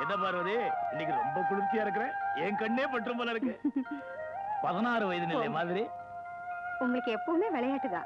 என்ன பார்வதி இன்னைக்கு ரொம்ப குளிர்ச்சியா இருக்கிற என் கண்ணே பற்றும் போல இருக்கு பதினாறு வயது நிலை மாதிரி உங்களுக்கு எப்பவுமே விளையாட்டு தான்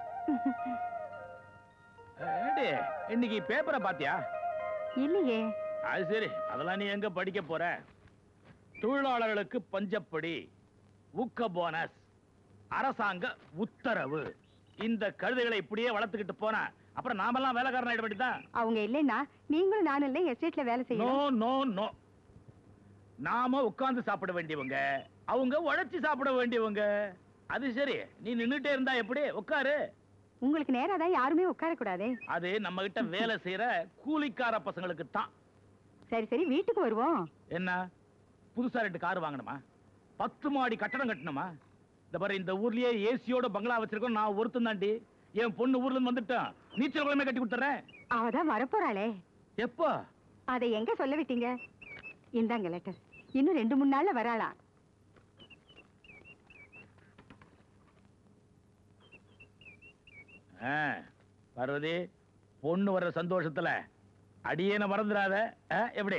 ஏடி, இன்னைக்கு பேப்பரை பாத்தியா இல்லையே அது சரி அதெல்லாம் நீ எங்க படிக்க போற தொழிலாளர்களுக்கு பஞ்சப்படி ஊக்க போனஸ் அரசாங்க உத்தரவு இந்த கழுதைகளை இப்படியே வளர்த்துக்கிட்டு போனா அப்புறம் நாமெல்லாம் வேலைக்காரன் ஆயிட வேண்டியதான் அவங்க இல்லைன்னா நீங்களும் நானும் இல்லை எஸ்டேட்ல வேலை நோ செய்யணும் நோ நோ நாம உட்கார்ந்து சாப்பிட வேண்டியவங்க அவங்க உழைச்சு சாப்பிட வேண்டியவங்க அது சரி நீ நின்னுட்டே இருந்தா எப்படி உட்காரு உங்களுக்கு நேரா தான் யாருமே உட்கார கூடாதே அது நம்ம கிட்ட வேலை செய்யற கூலிக்கார பசங்களுக்கு தான் சரி சரி வீட்டுக்கு வருவோம் என்ன புதுசா ரெண்டு கார் வாங்கணுமா பத்து மாடி கட்டடம் கட்டணுமா இந்த பாரு இந்த ஊர்லயே ஏசியோட பங்களா வச்சிருக்கோம் நான் ஒருத்தன் தாண்டி என் பொண்ணு ஊர்ல இருந்து வந்துட்டேன் நீச்சல் குளமே கட்டி கொடுத்துறேன் அவதான் வரப்போறாளே எப்போ அதை எங்க சொல்ல விட்டீங்க இந்தாங்க லெட்டர் இன்னும் ரெண்டு மூணு நாள்ல வராளாம் ஆ, பார்வதி பொண்ணு வர்ற சந்தோஷத்துல அடியேன மறந்துடாத ஆ, எப்படி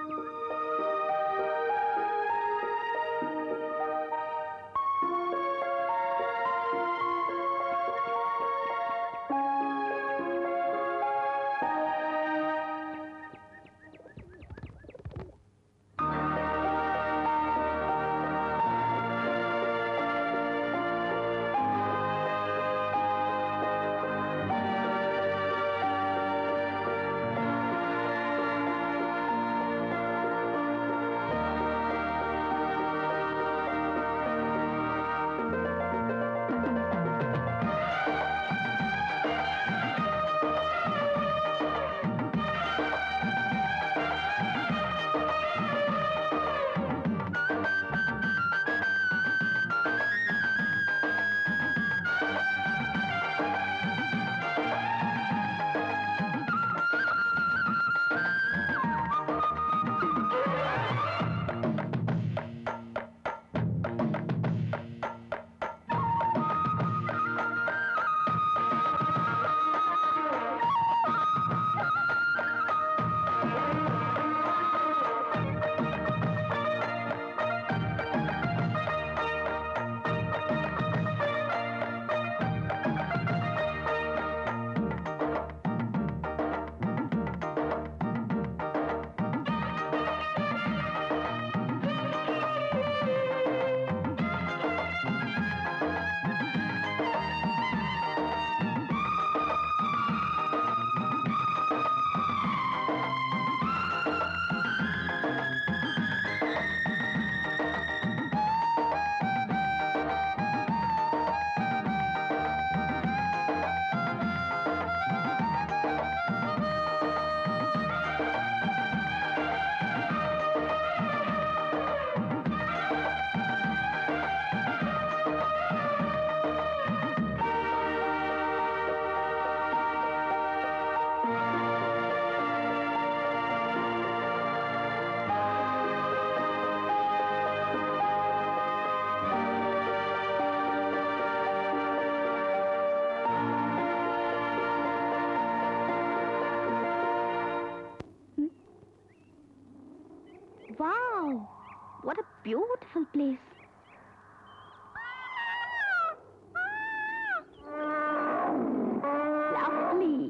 Wow, what a beautiful place. Lovely.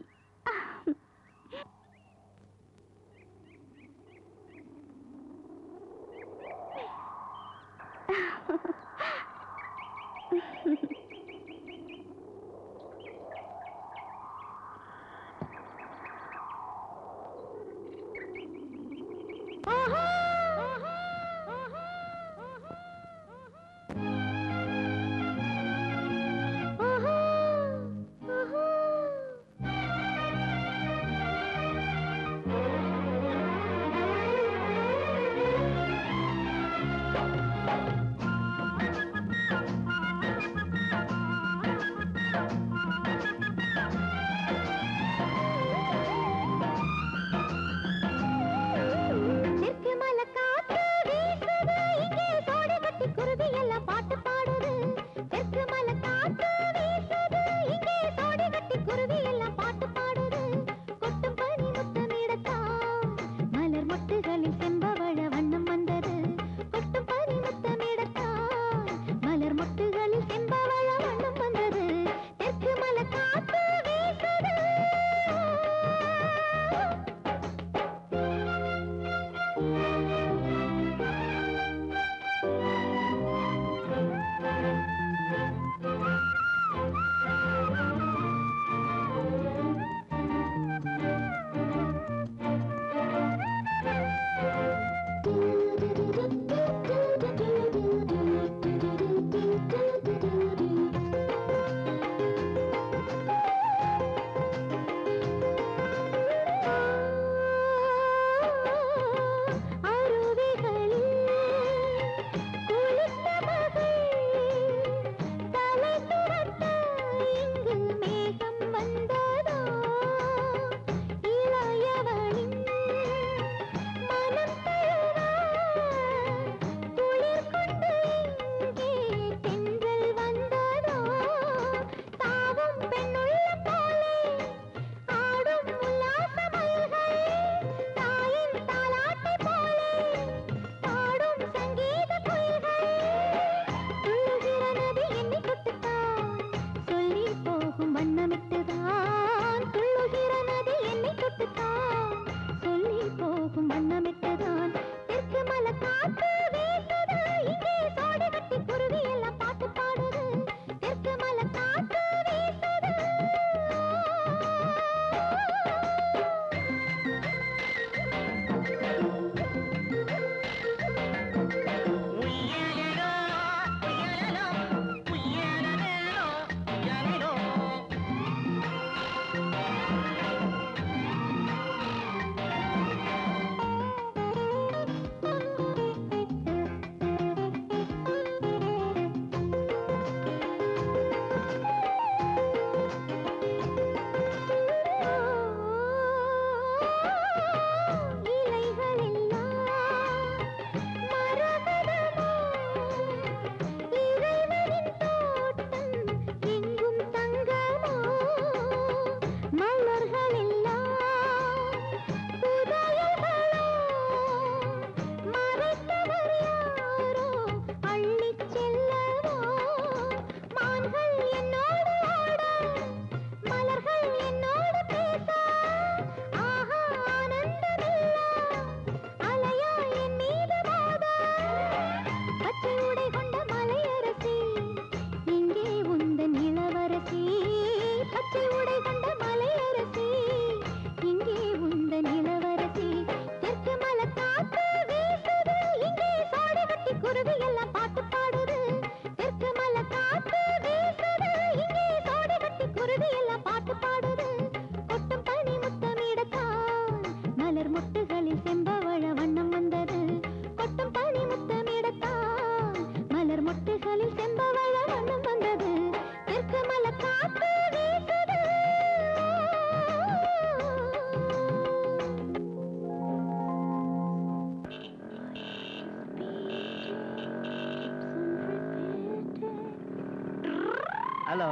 Hello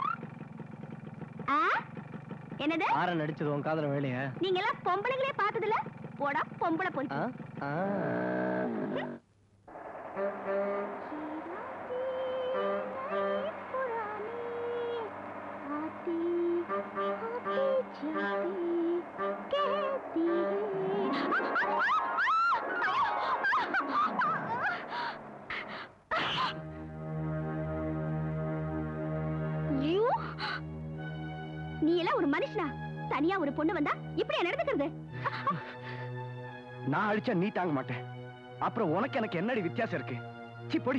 ஆ என்னது ஆரன் அடிச்சது உன் காதல வேலையா நீங்க எல்லாம் பொம்பளைங்களே பார்த்ததில்ல போடா பொம்பளை போய் ஆ? ஆ. You? நீ எல்லாம் ஒரு மனுஷனா தனியா ஒரு பொண்ணு வந்தா இப்படியா நடந்துக்கிறது நான் அடிச்சா நீ தாங்க மாட்டேன் அப்புறம் உனக்கு எனக்கு என்னடி வித்தியாசம் இருக்கு சி பொடி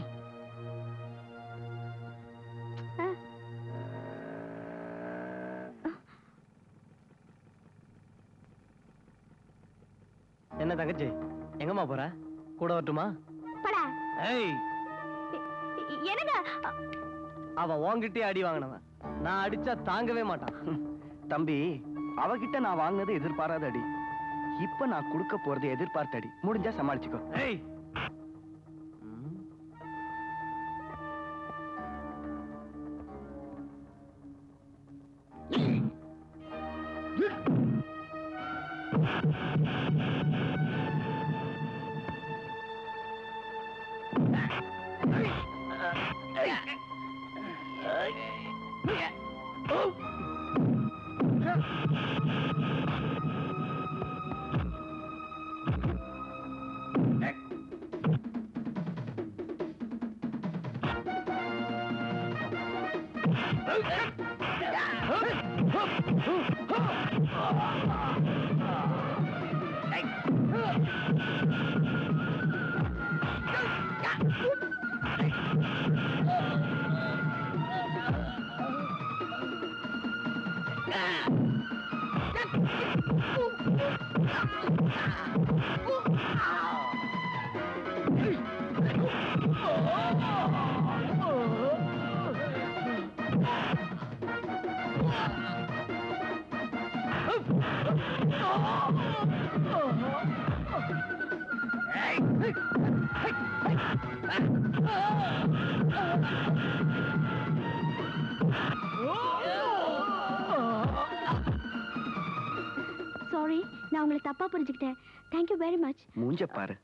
என்ன தங்கச்சி எங்கம்மா போற கூட வரட்டுமா படா ஏய் எ- என்னங்க அவ உன்கிட்டயே அடி வாங்கினவன் நான் அடிச்சா தாங்கவே மாட்டான் தம்பி அவகிட்ட நான் வாங்கினது எதிர்பாராத அடி இப்ப நான் கொடுக்க போறது எதிர்பார்த்த அடி முடிஞ்சா சமாளிச்சுக்கோ ஏய் சாரி நான் உங்களை தப்பா புரிஞ்சுக்கிட்டேன் தேங்க்யூ வெரி மச் மூஞ்ச பாரு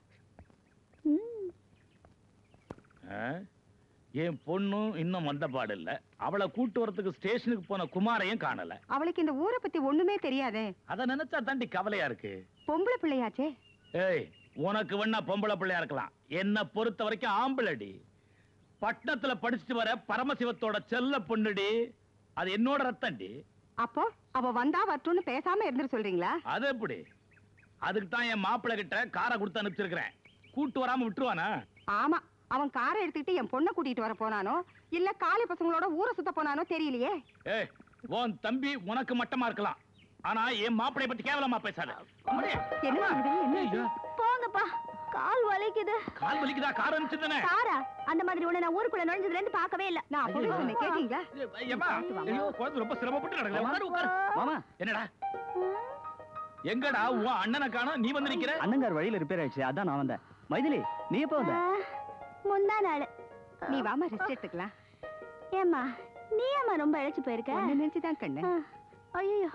ஆ? என் பொண்ணும் இன்னும் வந்த பாடு இல்ல அவளை கூட்டு வரதுக்கு ஸ்டேஷனுக்கு போன குமாரையும் காணல அவளுக்கு இந்த ஊரை பத்தி ஒண்ணுமே தெரியாதே அத நினைச்சா தாண்டி கவலையா இருக்கு பொம்பளை பிள்ளையாச்சே ஏய் உனக்கு வேணா பொம்பளை பிள்ளையா இருக்கலாம் என்ன பொறுத்த வரைக்கும் ஆம்பளடி பட்டணத்துல படிச்சுட்டு வர பரமசிவத்தோட செல்ல பொண்ணுடி அது என்னோட ரத்தம்டி அப்போ அவ வந்தா வரட்டும்னு பேசாம இருந்துட்டு சொல்றீங்களா அது எப்படி அதுக்கு தான் என் மாப்பிள்ளை கிட்ட காரை கொடுத்து அனுப்பிச்சிருக்கிறேன் கூட்டு வராம விட்டுருவானா ஆமா அவன் காரை எடுத்துக்கிட்டு என் பொண்ணை கூட்டிட்டு வர போனானோ இல்ல காளி பசங்களோட ஊரை சுத்த போனானோ தெரியலையே ஏய் உன் தம்பி உனக்கு மட்டமா இருக்கலாம் ஆனா என் மாப்பிளைய பத்தி கேவலமா பேசாத அம்மாடி. என்ன இது? என்ன இது? போங்கப்பா கால் வலிக்குது கால் வலிக்குதா கார் அனுப்பிச்சிருந்தனே சாரா அந்த மாதிரி உன்னை நான் ஊருக்குள்ள நுழைஞ்சதுல இருந்து பார்க்கவே இல்ல நான் அப்பவே சொன்னேன் கேட்டீங்களா ஏம்மா, ஐயோ, குழந்தை ரொம்ப சிரமப்பட்டு நடக்கல உட்காரு, உட்காரு. மாமா என்னடா எங்கடா உன் அண்ணனை காணோம் நீ வந்து நிக்கிற அண்ணங்கார் வழியில ரிப்பேர் ஆயிடுச்சு அதான் நான் வந்தேன் மைதிலி நீ எப்ப வந்த முந்தா நாள் நீ வாமா ரெஸ்ட் எடுத்துக்கலாம் ஏம்மா நீ ஏம்மா ரொம்ப இழைச்சு போயிருக்க ஒண்ணு நினைச்சுதான் கண்ணு ஐயோ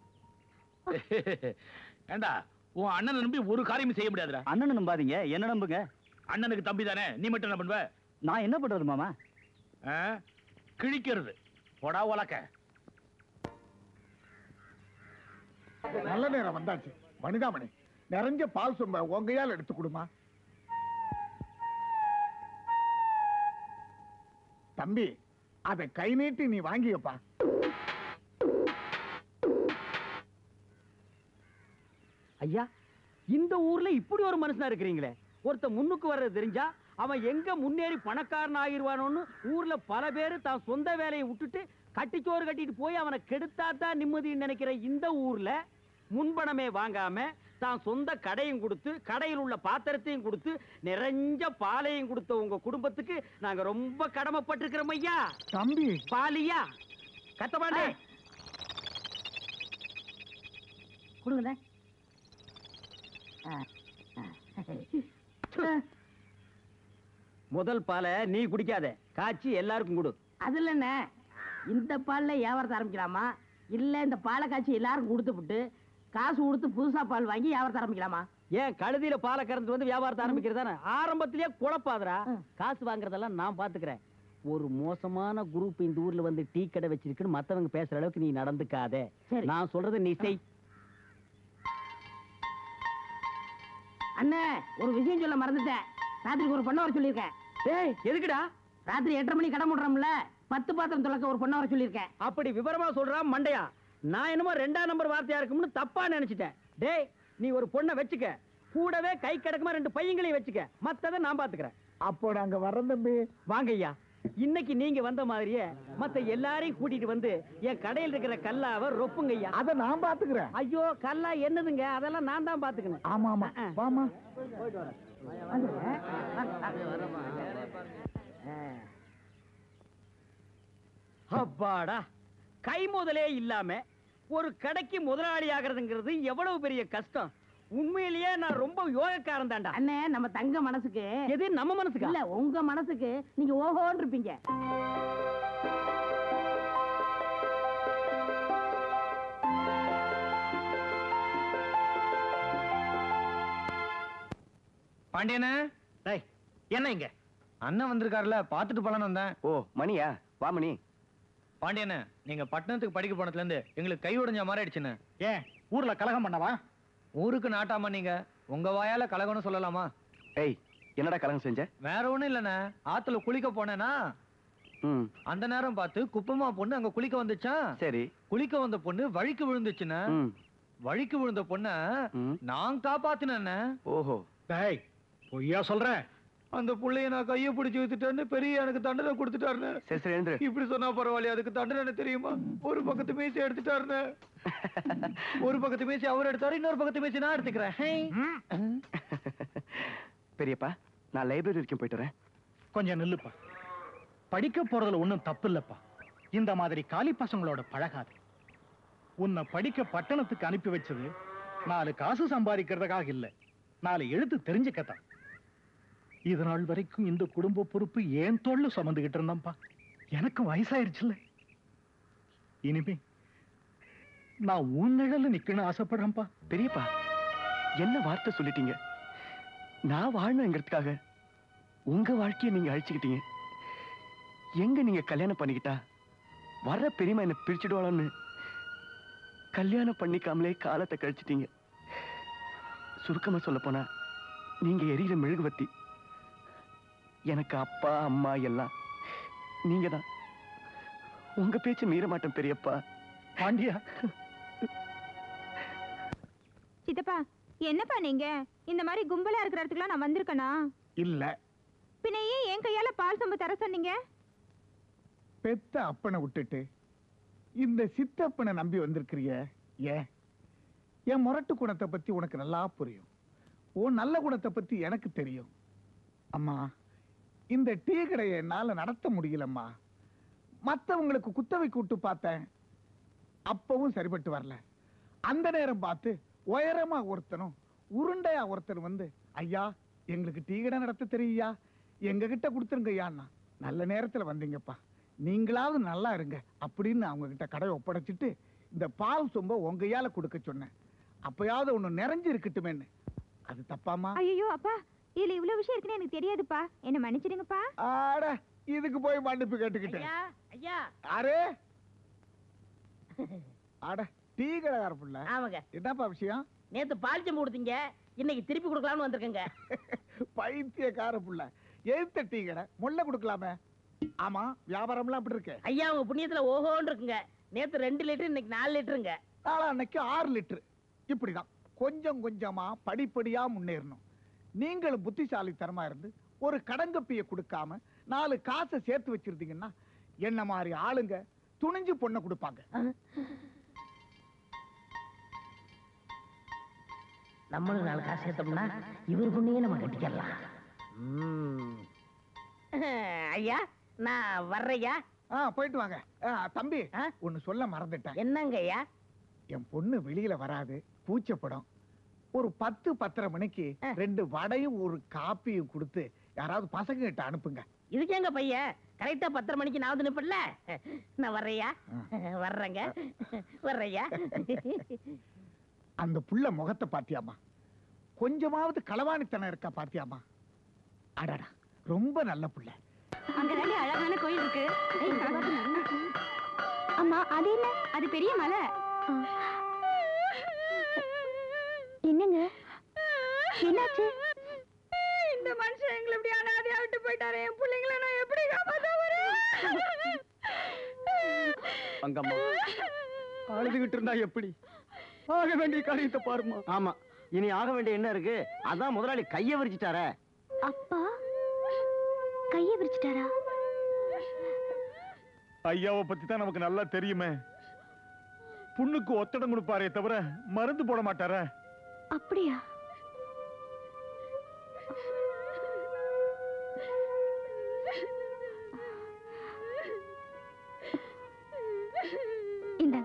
ஏண்டா உன் அண்ணனை நம்பி ஒரு காரியமும் செய்ய முடியாதுடா அண்ணனை நம்பாதீங்க என்ன நம்புங்க அண்ணனுக்கு தம்பி தானே நீ மட்டும் என்ன பண்ணுவ நான் என்ன பண்றது மாமா ஆ? கிழிக்கிறது போடா உலக்க நல்ல நேரம் வந்தாச்சு வனிதாமணி நிறைஞ்ச பால் சொம்ப உங்கையால் எடுத்து கொடுமா தம்பி அதை கை நீட்டி நீ வாங்கிக்கப்பா ஐயா இந்த ஊர்ல இப்படி ஒரு மனுஷனா இருக்கிறீங்களே ஒருத்த முன்னுக்கு வர்றது தெரிஞ்சா அவன் எங்க முன்னேறி பணக்காரன் ஆகிருவானோன்னு ஊர்ல பல பேர் தான் சொந்த வேலையை விட்டுட்டு கட்டிச்சோறு கட்டிட்டு போய் அவனை கெடுத்தா தான் நிம்மதின்னு நினைக்கிற இந்த ஊர்ல முன்பணமே வாங்காம தான் சொந்த கடையும் கொடுத்து கடையில் உள்ள பாத்திரத்தையும் கொடுத்து நிறைஞ்ச பாலையும் கொடுத்த உங்க குடும்பத்துக்கு நாங்க ரொம்ப கடமைப்பட்டிருக்கிறோம் ஐயா தம்பி பாலியா கத்தபாண்டே கொடுங்க முதல் பாலை நீ குடிக்காத காய்ச்சி எல்லாருக்கும் கொடு அதுல என்ன இந்த பால்ல வியாபாரத்தை ஆரம்பிக்கலாமா இல்ல இந்த பாலை காய்ச்சி எல்லாருக்கும் கொடுத்துப்புட்டு காசு கொடுத்து புதுசா பால் வாங்கி வியாபாரத்தை ஆரம்பிக்கலாமா ஏன் கழுதியில பாலை கறந்து வந்து வியாபாரத்தை ஆரம்பிக்கிறதானே ஆரம்பத்திலேயே குழப்பாதடா காசு வாங்குறதெல்லாம் நான் பாத்துக்கிறேன் ஒரு மோசமான குரூப் இந்த ஊர்ல வந்து டீ கடை வச்சிருக்குன்னு மத்தவங்க பேசுற அளவுக்கு நீ நடந்துக்காதே சரி. நான் சொல்றது நீ செய் அண்ணே ஒரு விஷயம் சொல்ல மறந்துட்டேன் ராத்திரிக்கு ஒரு பொண்ணை வர சொல்லியிருக்கேன் ஏய் எதுக்குடா ராத்திரி எட்டரை மணி கடை முடுறோம்ல பத்து பாத்திரம் துளக்க ஒரு பொண்ணை வர சொல்லியிருக்கேன் அப்படி விவரமா சொல்றான் மண்டையா நான் என்னமோ ரெண்டாம் நம்பர் வார்த்தையா இருக்கும்னு தப்பா நினைச்சிட்டேன் டேய் நீ ஒரு பொண்ணை வச்சுக்க கூடவே கை கிடக்குமா ரெண்டு பையங்களையும் வச்சுக்க மத்ததை நான் பாத்துக்கிறேன் அப்போ நாங்க வர்றோம் தம்பி வாங்க ஐயா இன்னைக்கு நீங்க வந்த மாதிரியே மத்த எல்லாரையும் கூட்டிட்டு வந்து என் கடையில் இருக்கிற கல்லாவை ரொப்புங்க ஐயா அத நான் பாத்துக்கிறேன் ஐயோ கல்லா என்னதுங்க அதெல்லாம் நான் தான் பாத்துக்கணும் ஆமா ஆமா வாமா அப்பாடா கை முதலே இல்லாம ஒரு கடைக்கு முதலாளி ஆகிறதுங்கிறது எவ்வளவு பெரிய கஷ்டம் உண்மையிலேயே நான் ரொம்ப யோகக்காரன் தான்டா அண்ணே நம்ம தங்க மனசுக்கு எது நம்ம மனசுக்கு இல்ல உங்க மனசுக்கு நீங்க ஓஹோன்னு இருப்பீங்க பாண்டியனே டேய் என்ன இங்க அண்ணன் வந்திருக்காருல பாத்துட்டு போலான்னு வந்தேன் ஓ மணியா வா மணி பாண்டியண்ணே நீங்க பட்டணத்துக்கு படிக்க போனதுல இருந்து எங்களுக்கு கை உடைஞ்ச மாதிரி ஆயிடுச்சுண்ணே ஏன் ஊர்ல கலகம் பண்ணவா ஊருக்கு நாட்டாம நீங்க உங்க வாயால கலகம்னு சொல்லலாமா ஏய் என்னடா கலகம் செஞ்ச வேற ஒண்ணும் இல்லண்ணே ஆத்துல குளிக்க போனேனா ம் அந்த நேரம் பார்த்து குப்பமா பொண்ணு அங்க குளிக்க வந்துச்சான் சரி குளிக்க வந்த பொண்ணு வழிக்கு விழுந்துச்சுண்ணே ம் வழிக்கு விழுந்த பொண்ண ம். நான் காப்பாத்தினேண்ணே ஓஹோ டேய் பொய்யா சொல்ற அந்த புள்ளைய நான் கையை பிடிச்சு வித்துட்டேன்னு பெரிய எனக்கு தண்டனை கொடுத்துட்டாருண்ணே சரி சரி எழுந்துரு இப்படி சொன்னா பரவாயில்லையா அதுக்கு தண்டனை என்ன தெரியுமா ஒரு பக்கத்து மீசி எடுத்துட்டாருண்ணே ஒரு பக்கத்து மீசி அவர் எடுத்தாரு இன்னொரு பக்கத்து மீசி நான் எடுத்துக்கிறேன் ஹே. பெரியப்பா நான் லைப்ரரி வரைக்கும் போயிட்டு வரேன் கொஞ்சம் நில்லுப்பா படிக்க போறதுல ஒண்ணும் தப்பு இல்லப்பா இந்த மாதிரி காலி பசங்களோட பழகாது உன்னை படிக்க பட்டணத்துக்கு அனுப்பி வச்சது நாலு காசு சம்பாதிக்கிறதுக்காக இல்ல நாலு எழுத்து தெரிஞ்சுக்கத்தான் இது நாள் வரைக்கும் இந்த குடும்ப பொறுப்பு ஏன் தோல்ல சுமந்துகிட்டு இருந்தேன்ப்பா எனக்கு வயசாயிருச்சுல்ல இனிமே நான் உன் நிழல்ல நிக்கணும்னு ஆசைப்படுறேன்ப்பா பெரியப்பா என்ன வார்த்தை சொல்லிட்டீங்க நான் வாழணுங்கிறதுக்காக உங்க வாழ்க்கையை நீங்க அழிச்சுக்கிட்டீங்க எங்க நீங்க கல்யாணம் பண்ணிக்கிட்டா வர்ற பெரியமா என்ன பிரிச்சுடுவாளோன்னு கல்யாணம் பண்ணிக்காமலே காலத்தை கழிச்சிட்டீங்க சுருக்கமா சொல்ல போனா நீங்க எரியிற மெழுகுவத்தி எனக்கு அப்பா அம்மா எல்லாம் நீங்க தான் உங்க பேச்சை மீற மாட்டேன் பெரியப்பா பாண்டியா சித்தப்பா என்னப்பா நீங்க இந்த மாதிரி கும்பலா இருக்கிற இடத்துக்குலாம் நான் வந்திருக்கேனா இல்ல பின்ன ஏன் என் கையால பால் சொம்பு தர சொன்னீங்க பெத்த அப்பனை விட்டுட்டு இந்த சித்தப்பனை நம்பி வந்திருக்கிறிய ஏன் என் முரட்டு குணத்தை பத்தி உனக்கு நல்லா புரியும் உன் நல்ல குணத்தை பத்தி எனக்கு தெரியும் அம்மா இந்த டீ கடையை என்னால நடத்த முடியலம்மா மத்தவங்களுக்கு குத்தவை கூட்டு பார்த்தேன் அப்பவும் சரிப்பட்டு வரல அந்த நேரம் பார்த்து உயரமா ஒருத்தனும் உருண்டையா ஒருத்தன் வந்து ஐயா எங்களுக்கு டீ கடை நடத்த தெரியா எங்க கிட்ட கொடுத்துருங்க ஐயான்னா நல்ல நேரத்துல வந்தீங்கப்பா நீங்களாவது நல்லா இருங்க அப்படின்னு அவங்க கிட்ட கடையை ஒப்படைச்சிட்டு இந்த பால் சொம்ப உங்கையால கொடுக்க சொன்னேன் அப்பயாவது ஒண்ணு நிறைஞ்சு இருக்கட்டுமேன்னு அது தப்பாமா ஐயோ அப்பா இதுல இவ்வளவு விஷயம் இருக்குன்னு எனக்கு தெரியாதுப்பா என்ன மன்னிச்சிடுங்கப்பா ஆட இதுக்கு போய் மன்னிப்பு கேட்டுக்கிட்டேன் ஐயா ஐயா அரே அட டீ கடைக்கார புள்ள ஆமாங்க என்னப்பா விஷயம் நேத்து பால் செம்பு கொடுத்தீங்க இன்னைக்கு திருப்பி கொடுக்கலாம்னு வந்திருக்கேங்க பைத்தியக்கார புள்ள எழுத்த டீ கடை முல்ல கொடுக்கலாமே ஆமா வியாபாரம்லாம் அப்படி இருக்கு ஐயா உங்க புண்ணியத்துல ஓஹோன்னு இருக்குங்க நேத்து ரெண்டு லிட்டர் இன்னைக்கு நாலு லிட்டருங்க நாளா அன்னைக்கு ஆறு லிட்டர் இப்படிதான் கொஞ்சம் கொஞ்சமா படிப்படியா முன்னேறணும் நீங்களும் புத்திசாலித்தனமா இருந்து ஒரு கடங்கப்பிய கொடுக்காம நாலு காசை சேர்த்து வச்சிருந்தீங்கன்னா என்ன மாதிரி ஆளுங்க துணிஞ்சு பொண்ணை கொடுப்பாங்க நம்மளும் நாலு காசு சேர்த்தோம்னா இவர் புண்ணியே நம்ம கட்டிக்கலாம் ஐயா நான் வர்றையா ஆ போயிட்டு வாங்க ஆ, தம்பி ஆ? ஒன்னு சொல்ல மறந்துட்டேன் என்னங்க ஐயா என் பொண்ணு வெளியில வராது பூச்சப்படம் ஒரு பத்து பத்தரை மணிக்கு ரெண்டு வடையும் ஒரு காப்பியும் கொடுத்து யாராவது பசங்க கிட்ட அனுப்புங்க இதுக்கு எங்க பையன் கரெக்டா பத்தரை மணிக்கு நான் வந்து நிப்பல நான் வர்றையா வர்றேங்க வர்றையா அந்த புள்ள முகத்தை பாத்தியாமா கொஞ்சமாவது களவாணித்தனம் இருக்கா பாத்தியாமா அடடா ரொம்ப நல்ல புள்ள அங்கதாண்டி அழகான கோயில் இருக்கு அம்மா அது என்ன அது பெரிய மலை என்னங்க என்னாச்சு இந்த மனுஷன் எங்களை இப்படி அனாதையா விட்டு போயிட்டாரு என் பிள்ளைங்களை நான் எப்படி காப்பாத்த அங்கம்மா அழுதுகிட்டு இருந்தா எப்படி ஆக வேண்டிய காரியத்தை பாருமா ஆமா இனி ஆக வேண்டிய என்ன இருக்கு அதான் முதலாளி கைய விரிச்சிட்டாரே அப்பா கையை விரிச்சிட்டாரா ஐயாவை பத்தி தான் நமக்கு நல்லா தெரியுமே புண்ணுக்கு ஒத்தடம் கொடுப்பாரே தவிர மருந்து போட மாட்டாரே அப்படியா இந்தாங்க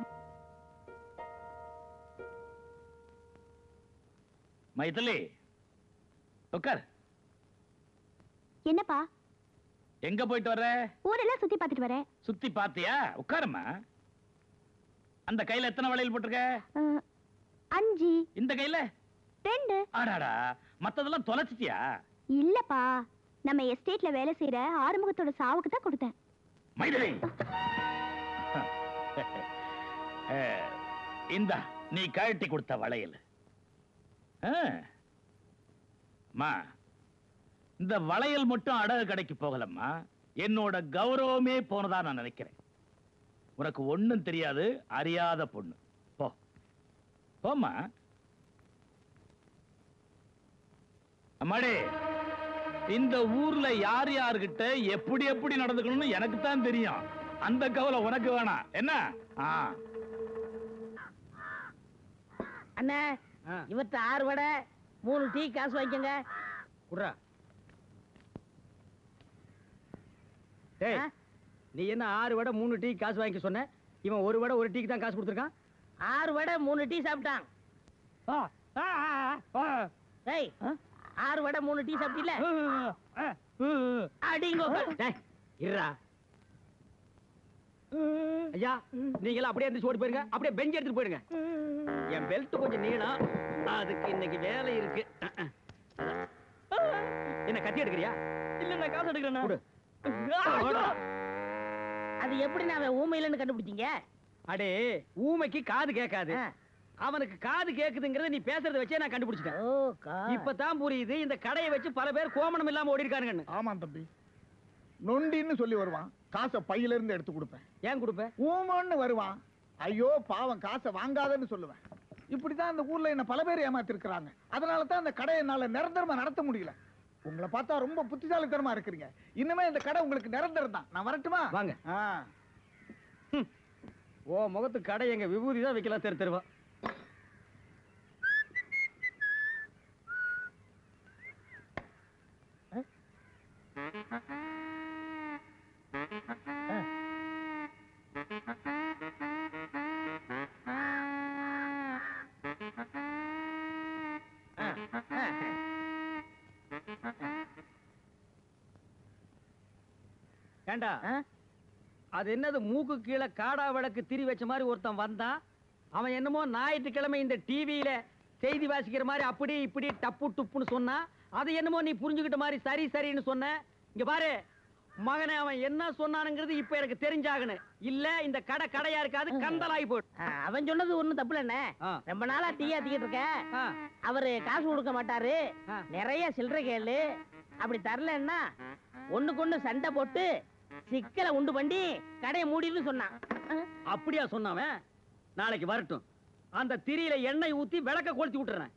மைதிலி உட்கார் என்னப்பா எங்க போயிட்டு வர்ற ஊரெல்லாம் சுத்தி பார்த்துட்டு வரேன் சுத்தி பாத்தியா உட்காருமா அந்த கையில எத்தனை வளையல் போட்டிருக்க அஹ், அஞ்சு இந்த கையில ரெண்டு ஆடாடா மத்ததெல்லாம் தொலைச்சிட்டியா இல்லப்பா நம்ம எஸ்டேட்ல வேலை செய்யற ஆறுமுகத்தோட சாவுக்கு தான் கொடுத்தேன் மைதிலி இந்த நீ கழட்டி கொடுத்த வளையல் ஆ. அம்மா, இந்த வளையல் மட்டும் அடகு கடைக்கு போகலம்மா என்னோட கௌரவமே போனதா நான் நினைக்கிறேன் உனக்கு ஒண்ணும் தெரியாது அறியாத பொண்ணு போ போம்மா அம்மாடி இந்த ஊர்ல யார் யார்கிட்ட எப்படி எப்படி நடந்துக்கணும்னு எனக்கு தான் தெரியும் அந்த கவலை உனக்கு வேணாம் என்ன ஆ அண்ணா இவர்ட்ட ஆறு வடை மூணு டீ காசு வாங்கிக்கோங்க குடுறா டேய் ஆ? நீ என்ன ஆறு வடை மூணு டீ காசு வாங்கி சொன்ன இவன் ஒரு வடை ஒரு டீக்கு தான் காசு கொடுத்துருக்கான் ஆறு வடை மூணு டீ சாப்பிட்டான் டேய் ஆறு வடை மூணு டீ சாப்பிட்டீல அடிங்கோ டேய் இருடா ஐயா நீங்க எல்லாம் அப்படியே எந்திரிச்சு ஓடி போயிருங்க அப்படியே பெஞ்ச் எடுத்துட்டு போயிருங்க என் பெல்ட் கொஞ்சம் நீளம் அதுக்கு இன்னைக்கு வேலை இருக்கு என்ன கத்தி எடுக்கிறியா இல்ல நான் காசு எடுக்கிறேன் அது எப்படி நான் ஊமையிலன்னு கண்டுபிடிச்சீங்க அடே ஊமைக்கு காது கேட்காது ஆ. அவனுக்கு காது கேக்குதுங்கறத நீ பேசுறத வச்சே நான் கண்டுபிடிச்சிட்டேன் ஓ கா இப்பதான் புரியுது இந்த கடையை வச்சு பல பேர் கோமணம் இல்லாம ஓடி இருக்கானுங்கன்னு ஆமா தம்பி நொண்டின்னு சொல்லி வருவான் காசை பையில இருந்து எடுத்து கொடுப்பேன் ஏன் கொடுப்ப ஊமன்னு வருவான் ஐயோ பாவம் காசை வாங்காதன்னு சொல்லுவேன் இப்படிதான் இந்த ஊர்ல என்ன பல பேர் ஏமாத்திருக்கிறாங்க அதனால தான் இந்த கடையை என்னால நிரந்தரமா நடத்த முடியல உங்களை பார்த்தா ரொம்ப புத்திசாலித்தனமா இருக்கிறீங்க இனிமே இந்த கடை உங்களுக்கு நிரந்தரம் தான் நான் வரட்டுமா வாங்க. ஆ. ஓ முகத்து கடை எங்க விபூதி தான் வைக்கலாம் தெரு தெருவா ஏண்டா ஆ? அது என்னது மூக்கு கீழே காடா விளக்கு திரி வச்ச மாதிரி ஒருத்தன் வந்தான் அவன் என்னமோ ஞாயிற்றுக்கிழமை இந்த டிவியில செய்தி வாசிக்கிற மாதிரி அப்படி இப்படி டப்பு டுப்புன்னு சொன்னா அது என்னமோ நீ புரிஞ்சுக்கிட்ட மாதிரி சரி சரின்னு சொன்ன இங்க பாரு மகனே அவன் என்ன சொன்னானுங்கிறது இப்ப எனக்கு தெரிஞ்சாகணும் இல்ல இந்த கடை கடையா இருக்காது கந்தலாகி போயிடும் ஆ, அவன் சொன்னது ஒண்ணும் தப்பு இல்லண்ணே ஆ. ரொம்ப நாளா டீ ஆத்திக்கிட்டு இருக்கேன் ஆ, அவரு காசு கொடுக்க மாட்டாரு ஆ. நிறைய சில்லறை கேளு அப்படி தரலன்னா ஒண்ணுக்கு ஒண்ணு சண்டை போட்டு சிக்கலை உண்டு பண்ணி கடையை மூடின்னு சொன்னான் ஆ, அப்படியா சொன்னாவன் நாளைக்கு வரட்டும் அந்த திரியில எண்ணெய் ஊத்தி விளக்க கொளுத்தி விட்டுறேன்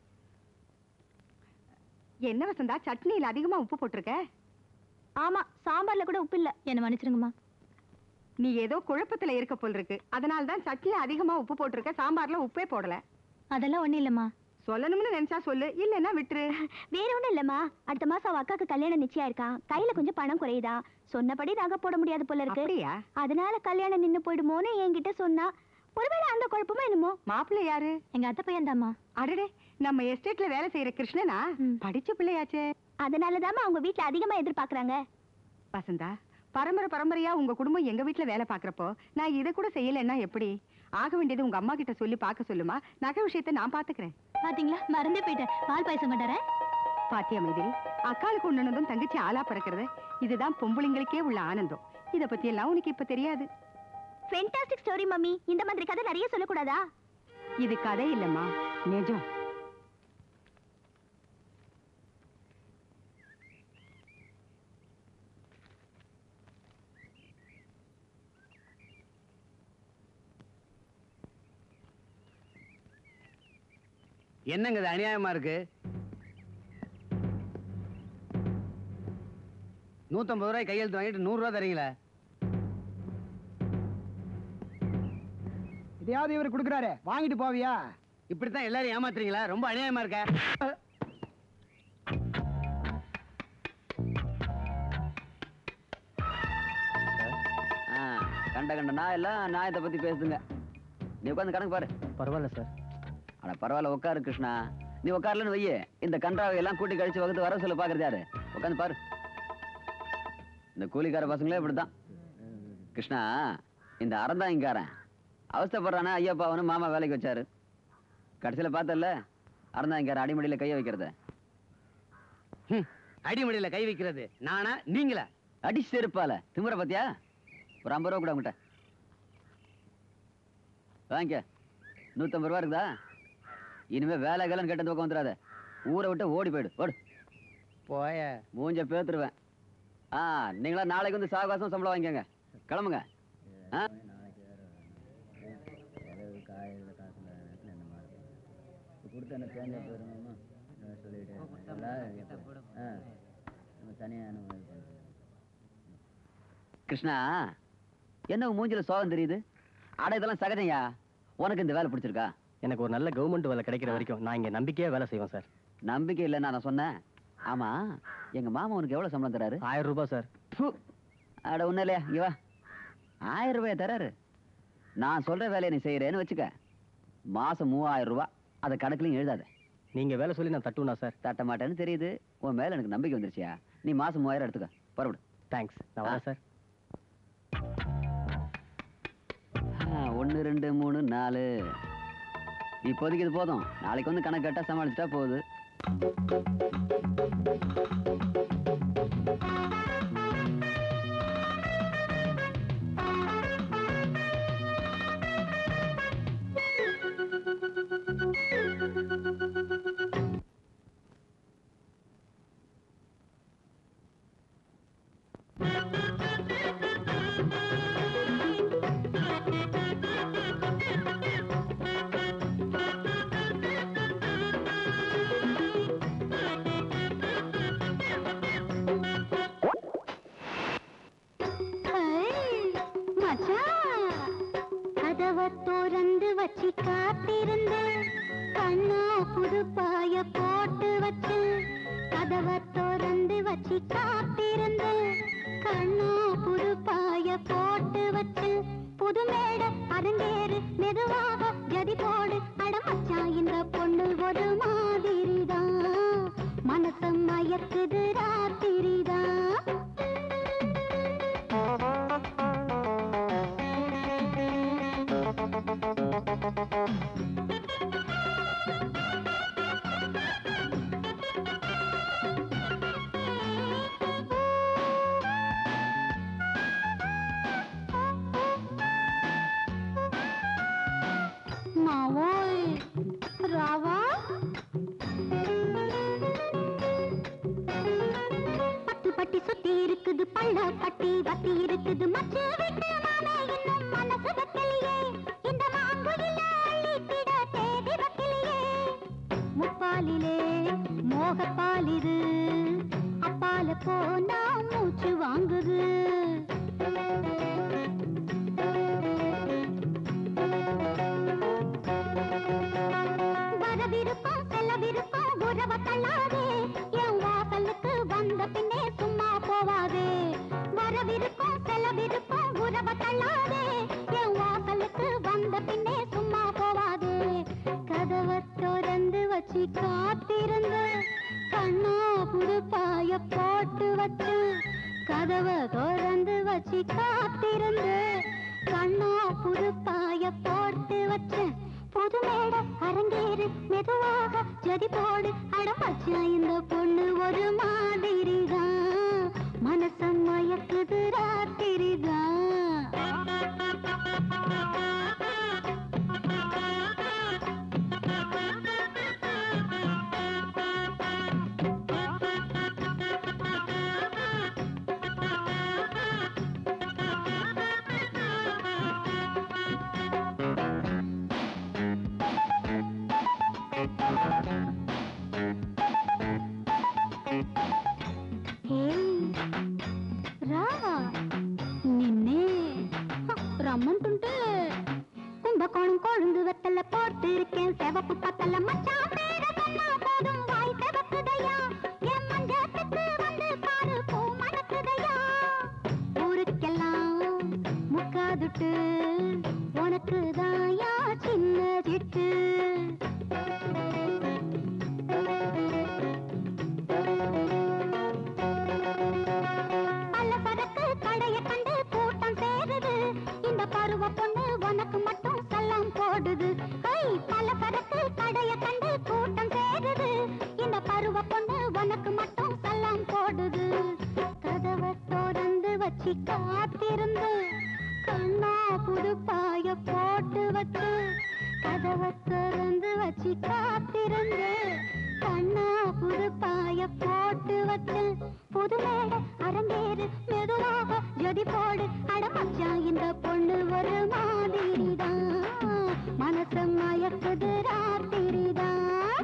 என்ன வசந்தா சட்னியில அதிகமா உப்பு போட்டிருக்க ஆமா சாம்பார்ல கூட உப்பு இல்ல என்ன மன்னிச்சிருங்கம்மா நீ ஏதோ குழப்பத்துல இருக்க போல் இருக்கு அதனால தான் சட்னில அதிகமா உப்பு போட்டிருக்க சாம்பார்ல உப்பே போடல அதெல்லாம் ஒண்ணும் இல்லம்மா சொல்லணும்னு நினைச்சா சொல்லு இல்லைன்னா விட்டுரு வேற ஒண்ணும் இல்லம்மா அடுத்த மாசம் அவ அக்காக்கு கல்யாணம் நிச்சயம் இருக்கான் கையில கொஞ்சம் பணம் குறையுதா சொன்னபடி நகை போட முடியாது போல இருக்கு அப்படியா அதனால கல்யாணம் நின்னு போயிடுமோன்னு என்கிட்ட சொன்னா ஒருவேளை அந்த குழப்பமா என்னமோ மாப்பிள்ளை யாரு எங்க அத்தை பையன் தாம்மா அடடே நம்ம எஸ்டேட்ல வேலை செய்யற கிருஷ்ணனா ம். படிச்ச பிள்ளையாச்சே அதனாலதாம்மா அவங்க வீட்ல அதிகமா எதிர்பார்க்கறாங்க வசந்தா பரம்பரை பரம்பரையா உங்க குடும்பம் எங்க வீட்டுல வேலை பாக்குறப்போ நான் இதை கூட செய்யலைன்னா எப்படி ஆக வேண்டியது உங்க அம்மா கிட்ட சொல்லி பார்க்க சொல்லுமா நகை விஷயத்தை நான் பாத்துக்கிறேன் பாத்தீங்களா மறந்தே போயிட்டேன் பால் பாயசம் மாட்டாரா பாத்தியா மைதிலி அக்காளுக்கு ஒண்ணுனதும் தங்கச்சி ஆளா பிறக்கிறது இதுதான் பொம்பளைங்களுக்கே உள்ள ஆனந்தம் இத பத்தி எல்லாம் உனக்கு இப்ப தெரியாது ஃபென்டாஸ்டிக் ஸ்டோரி மம்மி இந்த மாதிரி கதை நிறைய சொல்லக்கூடாதா இது கதை இல்லம்மா நிஜம் என்னங்க இது அநியாயமா இருக்கு நூத்தம்பது ரூபாய் கையெழுத்து வாங்கிட்டு நூறு ரூபாய் தரீங்களே இதையாவது இவர் கொடுக்குறாரு வாங்கிட்டு போவியா இப்படித்தான் எல்லாரும் ஏமாத்துறீங்களா ரொம்ப அநியாயமா இருக்க ஆ, கண்ட கண்ட நான் எல்லாம் நியாயத்தை பத்தி பேசுதுங்க நீ உட்காந்து கணக்கு பாரு பரவாயில்ல சார் அட பரவாயில்ல உட்காரு கிருஷ்ணா நீ உட்காரலன்னு வையே இந்த கன்றாவை எல்லாம் கூட்டி கழிச்சு வகுத்து வர சொல்ல பாக்குறது யாரு உட்காந்து பாரு இந்த கூலிக்கார பசங்களே இப்படித்தான் கிருஷ்ணா இந்த அறந்தாங்கிக்காரன் அவஸ்தைப்படுறானா ஐயப்பாவனு மாமா வேலைக்கு வச்சாரு கடைசியில பார்த்தல அறந்தாங்கிக்காரன் அடிமடியில கைய வைக்கிறத அடிமடியில கை வைக்கிறது நானா நீங்களா அடி செருப்பால திமுற பாத்தியா ஒரு ஐம்பது ரூபா கூட உங்கள்கிட்ட வாங்கிக்க நூத்தம்பது ரூபா இருக்குதா இனிமே வேலை வேலைன்னு கேட்ட பக்கம் வந்துடாத ஊரை விட்டு ஓடி போயிடு ஓடு போய மூஞ்ச பேத்துருவேன் ஆ நீங்களா நாளைக்கு வந்து சாவகாசம் சம்பளம் வாங்கிக்கோங்க கிளம்புங்க ஆ கிருஷ்ணா என்ன உன் மூஞ்சில சோகம் தெரியுது அட இதெல்லாம் சகஜம்யா உனக்கு இந்த வேலை பிடிச்சிருக்கா எனக்கு ஒரு நல்ல கவர்மெண்ட் வேலை கிடைக்கிற வரைக்கும் நான் இங்க நம்பிக்கையா வேலை செய்வேன் சார் நம்பிக்கை இல்லைன்னு நான் சொன்னேன் ஆமா எங்க மாமா உனக்கு எவ்வளவு சம்பளம் தராரு ஆயிரம் ரூபாய் சார் ப்பு. அட ஒண்ணும் இல்லையா இங்க வா ஆயிரம் ரூபாய் தராரு நான் சொல்ற வேலையை நீ செய்யறேன்னு வச்சுக்க மாசம் மூவாயிரம் ரூபாய் அதை கணக்குலையும் எழுதாத நீங்க வேலை சொல்லி நான் தட்டுவனா சார் தட்ட மாட்டேன்னு தெரியுது உன் மேல எனக்கு நம்பிக்கை வந்துருச்சியா நீ மாசம் மூவாயிரம் எடுத்துக்க புறப்படு தேங்க்ஸ் நான் வரேன் சார் ஒன்று ரெண்டு மூணு நாலு இப்போதைக்கு இது போதும் நாளைக்கு வந்து கணக்கு கட்டா சமாளிச்சிட்டா போகுது கதவை திறந்து வச்சு காத்திருந்து கண்ணா புது பாய போட்டு வச்சு கதவை திறந்து வச்சு காத்திருந்து கண்ணா புது பாய போட்டு வச்சு புது மேட அரங்கேறு மெதுவாக ஜதி போடு அடமச்சான் இந்த பொண்ணு ஒரு மாதிரிதான் மனச மயக்குது ராத்திரிதான் மாவோய் ராவா பத்து பட்டி சுத்தி இருக்குது பள்ள பட்டி வத்தி இருக்குது மச்சு விட்டு மாமே இன்னும் மனசு வைக்கலையே இந்த மாங்குயில அள்ளித்திட தேடி வைக்கலையே முப்பாலிலே மோகப்பால் இது அப்பால போனா மூச்சு வாங்குது வரவிருக்கும் செல்லவிருக்கும் உறவ தள்ளாதே என் வாசலுக்கு வந்த பின்னே சும்மா போவாதே வரவிருக்கும் செல்லவிருக்கும் உறவ தள்ளாதே என் வாசலுக்கு வந்த பின்னே சும்மா போவாதே கதவை திறந்து வச்சு காத்திருந்து கண்ணா புது பாய போட்டு வச்சு கதவை திறந்து வச்சு காத்திருந்து கண்ணா புது பாய போட்டு வச்சேன் புது மேட அரங்கேறு மெதுவாக ஜதி போடு அடமச்சா இந்த பொண்ணு ஒரு மாதிரிதான் மனசம் மயக்குது ராத்திரிதான் ఏయ్, రా నిన్నే ஹ, ரம்மன்ட்டுன்ட்டு கும்பகோணம் கொழுந்து வெத்தல போட்டு இருக்கேன் செவப்பு பத்தல மச்சான் பேர சொன்னா போதும் வாய் செவக்குதையா என் மஞ்சத்துக்கு வந்து பாரு பூ மணக்குதையா ஊருக்கெல்லாம் முக்காதுட்டு உனக்கு தாயா சின்ன சிட்டு பல சரக்கு கடைய கண்டு கூட்டம் சேருது இந்த பருவ பொண்ணு உனக்கு மட்டும் சல்லாம் போடுது ஐ பல சரக்கு கடைய கண்டு கூட்டம் சேருது இந்த பருவ பொண்ணு உனக்கு மட்டும் சல்லாம் போடுது கதவை திறந்து வச்சு காத்திருந்து கண்ணா புது பாய போட்டு வச்சு கதவை திறந்து வச்சு காத்திருந்து கண்ணா புது பாய போட்டு வச்சு புது மேட அரங்கேறு மெதுவாக ஜதி போடு அடமச்சான் இந்த பொண்ணு ஒரு மாதிரிதான் மனசு மயக்குது ராத்திரிதான்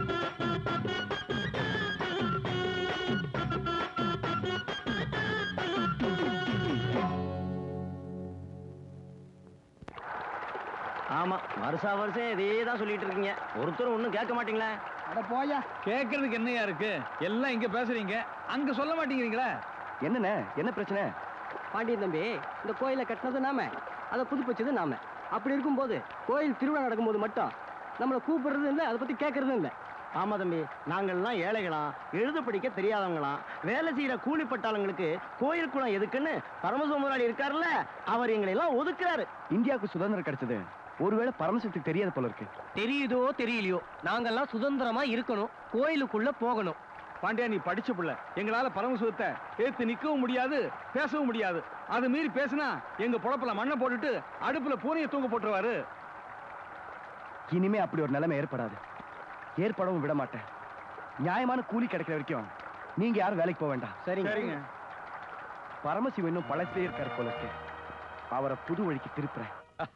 ஆமா வருஷா வருஷம் இதே தான் சொல்லிட்டு இருக்கீங்க ஒருத்தரும் ஒண்ணும் கேட்க மாட்டீங்களே அட போயா கேட்கறதுக்கு என்னையா இருக்கு எல்லாம் இங்க பேசுறீங்க அங்க சொல்ல மாட்டேங்கிறீங்களா என்னண்ணே என்ன பிரச்சனை பாண்டியன் தம்பி இந்த கோயிலை கட்டினது நாம அதை புதுப்பிச்சது நாம அப்படி இருக்கும்போது கோயில் திருவிழா நடக்கும்போது மட்டும் நம்மளை கூப்பிடுறது இல்லை அதை பத்தி கேட்கறதும் இல்லை ஆமா தம்பி நாங்கள்லாம் ஏழைகளாம் எழுத படிக்க தெரியாதவங்களாம் வேலை செய்யற கூலி பட்டாளங்களுக்கு கோயில் குளம் எதுக்குன்னு பரமசிவ முதலாளி இருக்காருல்ல அவர் எங்களை எல்லாம் ஒதுக்குறாரு இந்தியாவுக்கு சுதந்திரம் கிடைச்சது ஒருவேளை பரமசிவத்துக்கு தெரியாத போல இருக்கு தெரியுதோ தெரியலையோ நாங்கெல்லாம் சுதந்திரமா இருக்கணும் கோயிலுக்குள்ள போகணும் பாண்டியா நீ படிச்ச பிள்ளை எங்களால பரமசிவத்தை ஏத்து நிக்கவும் முடியாது பேசவும் முடியாது அது மீறி பேசினா எங்க பொழப்புல மண்ணை போட்டுட்டு அடுப்புல பூனையை தூங்க போட்டுருவாரு இனிமே அப்படி ஒரு நிலைமை ஏற்படாது ஏற்படவும் விட மாட்டேன் நியாயமான கூலி கிடைக்கிற வரைக்கும் நீங்க யாரும் வேலைக்கு போக வேண்டாம் சரிங்க பரமசிவம் இன்னும் பழத்திலே இருக்காரு போல இருக்கு அவரை புது வழிக்கு திருப்புறேன்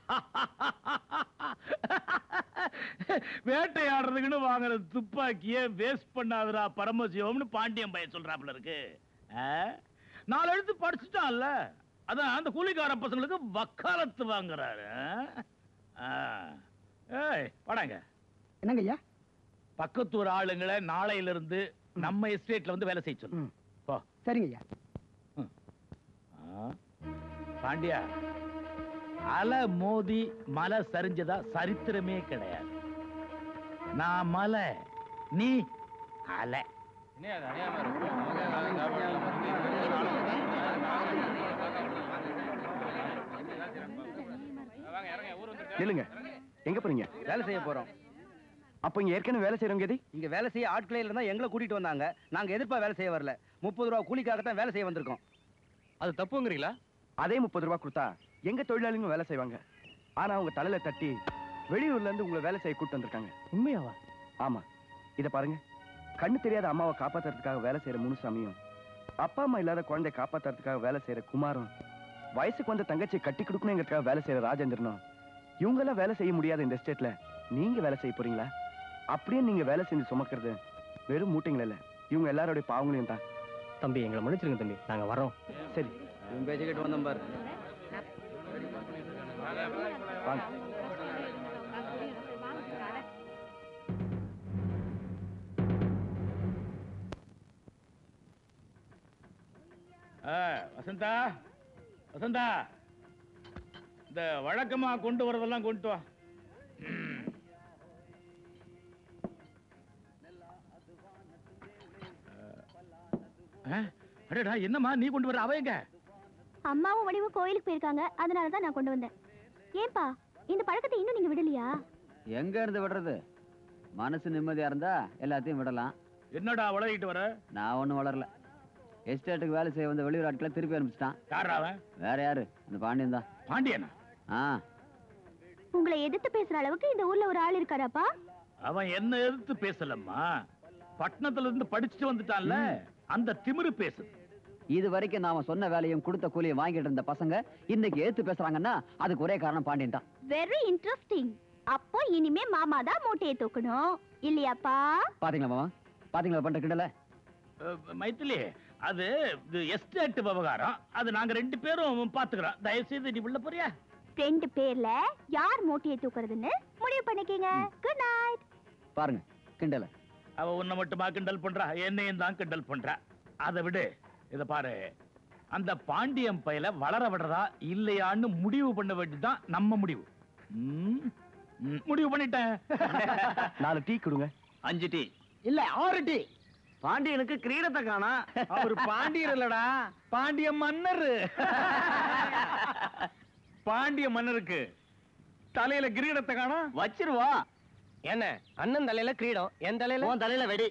வேட்டையாடுறதுக்குன்னு வாங்குற துப்பாக்கிய வேஸ்ட் பண்ணாதடா பரமசிவம்னு பாண்டியன் பையன் சொல்றாப்புல இருக்கு ஆ? நாலு எழுத்து படிச்சுட்டான்ல அதான் அந்த கூலிக்கார பசங்களுக்கு வக்காலத்து வாங்குறாரு ஆ? ஆ. ஏய் வாடாங்க என்னங்க ஐயா பக்கத்தூர் ஆளுங்களை நாளையில இருந்து நம்ம எஸ்டேட்ல வந்து வேலை செய்ய சொல்லு ம். போ சரிங்க ஐயா ஆ. பாண்டியா அலை மோதி மலை சரிஞ்சதா சரித்திரமே கிடையாது நான் மலை நீ அலை நில்லுங்க எங்க போறீங்க வேலை செய்ய போறோம் அப்ப இங்க ஏற்கனவே வேலை செய்யறவங்க எது இங்க வேலை செய்ய ஆட்களே இருந்தா எங்களை கூட்டிட்டு வந்தாங்க நாங்க எதிர்ப்பா வேலை செய்ய வரல முப்பது ரூபா கூலிக்காக தான் வேலை செய்ய வந்திருக்கோம் அது தப்புங்கிறீங்களா அதே முப்பது ரூபாய் கொடுத்தா எங்க தொழிலாளிங்க வேலை செய்வாங்க ஆனா அவங்க தலையில தட்டி வெளியூர்ல இருந்து உங்களை வேலை செய்ய கூட்டு வந்திருக்காங்க உண்மையாவா ஆமா இத பாருங்க கண்ணு தெரியாத அம்மாவை காப்பாத்துறதுக்காக வேலை செய்யற முனுசாமியும் அப்பா அம்மா இல்லாத குழந்தைய காப்பாத்துறதுக்காக வேலை செய்யற குமாரும் வயசுக்கு வந்த தங்கச்சியை கட்டி கொடுக்கணுங்கிறதுக்காக வேலை செய்யற ராஜேந்திரனும் இவங்க எல்லாம் வேலை செய்ய முடியாத இந்த ஸ்டேட்ல நீங்க வேலை செய்ய போறீங்களா அப்படியே நீங்க வேலை செஞ்சு சுமக்கிறது வெறும் மூட்டைகள் இல்ல இவங்க எல்லாரோட பாவங்களையும் தான் தம்பி எங்களை மன்னிச்சிருங்க தம்பி நாங்க வரோம் சரி இவன் பேச்சு கேட்டு வந்தோம் பாரு வாங்க ஆ, வசந்தா வசந்தா இந்த வழக்கமா கொண்டு வரதெல்லாம் கொண்டு வா ம். ஆ, அடடா என்னம்மா நீ கொண்டு வர அவ எங்க அம்மாவும் வடிவும் கோயிலுக்கு போயிருக்காங்க அதனால தான் நான் கொண்டு வந்தேன் ஏன்பா இந்த பழக்கத்தை இன்னும் நீங்க விடலையா எங்க இருந்து விடுறது மனசு நிம்மதியா இருந்தா எல்லாத்தையும் விடலாம் என்னடா உலகிட்டு வர நான் ஒண்ணும் வளரல எஸ்டேட்டுக்கு வேலை செய்ய வந்த வெளியூர் ஆட்களை திருப்பி அனுப்பிச்சிட்டான் யாரா அவன் வேற யாரு இந்த பாண்டியன் தான் பாண்டியனா ஆ உங்களை எதிர்த்து பேசுற அளவுக்கு இந்த ஊர்ல ஒரு ஆள் இருக்காராப்பா அவன் என்ன எதிர்த்து பேசலம்மா பட்டணத்துல இருந்து படிச்சுட்டு வந்துட்டான்ல அந்த திமிரு பேசுது இது வரைக்கும் நாம சொன்ன வேலையும் கொடுத்த கூலியும் வாங்கிட்டு இருந்த பசங்க இன்னைக்கு ஏத்து பேசுறாங்கன்னா அதுக்கு ஒரே காரணம் பாண்டியன் தான் வெரி இன்ட்ரெஸ்டிங் அப்போ இனிமே மாமா தான் மூட்டையை தூக்கணும் இல்லையாப்பா பாத்தீங்களா மாமா பாத்தீங்களா பண்ற கிண்டல அஹ், மைத்திலி அது இது எஸ்டேட் விவகாரம் அது நாங்க ரெண்டு பேரும் பாத்துக்கிறோம் தயவு செய்து நீ உள்ள போறியா ரெண்டு பேர்ல யார் மூட்டையை தூக்குறதுன்னு முடிவு பண்ணிக்கங்க குட் நைட் பாருங்க கிண்டல அவ உன்னை மட்டுமா கிண்டல் பண்றா என்னையும் தான் கிண்டல் பண்றா அதை விடு இத பாரு அந்த பாண்டியன் பயல வளர விடுறதா இல்லையான்னு முடிவு பண்ண வேண்டியதுதான் நம்ம முடிவு ம், ம், முடிவு பண்ணிட்டேன் நாலு டீ கொடுங்க அஞ்சு டீ இல்ல ஆறு டீ பாண்டியனுக்கு கிரீடத்தை காணா அவர் பாண்டியர் இல்லடா பாண்டிய மன்னர் பாண்டிய மன்னருக்கு தலையில கிரீடத்தை காணா வச்சிருவோம் என்ன அண்ணன் தலையில கிரீடம் என் தலையில உன் தலையில வெடி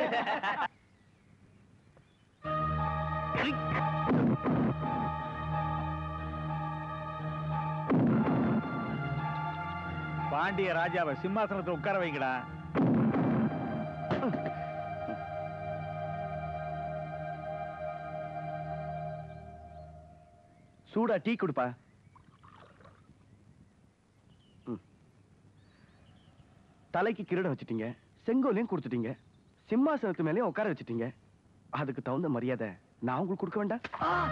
பாண்டிய ராஜாவை சிம்மாசனத்தை உட்கார வைங்கடா சூடா டீ கொடுப்பா ம். தலைக்கு கிரீடம் வச்சிட்டீங்க செங்கோலையும் கொடுத்துட்டீங்க சிம்மாசனத்து மேலயும் உட்கார வச்சிட்டீங்க அதுக்கு தகுந்த மரியாதை நான் உங்களுக்கு கொடுக்க வேண்டாம்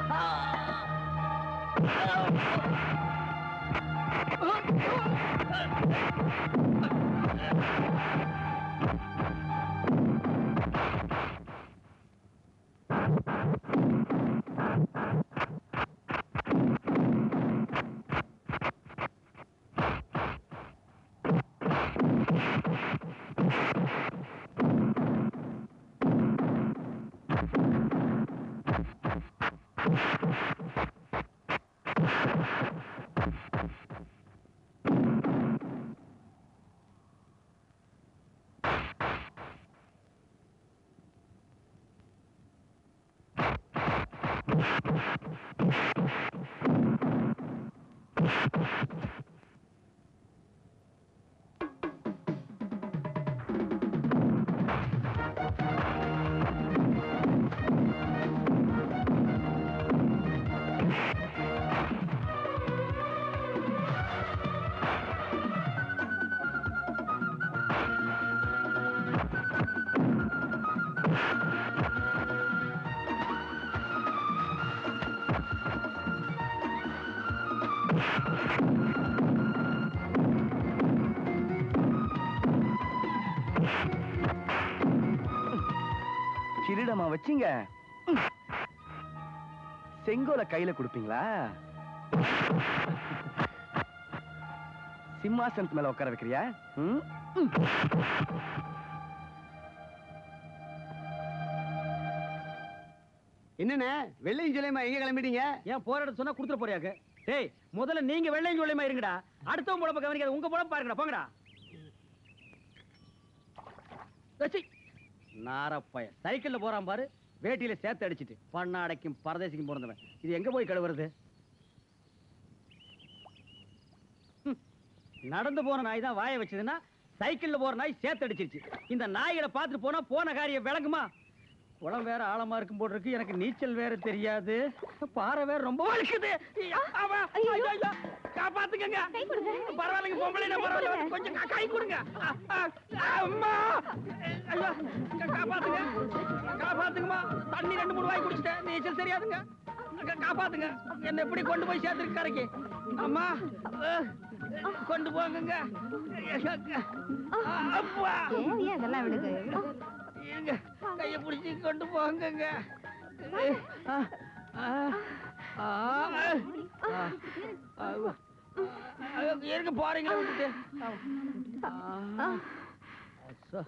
கிரீடமா வச்சீங்க ம். செங்கோலை கையில கொடுப்பீங்களா சிம்மாசனத்து மேல உட்கார வைக்கிறியா ம்? ம். என்னண்ணே வெள்ளையும் சொல்லியமா எங்க கிளம்பிட்டீங்க ஏன் போற இடம் சொன்னா கொடுத்துட போறியாக்கு டேய் முதல்ல நீங்க வெள்ளையும் சொல்லியமா இருங்கடா அடுத்தவங்க பொழப்ப கவனிக்காத உங்க பொழப்ப பாருங்கடா போங்கடா வச்சி நாரப்பய சைக்கிள்ல போறான் பாரு வேட்டியில சேர்த்து அடிச்சிட்டு பண்ணாடைக்கும் பரதேசிக்கும் பிறந்தவன் இது எங்க போய் கழுவுறது ஹம். நடந்து போன நாய் தான் வாய வச்சதுன்னா சைக்கிள்ல போற நாய் சேர்த்து அடிச்சிருச்சு இந்த நாய்களை பார்த்துட்டு போனா போன காரியம் விளங்குமா குளம் வேற ஆழமா இருக்கும் போல இருக்கு எனக்கு நீச்சல் வேற தெரியாது பாறை வேற ரொம்ப வலிக்குது ஐயா, ஆமா, ஐயோ, ஐயோ, காப்பாத்துக்கங்க பரவாயில்லைங்க பொம்பளை பரவாயில்ல கொஞ்சம் கா- கை கொடுங்க அ, அ, அம்மா ஐயோ கா- காப்பாத்துங்க காப்பாத்துங்கம்மா தண்ணி ரெண்டு மூணு வாய் குடிச்சிட்டேன் நீச்சல் தெரியாதுங்க கா- காப்பாத்துங்க என்ன எப்படி கொண்டு போய் சேர்த்துருக்கு கரைக்கு அம்மா அ, கொண்டு போங்கங்க அப்பா ஏன் அதெல்லாம் விடுது இருங்க கைய பிடிச்சி கொண்டு போங்கங்க ஆ, ஆ, ஆ, ஆ, ஆ, ஆ, இருங்க போறீங்களா விட்டுட்டு ஆ, அச்சோ.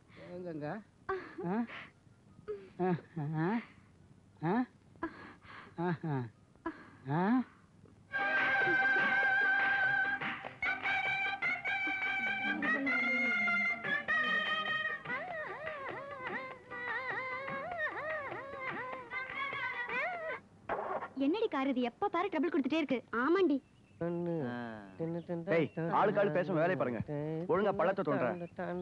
எங்கங்க ஆ? ஆ, ஆ, ஆ? ஆஹா. ஆ? என்னடி கார் இது எப்ப பாரு ட்ரபிள் கொடுத்துட்டே இருக்கு ஆமாண்டி ஏய் ஆளுக்கு ஆளு பேசும் வேலையை பாருங்க ஒழுங்கா பழத்தை தோன்றேன்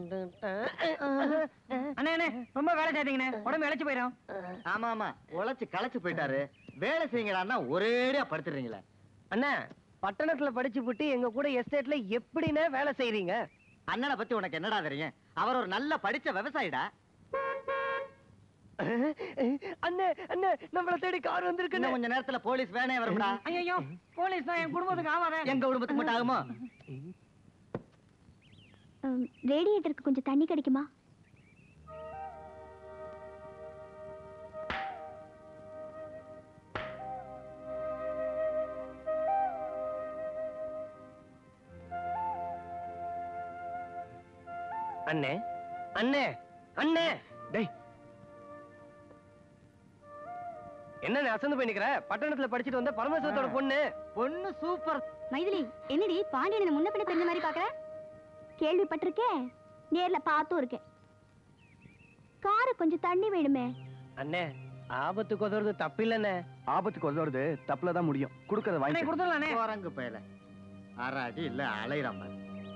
அண்ணே அண்ணே ரொம்ப வேலை செய்யாதீங்கண்ணே உடம்பு இழைச்சு போயிடும் ஆமா ஆமா உழைச்சு களைச்சு போயிட்டாரு வேலை செய்யுங்கடான்னா ஒரேடியா படுத்துறீங்களே அண்ணா பட்டணத்துல படிச்சு புட்டு எங்க கூட எஸ்டேட்ல எப்படிண்ணே வேலை செய்றீங்க அண்ணனை பத்தி உனக்கு என்னடா தெரியும் அவர் ஒரு நல்ல படிச்ச விவசாயிடா அண்ணே அண்ணே நம்மள தேடி கார் வந்திருக்கு இன்னும் கொஞ்ச நேரத்துல போலீஸ் வேணே வரும்டா ஐயோ போலீஸ் தான் என் குடும்பத்துக்கு ஆவாதே எங்க குடும்பத்துக்கு மட்டும் ஆகுமோ ரேடியேட்டருக்கு கொஞ்சம் தண்ணி கிடைக்குமா அண்ணே அண்ணே அண்ணே டேய் என்ன அசந்து போய் நிக்கிற பட்டணத்துல படிச்சுட்டு வந்த பரமேஸ்வரத்தோட பொண்ணு பொண்ணு சூப்பர் மைதிலி என்னடி பாண்டியனை முன்ன பின்ன தெரிஞ்ச மாதிரி பாக்குற கேள்விப்பட்டிருக்கேன் நேர்ல பார்த்தும் இருக்கேன் காரு கொஞ்சம் தண்ணி வேணுமே அண்ணே ஆபத்துக்கு உதவுறது தப்பில்லைண்ணே ஆபத்துக்கு உதவுறது தப்புல தான் முடியும் கொடுக்கறத அண்ணே வாங்கி கொடுத்துடலாண்ணே குரங்கு பயல அரை அடி இல்ல அலையிறான் பாரு.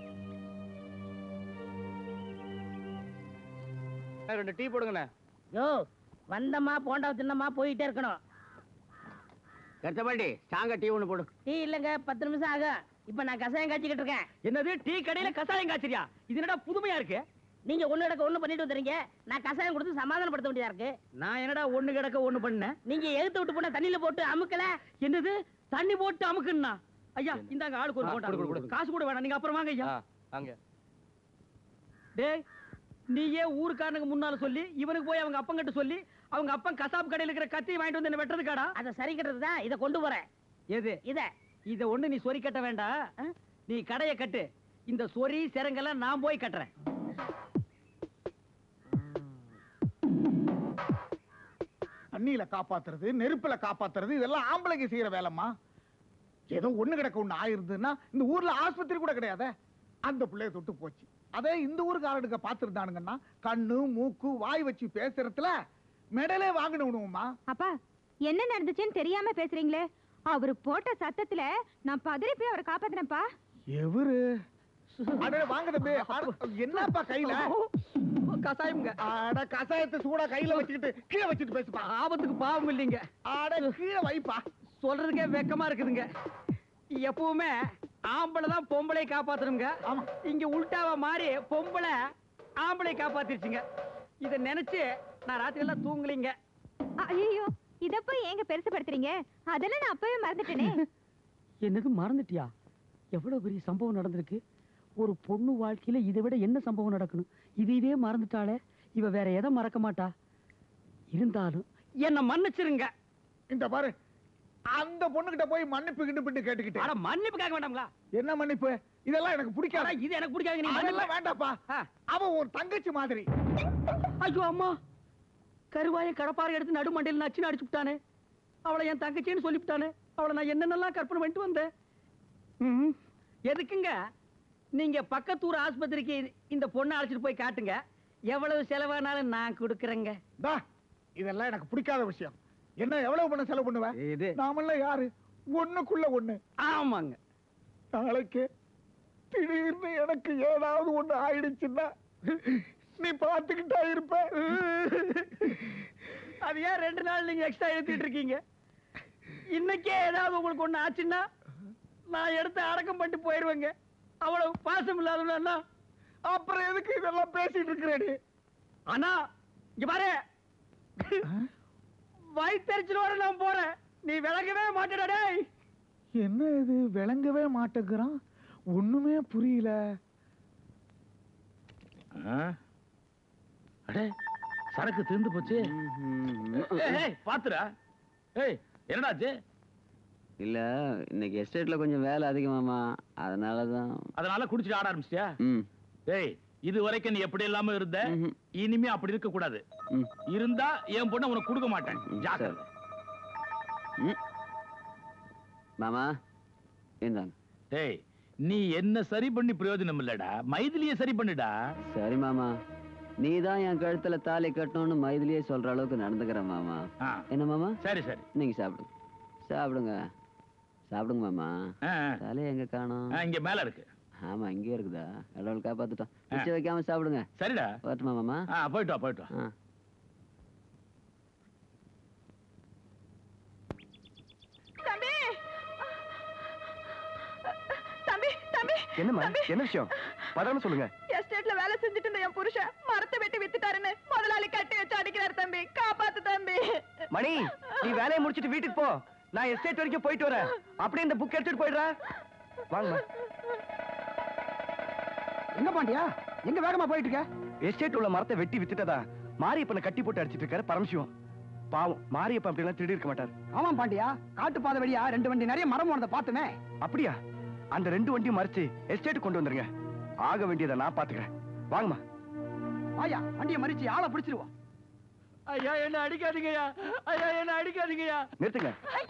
ரெண்டு டீ போடுங்கண்ணே யோ வந்தமா போண்டா தின்னமா போயிட்டே இருக்கணும் கருத்தபாண்டி ஸ்ட்ராங்கா டீ ஒண்ணு போடு டீ இல்லங்க பத்து நிமிஷம் ஆகும் இப்ப நான் கசாயம் காய்ச்சிக்கிட்டு இருக்கேன் என்னது டீ கடையில கசாயம் காய்ச்சறியா இது என்னடா புதுமையா இருக்கு நீங்க ஒண்ணு கிடக்க ஒண்ணு பண்ணிட்டு வந்துறீங்க நான் கசாயம் கொடுத்து சமாதானப்படுத்த வேண்டியதா இருக்கு நான் என்னடா ஒண்ணு கிடக்க ஒண்ணு பண்ணேன் நீங்க எடுத்து விட்டு போன தண்ணியில போட்டு அமுக்கல என்னது தண்ணி போட்டு அமுக்குன்னா ஐயா இந்தாங்க ஆளுக்கு ஒரு ஆ, போட்டா கொடு, கொடு, கொடு. காசு கூட வேணாம் நீங்க அப்புறம் வாங்க ஐயா வாங்க டேய் நீயே ஊருக்காரனுக்கு முன்னால சொல்லி இவனுக்கு போய் அவங்க அப்பங்கிட்ட சொல்லி அவங்க அப்பன் கசாப்பு கடையில இருக்கிற கத்தி வாங்கிட்டு வந்து என்ன வெட்டுறதுக்காடா அத சரி கட்டுறது தான் இதை கொண்டு போறேன் எது இத இத ஒண்ணு நீ சொறி கட்ட வேண்டாம் ஆ? நீ கடைய கட்டு இந்த சொறி சிறங்கெல்லாம் நான் போய் கட்டுறேன் தண்ணியில காப்பாத்துறது நெருப்புல காப்பாத்துறது இதெல்லாம் ஆம்பளைங்க செய்யற வேலைம்மா ஏதோ ஒண்ணு கிடக்க ஒண்ணு ஆயிருந்ததுன்னா இந்த ஊர்ல ஆஸ்பத்திரி கூட கிடையாதே அந்த பிள்ளைய தொட்டு போச்சு அதே இந்த ஊருக்காரனுங்க பாத்துருந்தானுங்கன்னா கண்ணு மூக்கு வாய் வச்சு பேசுறதுல மெடலே வாங்கினவனுமா அப்பா என்ன நடந்துச்சுன்னு தெரியாம பேசுறீங்களே அவரு போட்ட சத்தத்துல நான் பதறி போய் அவரை காப்பாத்தினப்பா எவரு அட வாங்க தம்பி அட, என்னப்பா கையில கசாயம்ங்க அட கசாயத்தை சூடா கையில வச்சுக்கிட்டு கீழே வச்சுட்டு பேசுப்பா ஆபத்துக்கு பாவம் இல்லைங்க அட கீழே வைப்பா சொல்றதுக்கே வெக்கமா இருக்குதுங்க எப்பவுமே ஆம்பளை தான் பொம்பளை காப்பாத்தணுங்க ஆமா. இங்க உல்டாவா மாறி பொம்பளை ஆம்பளை காப்பாத்திருச்சுங்க இத நினைச்சு நான் ராத்திரி எல்லாம் தூங்கலீங்க ஐயோ இத போய் ஏங்க பெருசுபடுத்துறீங்க அதெல்லாம் நான் அப்பவே மறந்துட்டேனே என்னது மறந்துட்டியா எவ்வளவு பெரிய சம்பவம் நடந்திருக்கு ஒரு பொண்ணு வாழ்க்கையில இதை விட என்ன சம்பவம் நடக்கணும் இதையவே மறந்துட்டாளே இவ வேற எதை மறக்க மாட்டா இருந்தாலும் என்ன மன்னிச்சிருங்க இந்த பாரு அந்த பொண்ணுகிட்ட போய் மன்னிப்பு கிண்டு கேட்டுக்கிட்டு ஆனா மன்னிப்பு கேட்க வேண்டாங்களா என்ன மன்னிப்பு இதெல்லாம் எனக்கு ஆனா பிடிக்காது இது எனக்கு பிடிக்காது நீ அதெல்லாம் மன்னிப்பு- வேண்டாப்பா ஆ. அவன் ஒரு தங்கச்சி மாதிரி ஐயோ அம்மா கருவாய கடப்பாறை எடுத்து நடுமண்டையில் நச்சுன்னு அடிச்சு விட்டானே அவளை என் தங்கச்சின்னு சொல்லிவிட்டானே அவளை நான் என்னென்னலாம் கற்பனை பண்ணிட்டு வந்தேன் ம்ம். எதுக்குங்க நீங்க பக்கத்தூர் ஆஸ்பத்திரிக்கு இந்த பொண்ணை அழைச்சிட்டு போய் காட்டுங்க எவ்வளவு செலவானாலும் நான் கொடுக்குறேங்க டா, இதெல்லாம் எனக்கு பிடிக்காத விஷயம் என்ன எவ்வளவு பண்ண செலவு பண்ணுவ இது நாமெல்லாம் யாரு ஒண்ணுக்குள்ள ஒண்ணு ஆமாங்க நாளைக்கு திடீர்னு எனக்கு ஏதாவது ஒண்ணு ஆயிடுச்சுன்னா நீ பார்த்துக்கிட்டா இருப்ப அது ஏன் ரெண்டு நாள் நீங்க எக்ஸ்ட்ரா எழுதிட்டு இருக்கீங்க இன்னைக்கே ஏதாவது உங்களுக்கு ஒண்ணு ஆச்சுன்னா நான் எடுத்து அடக்கம் பண்ணிட்டு போயிருவேங்க அவ்வளவு பாசம் இல்லாதவனா அப்புறம் எதுக்கு இதெல்லாம் பேசிட்டு இருக்கிறேடி ஆனா இங்க பாரு வயிற்றுச்சலோட நான் போறேன் நீ விளங்கவே மாட்டேடா டேய் என்ன இது விளங்கவே மாட்டேங்கிறான் ஒண்ணுமே புரியல அடே சரக்கு தீர்ந்து போச்சு ஏய், ஏய், பாத்துடா ஏய் என்னடாச்சு இல்ல இன்னைக்கு எஸ்டேட்ல கொஞ்சம் வேலை அதிகமாமா அதனாலதான் அதனால குடிச்சிட்டு ஆட ஆரம்பிச்சிட்டியா ம் ஏய் இது வரைக்கும் நீ எப்படி இல்லாம இருந்த ம்ஹும். இனிமே அப்படி இருக்க கூடாது ம் இருந்தா என் பொண்ணை உனக்கு கொடுக்க மாட்டேன் ம், ஜாக்கிரதை ம். மாமா இந்தாங்க டேய் நீ என்ன சரி பண்ணி பிரயோஜனம் இல்லடா மைதிலிய சரி பண்ணுடா சரி மாமா நீ தான் என் கழுத்துல தாலி கட்டணும்னு மைதிலியே சொல்ற அளவுக்கு நடந்துக்கிற மாமா ஆ, என்ன மாமா சரி சரி நீங்க சாப்பிடுங்க சாப்பிடுங்க சாப்பிடுங்க மாமா ஆ, ஆ. தலையை எங்க காணோம் ஆ, இங்க மேல இருக்கு ஆமா இங்கேயே இருக்குதா கடவுள் காப்பாத்துட்டோம் மிச்சம் வைக்காம சாப்பிடுங்க சரிடா வரட்டுமா மாமா ஆ போயிட்டு வா போயிட்டு வா ஆ தம்பி தம்பி தம்பி என்னம்மா என்ன விஷயம் பதறாம சொல்லுங்க எஸ்டேட்ல வேலை செஞ்சுட்டு இருந்த என் புருஷன் மரத்தை வெட்டி வித்துட்டாருன்னு முதலாளி கட்டி வச்சு அடிக்கிறாரு தம்பி காப்பாத்து தம்பி மணி நீ வேலையை முடிச்சிட்டு வீட்டுக்கு போ நான் எஸ்டேட் வரைக்கும் போயிட்டு வரேன் அப்படியே இந்த புக் எடுத்துட்டு போயிடுறேன் வாங்கம்மா எங்க பாண்டியா எங்க வேகமா போயிட்டு இருக்க எஸ்டேட் உள்ள மரத்தை வெட்டி வித்துட்டதா மாரியப்பனை கட்டி போட்டு அடிச்சிட்டு இருக்காரு பரமசிவம் பாவம் மாரியப்பன் அப்படி எல்லாம் திருடி இருக்க மாட்டார் ஆமா பாண்டியா காட்டு பாதை வழியா ரெண்டு வண்டி நிறைய மரம் போனதை பார்த்துமே அப்படியா அந்த ரெண்டு வண்டியும் மறைச்சு எஸ்டேட் கொண்டு வந்துருங்க ஆக வேண்டியதை நான் பாத்துக்கிறேன் வாங்கம்மா ஆயா வண்டியை மறிச்சு ஆளை பிடிச்சிருவோம் ஐயா என்ன அடிக்காதீங்கய்யா ஐயா என்ன அடிக்காதீங்கய்யா நிறுத்துங்க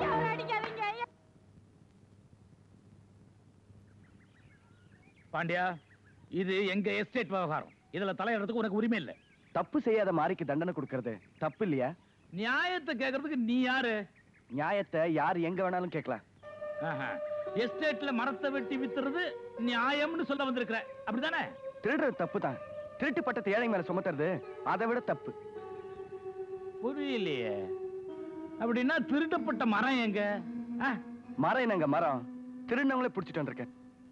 பாண்டியா இது எங்க எஸ்டேட் விவகாரம் இதுல தலையிடறதுக்கு உனக்கு உரிமை இல்ல தப்பு செய்யாத மாரிக்கு தண்டனை கொடுக்கறது தப்பு இல்லையா நியாயத்தை கேக்குறதுக்கு நீ யாரு நியாயத்தை யார் எங்க வேணாலும் கேட்கலாம் ஆஹா. எஸ்டேட்ல மரத்தை வெட்டி வித்துறது நியாயம்னு சொல்ல வந்திருக்கிற அப்படிதானே திருடுறது தப்பு தான் திருட்டு பட்டத்தை ஏழை மேல சுமத்துறது அதை விட தப்பு புரியலையே அப்படின்னா திருட்டப்பட்ட மரம் எங்க ஆ, மரம் என்னங்க மரம் திருநவங்களே புடிச்சிட்டு வந்திருக்கேன்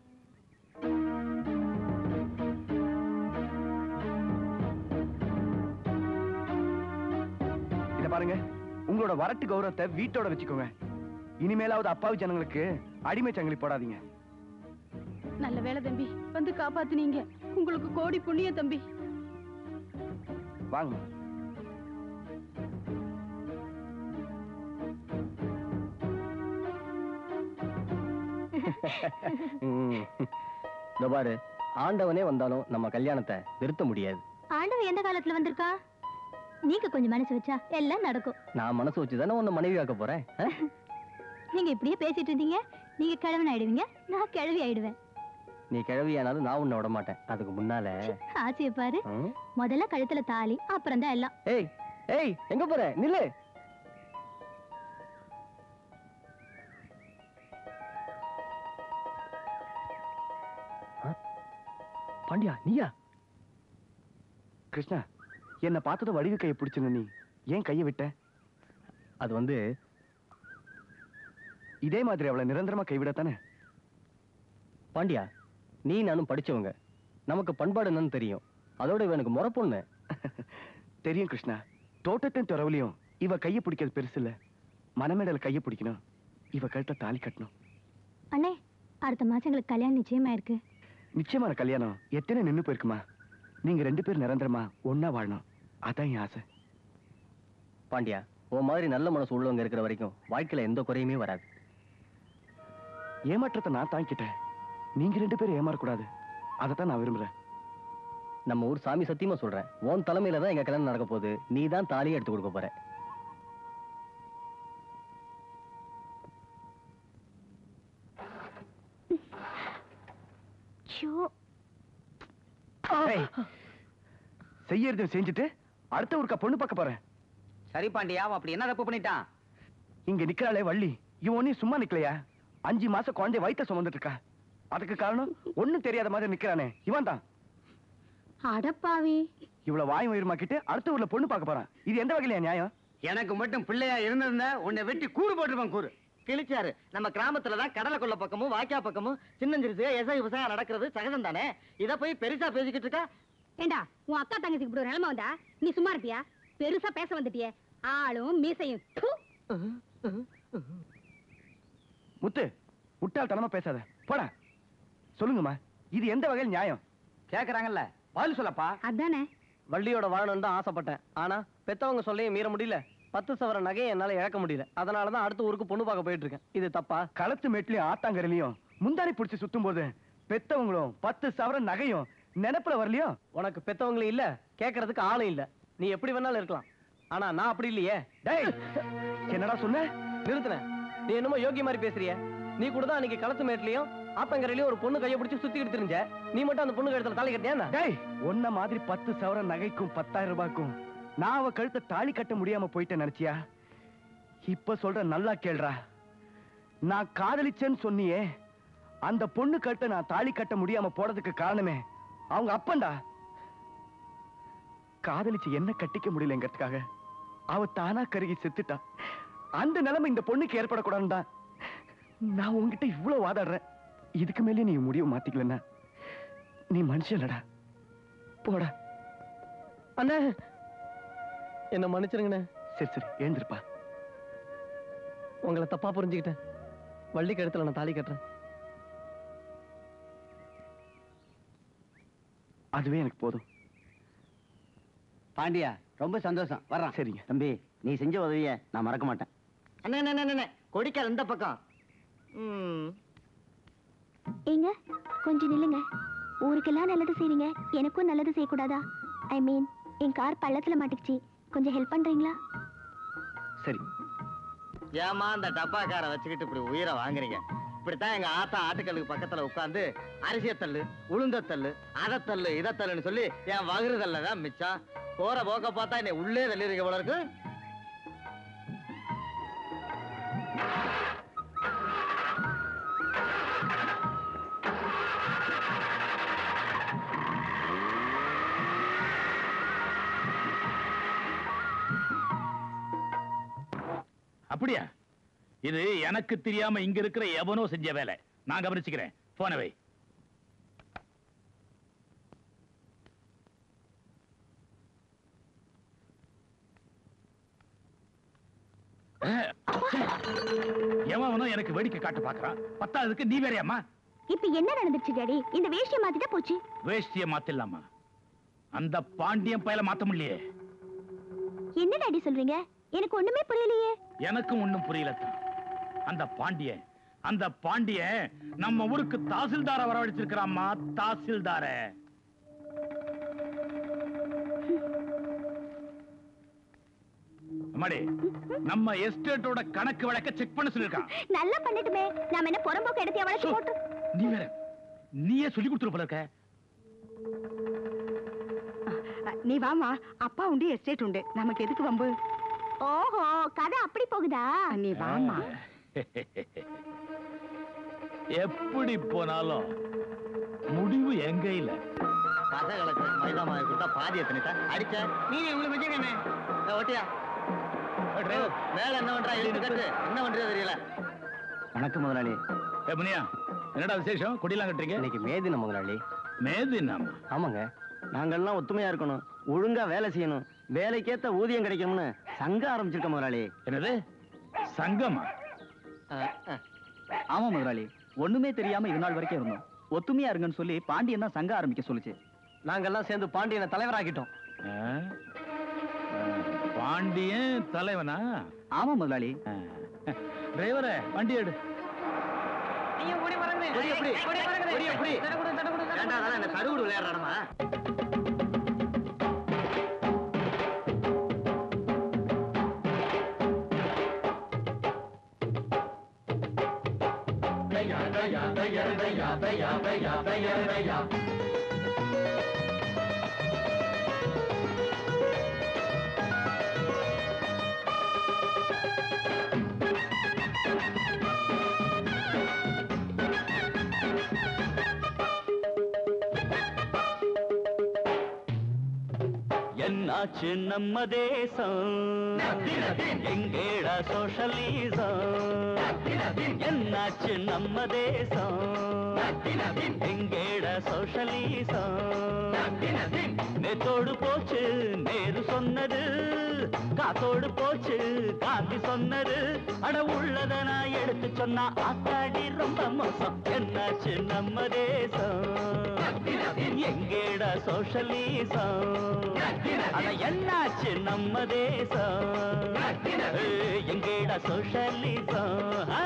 இத பாருங்க உங்களோட வரட்டு கௌரவத்தை வீட்டோட வச்சுக்கோங்க இனிமேலாவது அப்பாவி ஜனங்களுக்கு அடிமை சங்கிலி போடாதீங்க நல்ல வேலை தம்பி வந்து காப்பாத்துனீங்க உங்களுக்கு கோடி புண்ணிய தம்பி வாங்க இந்த பாரு ஆண்டவனே வந்தாலும் நம்ம கல்யாணத்தை நிறுத்த முடியாது ஆண்டவன் எந்த காலத்துல வந்திருக்கா நீங்க கொஞ்சம் மனசு வச்சா எல்லாம் நடக்கும் நான் மனசு வச்சு தானே உன்னை மனைவி ஆக்க போறேன் ஆ? நீங்க இப்படியே பேசிட்டு இருந்தீங்க நீங்க கிழவன் ஆயிடுவீங்க நான் கிழவி ஆயிடுவேன் நீ கிழவியானாலும் நான் உன்னை விட மாட்டேன் அதுக்கு முன்னால ஆசைய பாரு ம்? முதல்ல கழுத்துல தாலி அப்புறம் தான் எல்லாம் ஏய் ஏய் எங்க போற நில்லு ஆ? பாண்டியா நீயா கிருஷ்ணா என்ன பார்த்ததும் வடிவு கையை பிடிச்சிருந்த நீ ஏன் கையை விட்ட அது வந்து இதே மாதிரி அவளை நிரந்தரமா கைவிடத்தானே பாண்டியா நீ நானும் படிச்சவங்க நமக்கு பண்பாடு என்னன்னு தெரியும் அதோட இவ எனக்கு முறை பொண்ணு தெரியும் கிருஷ்ணா தோட்டத்தின் துறவுலையும் இவ கையை பிடிக்கிறது பெருசு இல்ல மனமேடல கையை பிடிக்கணும் இவ கழுத்தை தாலி கட்டணும் அண்ணே அடுத்த மாசம் எங்களுக்கு கல்யாணம் நிச்சயமா இருக்கு நிச்சயமான கல்யாணம் எத்தனை நின்னு போயிருக்குமா நீங்க ரெண்டு பேரும் நிரந்தரமா ஒன்னா வாழணும் அதான் என் ஆசை பாண்டியா உன் மாதிரி நல்ல மனசு உள்ளவங்க இருக்கிற வரைக்கும் வாழ்க்கையில எந்த குறையுமே வராது ஏமாற்றத்தை நான் தாங்கிக்கிட்டேன் நீங்க ரெண்டு பேரும் ஏமாறக்கூடாது அதைத்தான் நான் விரும்புறேன் நம்ம ஊர் சாமி சத்தியமா சொல்றேன் உன் தலைமையில தான் எங்க கல்யாணம் நடக்க போகுது நீ தான் தாலியை எடுத்து கொடுக்க போற ஷோ ஏய், செய்யறதும் செஞ்சுட்டு அடுத்த ஒருக்கா பொண்ணு பார்க்க போறேன் சரி பாண்டியா அவன் அப்படி என்ன தப்பு பண்ணிட்டான் இங்க நிக்கிறாளே வள்ளி இவன் ஒன்னும் சும்மா நிக்கலையா அஞ்சு மாசம் குழந்தை வயித்த சுமந்துட்டு இருக்கா அதுக்கு காரணம் ஒண்ணும் தெரியாத மாதிரி நிக்கிறானே இவன் தான் அடப்பாவி இவ்வளவு வாய் வயிறுமாக்கிட்டு அடுத்த ஊர்ல பொண்ணு பார்க்க போறான் இது எந்த வகையில நியாயம் எனக்கு மட்டும் பிள்ளையா இருந்திருந்தா உன்னை வெட்டி கூறு போட்டுருப்பான் கூறு கிழிச்சாரு நம்ம கிராமத்துல தான் கடலை கொள்ள பக்கமும் வாய்க்கா பக்கமும் சின்னஞ்சிறுசு எசை விவசாயம் நடக்கிறது சகஜம் தானே இத போய் பெருசா பேசிக்கிட்டு இருக்கா ஏண்டா உன் அக்கா தங்கச்சிக்கு இப்படி ஒரு நிலைமை வந்தா நீ சும்மா இருப்பியா பெருசா பேச வந்துட்டியே ஆளும் மீசையும் ப்பு. முத்து முட்டாள்தனமா பேசாத போடா சொல்லுங்கம்மா இது எந்த வகையில் நியாயம் கேக்குறாங்கல்ல பதில் சொல்லப்பா அதானே வள்ளியோட வாழணும்னு தான் ஆசைப்பட்டேன் ஆனா பெத்தவங்க சொல்லையும் மீற முடியல பத்து சவர நகையை என்னால இழக்க முடியல அதனால தான் அடுத்த ஊருக்கு பொண்ணு பார்க்க போயிட்டு இருக்கேன் இது தப்பா களத்து மேட்லயும் ஆத்தாங்கரையிலயும் முந்தாரி பிடிச்சி சுத்தும் போது பெத்தவங்களும் பத்து சவரன் நகையும் நினைப்புல வரலையோ உனக்கு பெத்தவங்களும் இல்ல கேட்கறதுக்கு ஆளும் இல்ல நீ எப்படி வேணாலும் இருக்கலாம் ஆனா நான் அப்படி இல்லையே டேய் என்னடா சொன்ன நிறுத்துன நீ என்னமோ யோகிய மாதிரி பேசுறிய நீ கூட தான் அன்னைக்கு களத்து மேட்லயும் ஆப்பங்கரையிலயும் ஒரு பொண்ணு கையை பிடிச்சி சுத்திக்கிட்டு தெரிஞ்ச நீ மட்டும் அந்த பொண்ணு கழுத்துல தாலி கட்டியா டேய் உன்ன மாதிரி பத்து சவர நகைக்கும் பத்தாயிரம் ரூபாய்க்கும் நான் அவ கழுத்தை தாலி கட்ட முடியாம போயிட்டேன் நினைச்சியா இப்ப சொல்ற நல்லா கேள்றா நான் காதலிச்சேன்னு சொன்னியே அந்த பொண்ணு கழுத்தை நான் தாலி கட்ட முடியாம போறதுக்கு காரணமே அவங்க அப்பன்டா காதலிச்சு என்ன கட்டிக்க முடியலங்கிறதுக்காக அவ தானா கருகி செத்துட்டா அந்த நிலைமை இந்த பொண்ணுக்கு ஏற்படக்கூடாதுன்னு தான் நான் உன்கிட்ட இவ்வளவு வாதாடுறேன் இதுக்கு மேலே நீ முடிவு மாத்திக்கலன்னா நீ மனுஷன்லடா போடா அண்ணே என்ன மன்னிச்சிருங்கண்ணே சரி சரி எழுந்திருப்பா உங்களை தப்பா புரிஞ்சுக்கிட்டேன் வள்ளி கழுத்துல நான் தாலி கட்டுறேன் அதுவே எனக்கு போதும் பாண்டியா ரொம்ப சந்தோஷம் வர்றான் சரிங்க தம்பி நீ செஞ்ச உதவிய நான் மறக்க மாட்டேன் அண்ணே அண்ணே, அண்ணே அண்ணே கொடிக்கால் இந்த பக்கம் ம் ஏங்க கொஞ்சம் நில்லுங்க ஊருக்கெல்லாம் நல்லது செய்றீங்க எனக்கும் நல்லது செய்யக்கூடாதா ஐ மீன் என் கார் பள்ளத்துல மாட்டிக்கிச்சு கொஞ்சம் ஹெல்ப் பண்றீங்களா சரி ஏமா அந்த டப்பாக்கார வச்சுக்கிட்டு இப்படி உயிரை வாங்குறீங்க இப்படித்தான் எங்க ஆத்தா ஆட்டுக்கல்லுக்கு பக்கத்துல உட்கார்ந்து அரிசிய தள்ளு உளுந்த தள்ளு அதை தள்ளு இதை தள்ளுன்னு சொல்லி என் வகுறுதல்ல தான் மிச்சம் போற போக்க பார்த்தா என்னை உள்ளே தள்ளிருக்க போல இருக்கு அப்படியா இது எனக்கு தெரியாம இங்க இருக்கிற எவனோ செஞ்ச வேலை நான் கவனிச்சுக்கிறேன் போனவை எவனோ எனக்கு வேடிக்கை காட்ட பாக்குறான் பத்தாவதுக்கு நீ வேறையாமா இப்ப என்ன நடந்துச்சு டாடி இந்த வேஷ்டியை மாத்திட்டா போச்சு வேஷ்டிய மாத்திடலாமா அந்த பாண்டியன் பயல மாத்த முடியலையே என்ன டாடி சொல்றீங்க எனக்கு ஒண்ணுமே புரியலையே எனக்கும் ஒண்ணும் புரியலத்தான் அந்த பாண்டியன் அந்த பாண்டியன் நம்ம ஊருக்கு தாசில்தார வரவழைச்சிருக்கிறாம்மா தாசில்தார அம்மாடி நம்ம எஸ்டேட்டோட கணக்கு வழக்க செக் பண்ண சொல்லிருக்கான் நல்லா பண்ணிட்டுமே நாம என்ன புறம்போக்கு எடுத்து வளைச்சு போட்டு நீ வேற நீயே சொல்லி கொடுத்துரு போல இருக்க நீ வாமா அப்பா உண்டு எஸ்டேட் உண்டு நமக்கு எதுக்கு வம்பு ஓஹோ கதை அப்படி போகுதா நீ வாமா எப்படி போனாலும் முடிவு எங்க இல்ல பசங்களுக்கு மைதா மாவு கொடுத்தா பாதி எத்தனை அடிச்ச நீ உங்களுக்கு வச்சுக்கண்ணே ஓட்டியா மேல என்ன பண்றா எழுதி கட்டு என்ன பண்றது தெரியல வணக்கம் முதலாளி ஏ முனியா என்னடா விசேஷம் கொடியெல்லாம் கட்டுறீங்க இன்னைக்கு மேதின முதலாளி மேதினம் ஆமாங்க நாங்கெல்லாம் ஒத்துமையா இருக்கணும் ஒழுங்கா வேலை செய்யணும் வேலைக்கேத்த ஊதியம் கிடைக்கும்னு சங்கம் ஆரம்பிச்சிருக்க முதலாளி என்னது சங்கமா ஆமா முதலாளி ஒண்ணுமே தெரியாம இது நாள் வரைக்கும் இருந்தோம் ஒத்துமையா இருங்கன்னு சொல்லி பாண்டியன் தான் சங்கம் ஆரம்பிக்க சொல்லுச்சு நாங்கெல்லாம் சேர்ந்து பாண்டியனை தலைவராக்கிட்டோம் ஆ? ஆ, பாண்டியன் தலைவனா ஆமா முதலாளி டிரைவரே வண்டி எடு கொடி எப்படி? கொடி எப்படி? ஏன்டா அதெல்லாம் என்ன தடுகுடு விளையாடுறானமா என்னாச்சு நம்ம தேசம் எங்கேடா சோஷலிசம் என்னாச்சு நம்ம தேசம் எங்கேடா சோஷலிசம் நேத்தோடு போச்சு நேரு சொன்னது காத்தோடு போச்சு காந்தி சொன்னது அட உள்ளத நான் எடுத்து சொன்னா ஆத்தாடி ரொம்ப மோசம் என்னாச்சு நம்ம தேசம் எங்கேடா சோஷலிசம் அட என்னாச்சு நம்ம தேசம் ஏய், எங்கேடா சோஷலிசம் ஆ.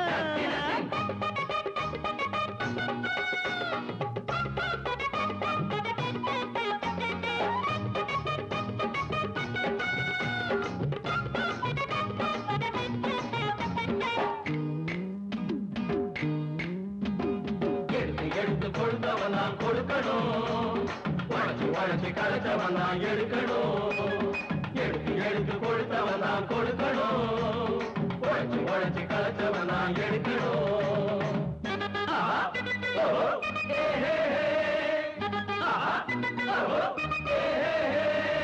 உழைச்சு களைச்சவன் தான் எடுக்கணும் எடுத்து எடுத்து கொடுத்தவன் தான் கொடுக்கணும் உழைச்சு உழைச்சு களைச்சவன் தான் எடுக்கணும் ஆஹா, ஓஹோ, ஏ, ஹே, ஹே. ஆஹா, ஓஹோ, ஏ, ஹே, ஹே.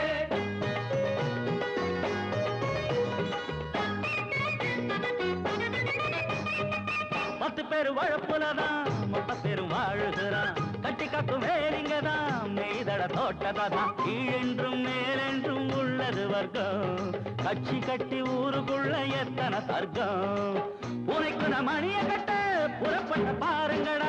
பத்து பேர் வழப்புலதான் மொத்த பேரும் வாழுகிறான் கட்டி காக்கும் வேலிங்கதான் நெய்தட தோட்டதான் கீழென்றும் மேலென்றும் உள்ளது வர்க்கம் கட்சி கட்டி ஊருக்குள்ள எத்தனை சர்க்கம் உனக்கு நான் மணிய கட்ட புறப்பட்ட பாருங்கடா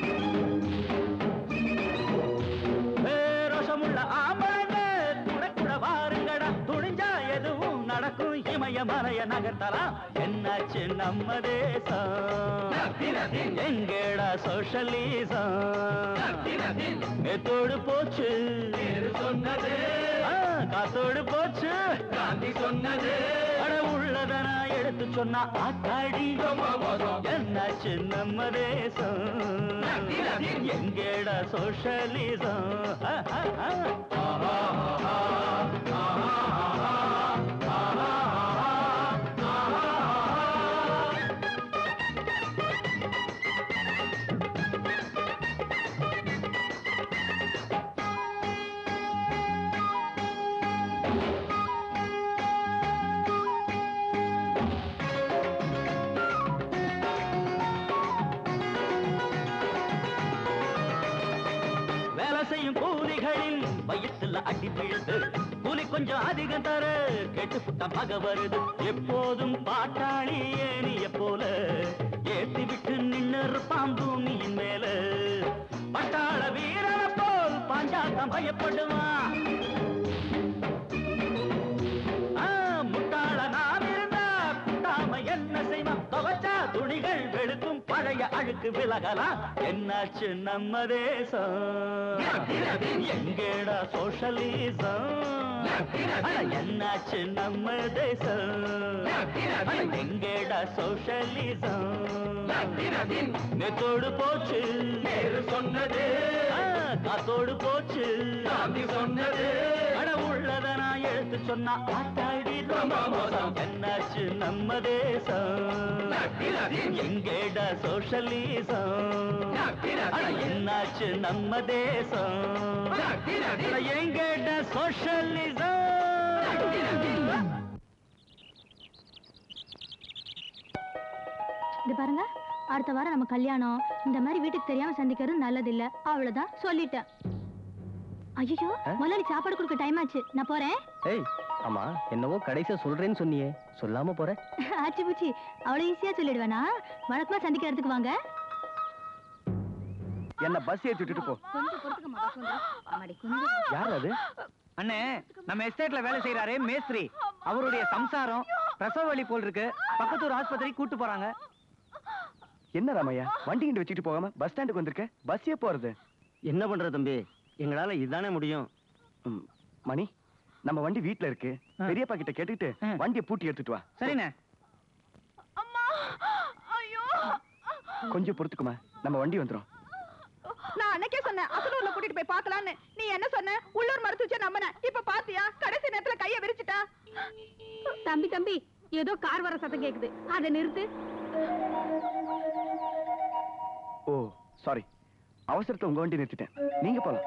ரோஷமுள்ள ஆம்பளங்க துணைக்குள்ள வாருங்கடா துணிஞ்சா எதுவும் நடக்கும் இமய மலைய நகர்த்தலாம் என்னாச்சு நம்ம தேசம் எங்கடா சோஷலிசம் மெத்தோடு போச்சு சொன்னது ஆ, காத்தோடு போச்சு காந்தி சொன்னது அட உள்ளத நான் எடுத்து சொன்னா ஆத்தாடி என்னாச்சு நம்ம தேசம் எங்கேடா சோஷலிசம் ஆ, ஆ, ஆ. வேலை செய்யும் கூலிகளின் வயிற்றுல அடி விழுது கூலி கொஞ்சம் அதிகம் தர கெட்டு புட்ட பக வருது எப்போதும் பாட்டாளி ஏனிய போல ஏத்தி விட்டு நின்னு இருப்பான் பூமியின் மேல பட்டாள வீரன போல் பாஞ்சாட்டம் பயப்படுவான் ஆ, முட்டாள நாம் இருந்தா குட்டாம என்ன செய்வான் துவச்சா துணிகள் வெளுக்கும் பழைய அழுக்கு விலகலாம் என்னாச்சு நம்ம தேசம் எங்கேடா சோஷலிசம் அட, என்னாச்சு நம்ம தேசம் அட, எங்கேடா சோஷலிசம் நெத்தோடு போச்சு சொன்னது ஆ, காத்தோடு போச்சு காந்தி சொன்னது அட உள்ளத நான் எடுத்து சொன்னா ஆட்டாடி ரொம்ப மோசம் என்னாச்சு நம்ம தேசம் எங்கேடா சோஷலிசம் அட என்னாச்சு நம்ம தேசம் அட எங்கேடா சோஷலிசம் இது பாருங்க அடுத்த வாரம் நம்ம கல்யாணம் இந்த மாதிரி வீட்டுக்கு தெரியாம சந்திக்கிறது நல்லது இல்ல அவ்வளவுதான் சொல்லிட்டேன் ஐயோ முதலாளி சாப்பாடு கொடுக்க டைம் ஆச்சு நான் போறேன் ஏய் ஆமா என்னவோ கடைசியா சொல்றேன்னு சொன்னியே சொல்லாம போற ஆச்சு பூச்சி அவ்வளவு ஈஸியா சொல்லிடுவேனா வழக்கமா சந்திக்கிறதுக்கு வாங்க என்ன பஸ் ஏத்தி விட்டுட்டு போ கொஞ்சம் பொறுத்துக்கம்மா பஸ் வந்துரும். அம்மாடி, கொஞ்சம் யார் அது அண்ணே நம்ம எஸ்டேட்ல வேலை செய்யறாரே மேஸ்திரி அவருடைய சம்சாரம் பிரசவ வலி போல் இருக்கு பக்கத்தூர் ஆஸ்பத்திரி கூட்டு போறாங்க என்ன ராமையா வண்டி கிண்டு வச்சுட்டு போகாம பஸ் ஸ்டாண்டுக்கு வந்திருக்க பஸ்ஸே போறது என்ன பண்ற தம்பி எங்களால இதுதானே முடியும் ம், மணி நம்ம வண்டி வீட்ல இருக்கு பெரியப்பா கிட்ட கேட்டுக்கிட்டு வண்டியை பூட்டி எடுத்துட்டு வா சரிண்ணே கொஞ்சம் பொறுத்துக்குமா நம்ம வண்டி வந்துரும் நான் அன்னைக்கே சொன்னேன் அசலூர்ல கூட்டிட்டு போய் பார்க்கலான்னு நீ என்ன சொன்ன உள்ளூர் மருத்துவச்ச நம்பின இப்ப பாத்தியா கடைசி நேரத்துல கைய விரிச்சிட்டா தம்பி தம்பி ஏதோ கார் வர சத்தம் கேக்குது அதை நிறுத்து ஓ சாரி அவசரத்தை உங்க வண்டி நிறுத்திட்டேன் நீங்க போலாம்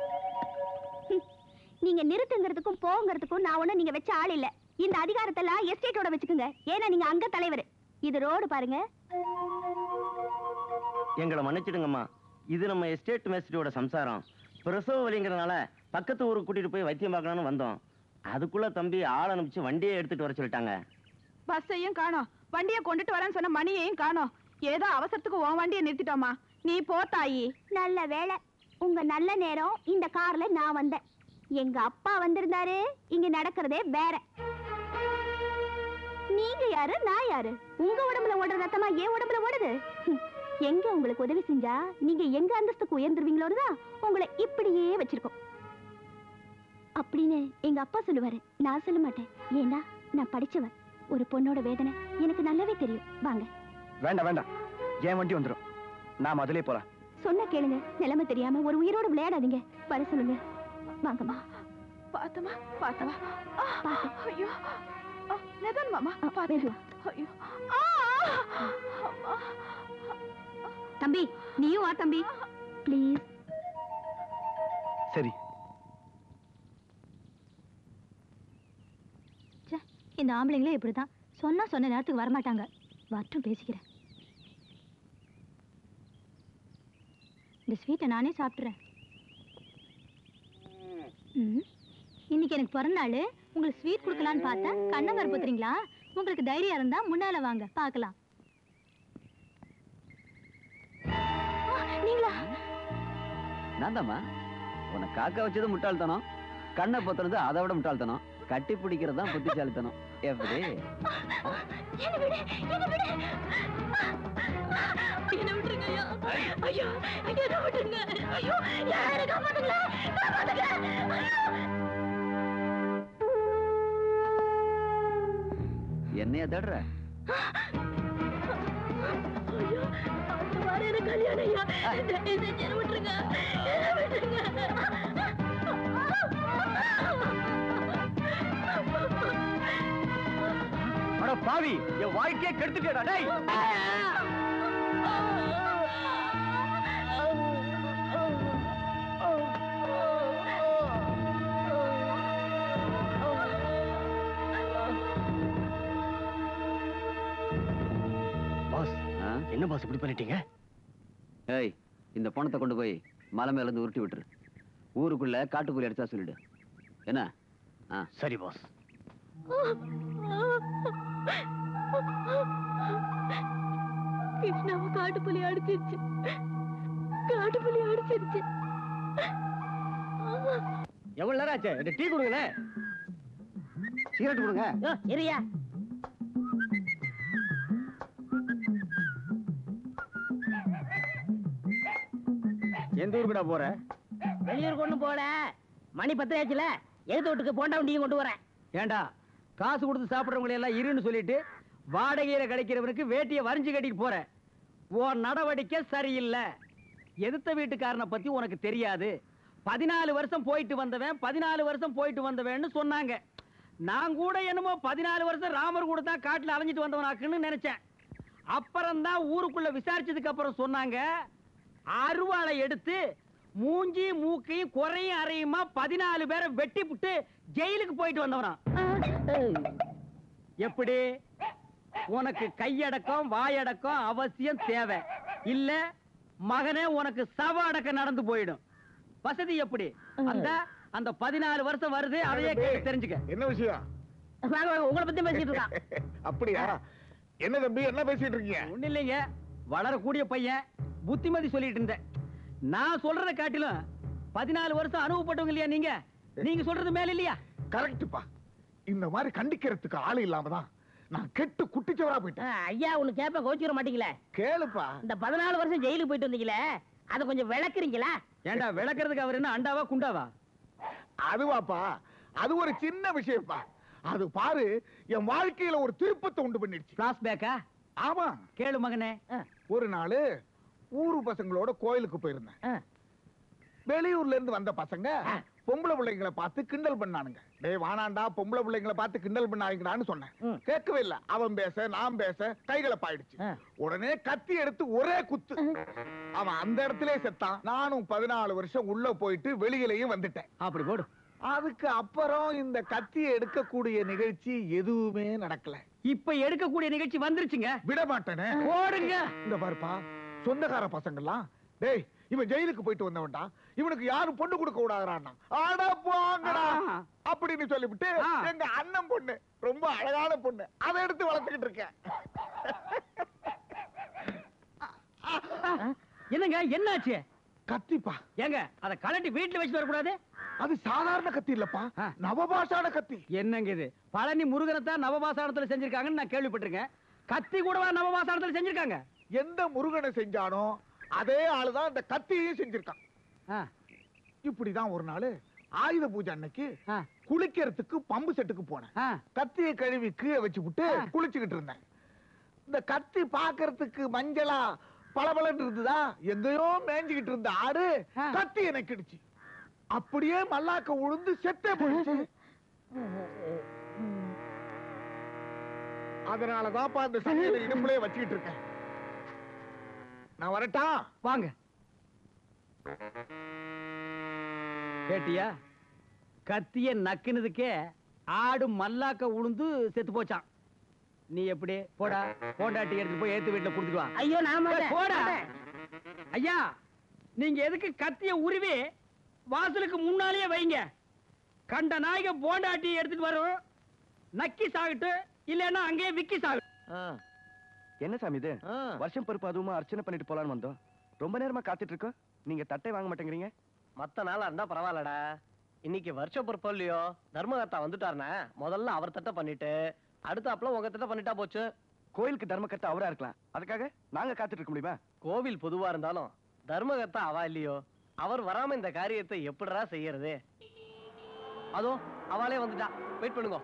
நீங்க நிறுத்துங்கிறதுக்கும் போங்கிறதுக்கும் நான் ஒண்ணு நீங்க வச்ச ஆள் இல்ல இந்த அதிகாரத்தெல்லாம் எஸ்டேட்டோட வச்சுக்குங்க ஏன்னா நீங்க அங்க தலைவர் இது ரோடு பாருங்க எங்களை மன்னிச்சிடுங்கம்மா இது நம்ம எஸ்டேட் மேஸ்திரியோட சம்சாரம் பிரசவ வலிங்கிறனால பக்கத்து ஊருக்கு கூட்டிட்டு போய் வைத்தியம் பார்க்கலாம்னு வந்தோம் அதுக்குள்ள தம்பி ஆள் அனுப்பிச்சு வண்டியே எடுத்துட்டு வர சொல்லிட்டாங்க பஸ்ஸையும் காணோம் வண்டிய கொண்டுட்டு வரேன்னு சொன்ன மணியையும் காணோம் ஏதோ அவசரத்துக்கு உன் வண்டியை நிறுத்திட்டோமா நீ போ தாயி நல்ல வேலை உங்க நல்ல நேரம் இந்த கார்ல நான் வந்தேன் எங்க அப்பா வந்திருந்தாரு இங்க நடக்கிறதே வேற நீங்க யாரு நான் யாரு உங்க உடம்புல ஓடுற ரத்தமா என் உடம்புல ஓடுது ஹம், எங்க உங்களுக்கு உதவி செஞ்சா நீங்க எங்க அந்தஸ்துக்கு உயர்ந்துருவீங்களோன்னு தான் உங்களை இப்படியே வச்சிருக்கோம் அப்படின்னு எங்க அப்பா சொல்லுவாரு நான் சொல்ல மாட்டேன் ஏன்னா நான் படிச்சவன் ஒரு பொண்ணோட வேதனை எனக்கு நல்லாவே தெரியும் வாங்க வேண்டாம் வேண்டாம் என் வண்டி வந்துரும் நான் முதலே போலாம் சொன்னா கேளுங்க நிலைமை தெரியாம ஒரு உயிரோட விளையாடாதீங்க வர சொல்லுங்க வாங்கம்மா பார்த்தமா பார்த்தமா ஐயோ ஆ, நிதானம் மாமா மெதுவா. ஐயோ ஆ, அம்மா. தம்பி நீயும் வா தம்பி ப்ளீஸ் சரி இந்த ஆம்பளைங்களே இப்படிதான் சொன்னா சொன்ன நேரத்துக்கு வரமாட்டாங்க வரட்டும் பேசிக்கிறேன் இந்த ஸ்வீட்டை நானே சாப்பிட்றேன் ம். இன்னைக்கு எனக்கு பிறந்த நாள் உங்களுக்கு ஸ்வீட் கொடுக்கலான்னு பார்த்தேன் கண்ணை வரப்போத்துறீங்களா உங்களுக்கு தைரியம் இருந்தா முன்னால வாங்க பார்க்கலாம் ஆ, நீங்களா நான் தாம்மா உன்னை காக்க வச்சது முட்டாள்தனம் கண்ணை பொத்துனது அதை விட முட்டாள்தனம் கட்டி பிடிக்கிறது தான் புத்திசாலித்தனம் எப்படி என்ன விடு என்ன விடு என்ன விட்டுருங்க ஐயோ ஐயோ என்ன விட்டுருங்க ஐயோ யாரும் காப்பாத்துங்களா காப்பாத்துங்க என்னைய தேடுற ஐயோ அந்த மாதிரி எனக்கு கல்யாணம் ஐயா தயவு செஞ்சு என்ன விட்டுருங்க என்ன விட்டுருங்க அட பாவி என் வாழ்க்கையே கெடுத்துட்டேடா டேய் பாஸ் என்ன பாஸ் இப்படி பண்ணிட்டீங்க ஏய் இந்த பணத்தை கொண்டு போய் மலை மேல இருந்து உருட்டி விட்டுரு ஊருக்குள்ள காட்டுக்குள்ளி அடிச்சா சொல்லிடு என்ன ஆ சரி பாஸ் கிருஷ்ணாவை காட்டுப்புலி அடிச்சிருச்சு காட்டுப்புலி அடிச்சிருச்சு எவ்வளவு நேரம் ஆச்சு ரெண்டு டீ கொடுங்களேன் சிகரெட் கொடுங்க யோ, இருயா எந்த ஊருக்குடா போற வெளியூர் கொண்டு போல மணி பத்து ஆச்சுல எழுத்து வீட்டுக்கு போண்டா வண்டியும் கொண்டு வரேன் ஏண்டா காசு கொடுத்து சாப்பிடுறவங்களை எல்லாம் இருன்னு சொல்லிட்டு வாடகையில கிடைக்கிறவனுக்கு வேட்டியை வரிஞ்சு கட்டிட்டு போற உன் நடவடிக்கை சரியில்லை எதிர்த்த வீட்டுக்காரனை பத்தி உனக்கு தெரியாது பதினாலு வருஷம் போயிட்டு வந்தவன் பதினாலு வருஷம் போயிட்டு வந்தவன்னு சொன்னாங்க நான் கூட என்னமோ பதினாலு வருஷம் ராமர் கூட தான் காட்டுல அலைஞ்சிட்டு வந்தவனாக்குன்னு நினைச்சேன் அப்புறம் தான் ஊருக்குள்ள விசாரிச்சதுக்கு அப்புறம் சொன்னாங்க அருவாளை எடுத்து மூஞ்சி மூக்கையும் குறையும் அறையுமா பதினாலு பேரை வெட்டி புட்டு ஜெயிலுக்கு போயிட்டு வந்தவனா எப்படி உனக்கு கையடக்கம் வாயடக்கம் அவசியம் தேவை இல்ல மகனே உனக்கு சவ அடக்கம் நடந்து போயிடும் வசதி எப்படி அந்த அந்த பதினாலு வருஷம் வருது அதையே கேட்டு தெரிஞ்சுக்க என்ன விஷயம் வாங்க வாங்க உங்களை பத்தி பேசிட்டு இருக்கான் அப்படியா என்ன தம்பி என்ன பேசிட்டு இருக்கீங்க ஒண்ணு இல்லைங்க வளரக்கூடிய பையன் புத்திமதி சொல்லிட்டு இருந்தேன் நான் சொல்றதை காட்டிலும் பதினாலு வருஷம் அனுபவப்பட்டவங்க இல்லையா நீங்க நீங்க சொல்றது மேல இல்லையா கரெக்ட்பா இந்த மாதிரி கண்டிக்கிறதுக்கு ஆள் இல்லாம தான் நான் கெட்டு குட்டிச்சவரா போயிட்டேன் ஆ, ஐயா உனக்கு கேப்ப கோச்சிக்கிற மாட்டீங்களே கேளுப்பா இந்த பதினாலு வருஷம் ஜெயிலுக்கு போயிட்டு வந்தீங்களே அதை கொஞ்சம் விளக்குறீங்களா ஏண்டா விளக்குறதுக்கு அவர் என்ன அண்டாவா குண்டாவா அதுவாப்பா அது ஒரு சின்ன விஷயம்ப்பா அது பாரு என் வாழ்க்கையில ஒரு திருப்பத்தை உண்டு பண்ணிடுச்சு பிளாஸ்பேக்கா ஆமா கேளு மகனே ஒரு நாள் ஊரு பசங்களோட கோயிலுக்கு போயிருந்தேன் வெளியூர்ல இருந்து வந்த பசங்க பொம்பளை பிள்ளைங்களை பார்த்து கிண்டல் பண்ணானுங்க டேய் வானாண்டா பொம்பளை பிள்ளைங்களை பார்த்து கிண்டல் பண்ணாங்கடான்னு சொன்னேன் கேட்கவே இல்ல அவன் பேச நான் பேச கைகளை பாயிடுச்சு உடனே கத்தி எடுத்து ஒரே குத்து அவன் அந்த இடத்திலே செத்தான் நானும் பதினாலு வருஷம் உள்ள போயிட்டு வெளியிலையும் வந்துட்டேன் அப்படி போடு அதுக்கு அப்புறம் இந்த கத்தியை எடுக்கக்கூடிய நிகழ்ச்சி எதுவுமே நடக்கல இப்ப எடுக்கக்கூடிய நிகழ்ச்சி வந்துருச்சுங்க விட மாட்டேனே போடுங்க இந்த பாருப்பா சொந்தக்கார பசங்கெல்லாம் டேய் இவன் ஜெயிலுக்கு போயிட்டு வந்தவன்டா இவனுக்கு யாரும் பொண்ணு கொடுக்க கூடாதுறான்னா அட போங்கடா அப்படின்னு சொல்லிவிட்டு எங்க அண்ணன் பொண்ணு ரொம்ப அழகான பொண்ணு அதை எடுத்து வளர்த்துக்கிட்டு இருக்கேன் என்னங்க என்னாச்சு கத்திப்பா ஏங்க அத கலட்டி வீட்டுல வச்சு வரக்கூடாது அது சாதாரண கத்தி இல்லப்பா நவபாஷான கத்தி என்னங்க இது பழனி முருகனை தான் நவபாசானத்துல செஞ்சிருக்காங்கன்னு நான் கேள்விப்பட்டிருக்கேன் கத்தி கூடவா நவபாசானத்துல செஞ்சிருக்காங்க எந்த முருகனை செஞ்சானோ அதே ஆளுதான் இந்த கத்தியையும் செஞ்சிருக்கான் இப்படிதான் ஒரு நாள் ஆயுத பூஜை அன்னைக்கு குளிக்கிறதுக்கு பம்பு செட்டுக்கு போனேன் கத்தியை கழுவி கீழே வச்சு விட்டு குளிச்சுக்கிட்டு இருந்தேன் இந்த கத்தி பாக்குறதுக்கு மஞ்சளா பளபளன்னு இருந்ததா எங்கேயோ மேய்ஞ்சுக்கிட்டு இருந்த ஆடு கத்தி எனக்கு இடிச்சு அப்படியே மல்லாக்க உழுந்து செத்தே போயிடுச்சு அதனாலதான்ப்பா அந்த சமையலை இடுப்புலயே வச்சுக்கிட்டு இருக்கேன் நான் வரட்டா வாங்க கேட்டியா கத்திய நக்குனதுக்கே ஆடு மல்லாக்க உளுந்து செத்து போச்சான் நீ எப்படி போடா போண்டாட்டி எடுத்து போய் ஏத்து வீட்டுல கொடுத்துட்டு வா ஐயோ நான் மாட்டேன். போடா மாட்டேன். ஐயா நீங்க எதுக்கு கத்திய உருவி வாசலுக்கு முன்னாலேயே வைங்க கண்ட நாய்க போண்டாட்டி எடுத்துட்டு வரும் நக்கி சாகட்டு இல்லைன்னா அங்கேயே விக்கி சாகட்டும் என்ன சாமி இது வருஷம் பருப்பு அதுவுமா அர்ச்சனை பண்ணிட்டு போலான்னு வந்தோம் ரொம்ப நேரமா காத்துட்டு இருக்கோம் நீங்க தட்டை வாங்க மாட்டேங்கிறீங்க மத்த நாளா இருந்தா பரவாயில்லடா இன்னைக்கு வருஷ பொறுப்போ இல்லையோ தர்மகர்த்தா வந்துட்டாருனா முதல்ல அவர் தட்ட பண்ணிட்டு அடுத்தாப்புல உங்க தட்ட பண்ணிட்டா போச்சு கோயிலுக்கு தர்மகர்த்தா அவரா இருக்கலாம் அதுக்காக நாங்க காத்துட்டு இருக்க முடியுமா கோவில் பொதுவா இருந்தாலும் தர்மகர்த்தா அவா இல்லையோ அவர் வராம இந்த காரியத்தை எப்படிடா செய்யறது அதோ அவளே வந்துட்டா வெயிட் பண்ணுங்க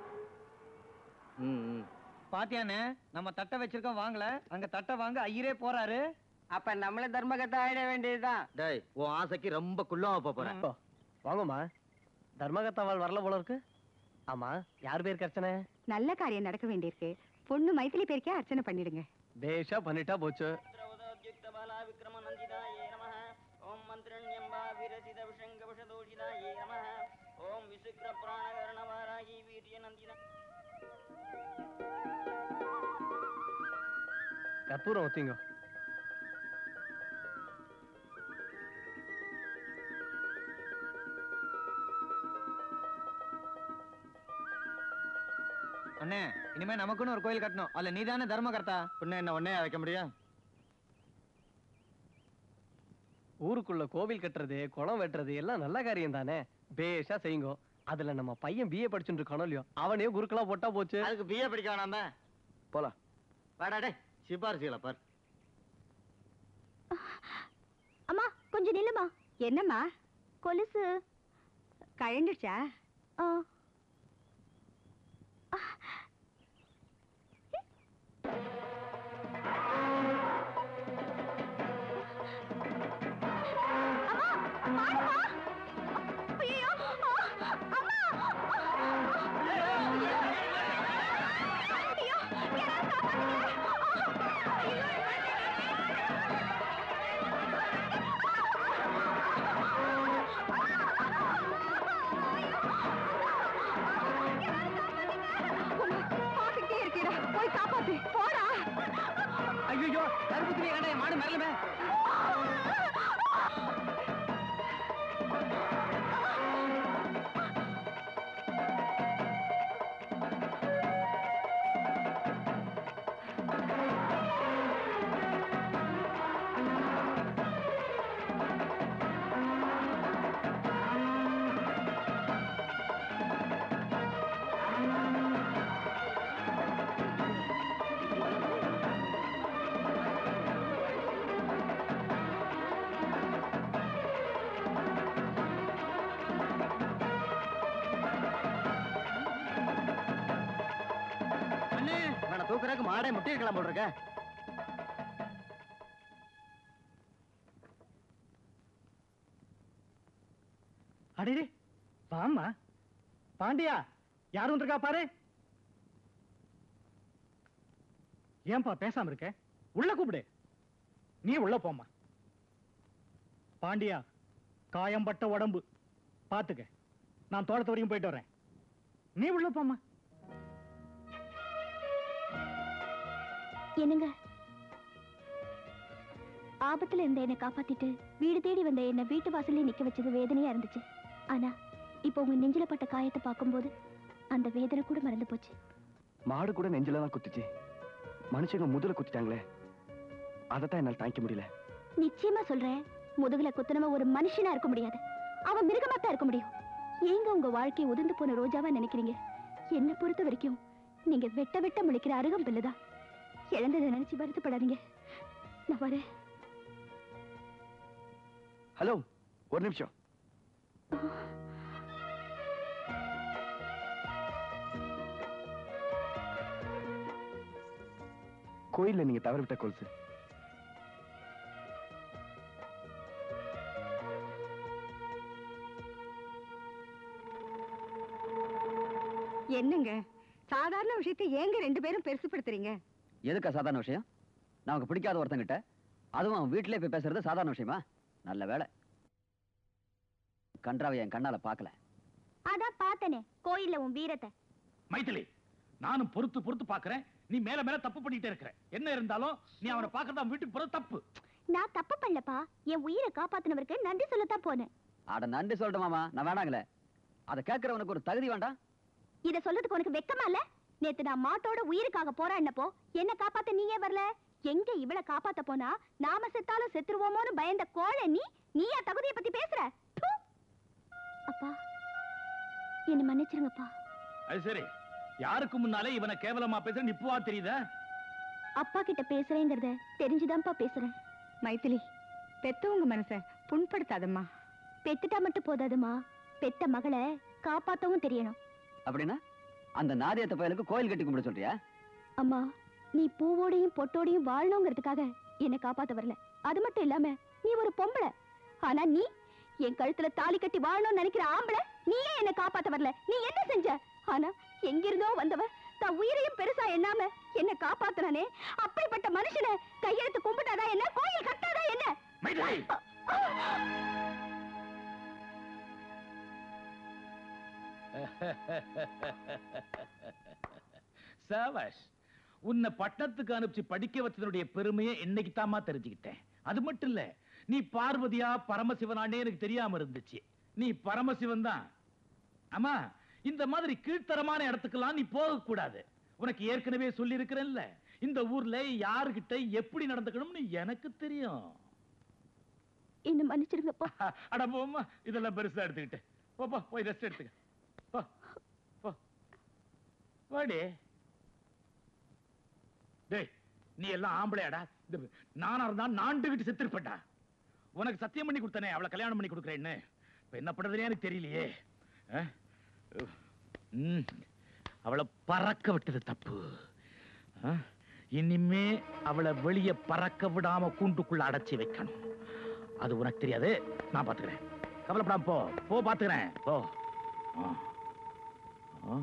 பாத்தியானே நம்ம தட்டை வச்சிருக்கோம் வாங்கல அங்க தட்டை வாங்க ஐயரே போறாரு அப்ப நம்மளே தர்மகர்த்தா ஆயிட வேண்டியதுதான் டேய் உன் ஆசைக்கு ரொம்ப குள்ளமா போப் போறேன் வாங்கம்மா தர்மகர்த்தாவால் வரல போல இருக்கு ஆமா யார் பேருக்கு அர்ச்சனை நல்ல காரியம் நடக்க வேண்டியிருக்கு பொண்ணு மைத்திலி பேருக்கே அர்ச்சனை பண்ணிடுங்க பேஷா பண்ணிட்டா போச்சு ஓம் மந்திரண்யம்பா விரசித விஷங்க விஷதோஷிதாயே நம ஓம் விசுக்ர பிராணகரணவாராகி வீரிய நந்தினா கற்பூரம் ஒத்திங்க அண்ணே இனிமே நமக்குன்னு ஒரு கோயில் கட்டணும் அதுல நீதானே தர்மகர்த்தா பின்ன என்ன ஒன்னே வைக்க முடியும் ஊருக்குள்ள கோவில் கட்டுறது குளம் வெட்டுறது எல்லாம் நல்ல காரியம் தானே பேஷா செய்யுங்க அதுல நம்ம பையன் பிஏ படிச்சுட்டு இருக்கானோ இல்லையோ அவனையும் குருக்களா போட்டா போச்சு அதுக்கு பிஏ படிக்க வேணாம போலாம் வாடா டே சிபாரிசுகளை பார் அம்மா கொஞ்சம் நில்லுமா என்னம்மா கொலுசு கழண்டுச்சா ஆ பாத்துக்கிட்டே இருக்கீடா போய் காப்பாத்து போடா ஐயோ கருப்புத்திலே கண்ட மாடு மரலுமே இவனை தூக்குறதுக்கு மாடே முட்டிய கிளம்ப இருக்க அடே வாம்மா பாண்டியா யார் வந்திருக்கா பாரு ஏன்பா பேசாம இருக்க உள்ள கூப்பிடு நீ உள்ள போம்மா பாண்டியா காயம்பட்ட உடம்பு பாத்துக்க நான் தோட்டத்து வரைக்கும் போயிட்டு வரேன் நீ உள்ள போம்மா என்னங்க ஆபத்துல இருந்த என்னை காப்பாத்திட்டு வீடு தேடி வந்த என்ன வீட்டு வாசல்ல நிக்க வச்சது வேதனையா இருந்துச்சு ஆனா இப்போ உங்க நெஞ்சில பட்ட காயத்தை பார்க்கும்போது அந்த வேதனை கூட மறந்து போச்சு மாடு கூட நெஞ்சில தான் குத்துச்சு மனுஷங்க முதல்ல குத்திட்டாங்களே அதைத்தான் என்னால தாங்கிக்க முடியல நிச்சயமா சொல்றேன் முதுகுல குத்துனவன் ஒரு மனுஷனா இருக்க முடியாது அவன் மிருகமா தான் இருக்க முடியும் ஏங்க உங்க வாழ்க்கையை உதிர்ந்து போன ரோஜாவா நினைக்கிறீங்க என்ன பொறுத்த வரைக்கும் நீங்க வெட்ட வெட்ட முளைக்கிற அருகம் பிள்ளைதான் இழந்ததை நினைச்சு வருத்தப்படாதீங்க நான் வரேன் ஹலோ ஒரு நிமிஷம் கோயில்ல நீங்க தவற விட்ட கொலுசு என்னங்க சாதாரண விஷயத்தை ஏங்க ரெண்டு பேரும் பெருசுப்படுத்துறீங்க எதுக்கா சாதாரண விஷயம் நமக்கு பிடிக்காத ஒருத்தங்கிட்ட அதுவும் அவன் வீட்டிலே போய் பேசுறது சாதாரண விஷயமா நல்ல வேலை கன்றாவை என் கண்ணால பார்க்கல அதான் பார்த்தனே கோயில்ல உன் வீரத்தை மைதிலி நானும் பொறுத்து பொறுத்து பாக்குறேன் நீ மேல மேல தப்பு பண்ணிட்டே இருக்கிற என்ன இருந்தாலும் நீ அவனை பார்க்கறது அவன் வீட்டுக்கு போறது தப்பு நான் தப்பு பண்ணலப்பா என் உயிரை காப்பாத்தினவருக்கு நன்றி சொல்லத்தான் போனேன் அட நன்றி சொல்லிட்டு மாமா நான் வேணாங்களே அதை கேட்கறவனுக்கு ஒரு தகுதி வேண்டாம் இத சொல்றதுக்கு உனக்கு வெக்கமா இல்ல நேத்து நான் மாட்டோட உயிருக்காக போராடினப்போ என்ன காப்பாத்த நீங்க வரல எங்க இவள காப்பாத்த போனா நாம செத்தாலும் செத்துருவோமோன்னு பயந்த கோழை நீ நீயா தகுதியை பத்தி பேசுற ப்பு! அப்பா என்ன மன்னிச்சிருங்கப்பா அது சரி யாருக்கு முன்னாலே இவனை கேவலமா பேசுற நிப்புவா தெரியுதா அப்பா கிட்ட பேசுறேங்கிறத தெரிஞ்சுதான்ப்பா பேசுறேன் மைதிலி பெத்தவங்க மனச புண்படுத்தாதம்மா பெத்துட்டா மட்டும் போதாதுமா பெத்த மகளை காப்பாத்தவும் தெரியணும் அப்படின்னா அந்த நாதியத்த பயலுக்கு கோயில் கட்டி கும்பிட சொல்றியா அம்மா நீ பூவோடையும் பொட்டோடையும் வாழணுங்கிறதுக்காக என்னை காப்பாத்த வரல அது மட்டும் இல்லாம நீ ஒரு பொம்பளை ஆனா நீ என் கழுத்துல தாலி கட்டி வாழணும்னு நினைக்கிற ஆம்பளை நீயே என்னை காப்பாத்த வரல நீ என்ன செஞ்ச ஆனா எங்கிருந்தோ வந்தவ தன் உயிரையும் பெருசா எண்ணாம என்ன காப்பாத்துறானே அப்படிப்பட்ட மனுஷனை கையெழுத்து கும்பிட்டாதா என்ன கோயில் கட்டாதா என்ன மைதிலி சாவாஷ் உன்னை பட்டணத்துக்கு அனுப்பிச்சு படிக்க வச்சதனுடைய பெருமையை இன்னைக்கு தாமா தெரிஞ்சுக்கிட்டேன் அது மட்டும் இல்ல நீ பார்வதியா பரமசிவனானே எனக்கு தெரியாம இருந்துச்சு நீ பரமசிவன் தான் ஆமா இந்த மாதிரி கீழ்த்தரமான இடத்துக்கெல்லாம் நீ போக கூடாது உனக்கு ஏற்கனவே சொல்லி இருக்கிறேன்ல இந்த ஊர்ல யாருகிட்ட எப்படி நடந்துக்கணும்னு எனக்கு தெரியும் என்ன மன்னிச்சிருங்கப்பா அட போம்மா இதெல்லாம் பெருசா எடுத்துக்கிட்டு போ போ போய் ரெஸ்ட் எடுத்துக்க போ போ வாடி டேய் நீ எல்லாம் ஆம்பளையாடா இந்த நானா இருந்தா நாண்டுகிட்டு செத்துருப்பேன்டா உனக்கு சத்தியம் பண்ணி கொடுத்தனே அவளை கல்யாணம் பண்ணி கொடுக்குறேன்னு இப்ப என்ன பண்றதுனே எனக்கு தெரியலையே ஆ? ம், அவளை பறக்க விட்டது தப்பு ஆ? இனிமே அவளை வெளிய பறக்க விடாம கூண்டுக்குள்ள அடைச்சி வைக்கணும் அது உனக்கு தெரியாது நான் பாத்துக்கிறேன் கவலைப்படாம போ போ பாத்துக்கிறேன் போ ஆ. ஆ.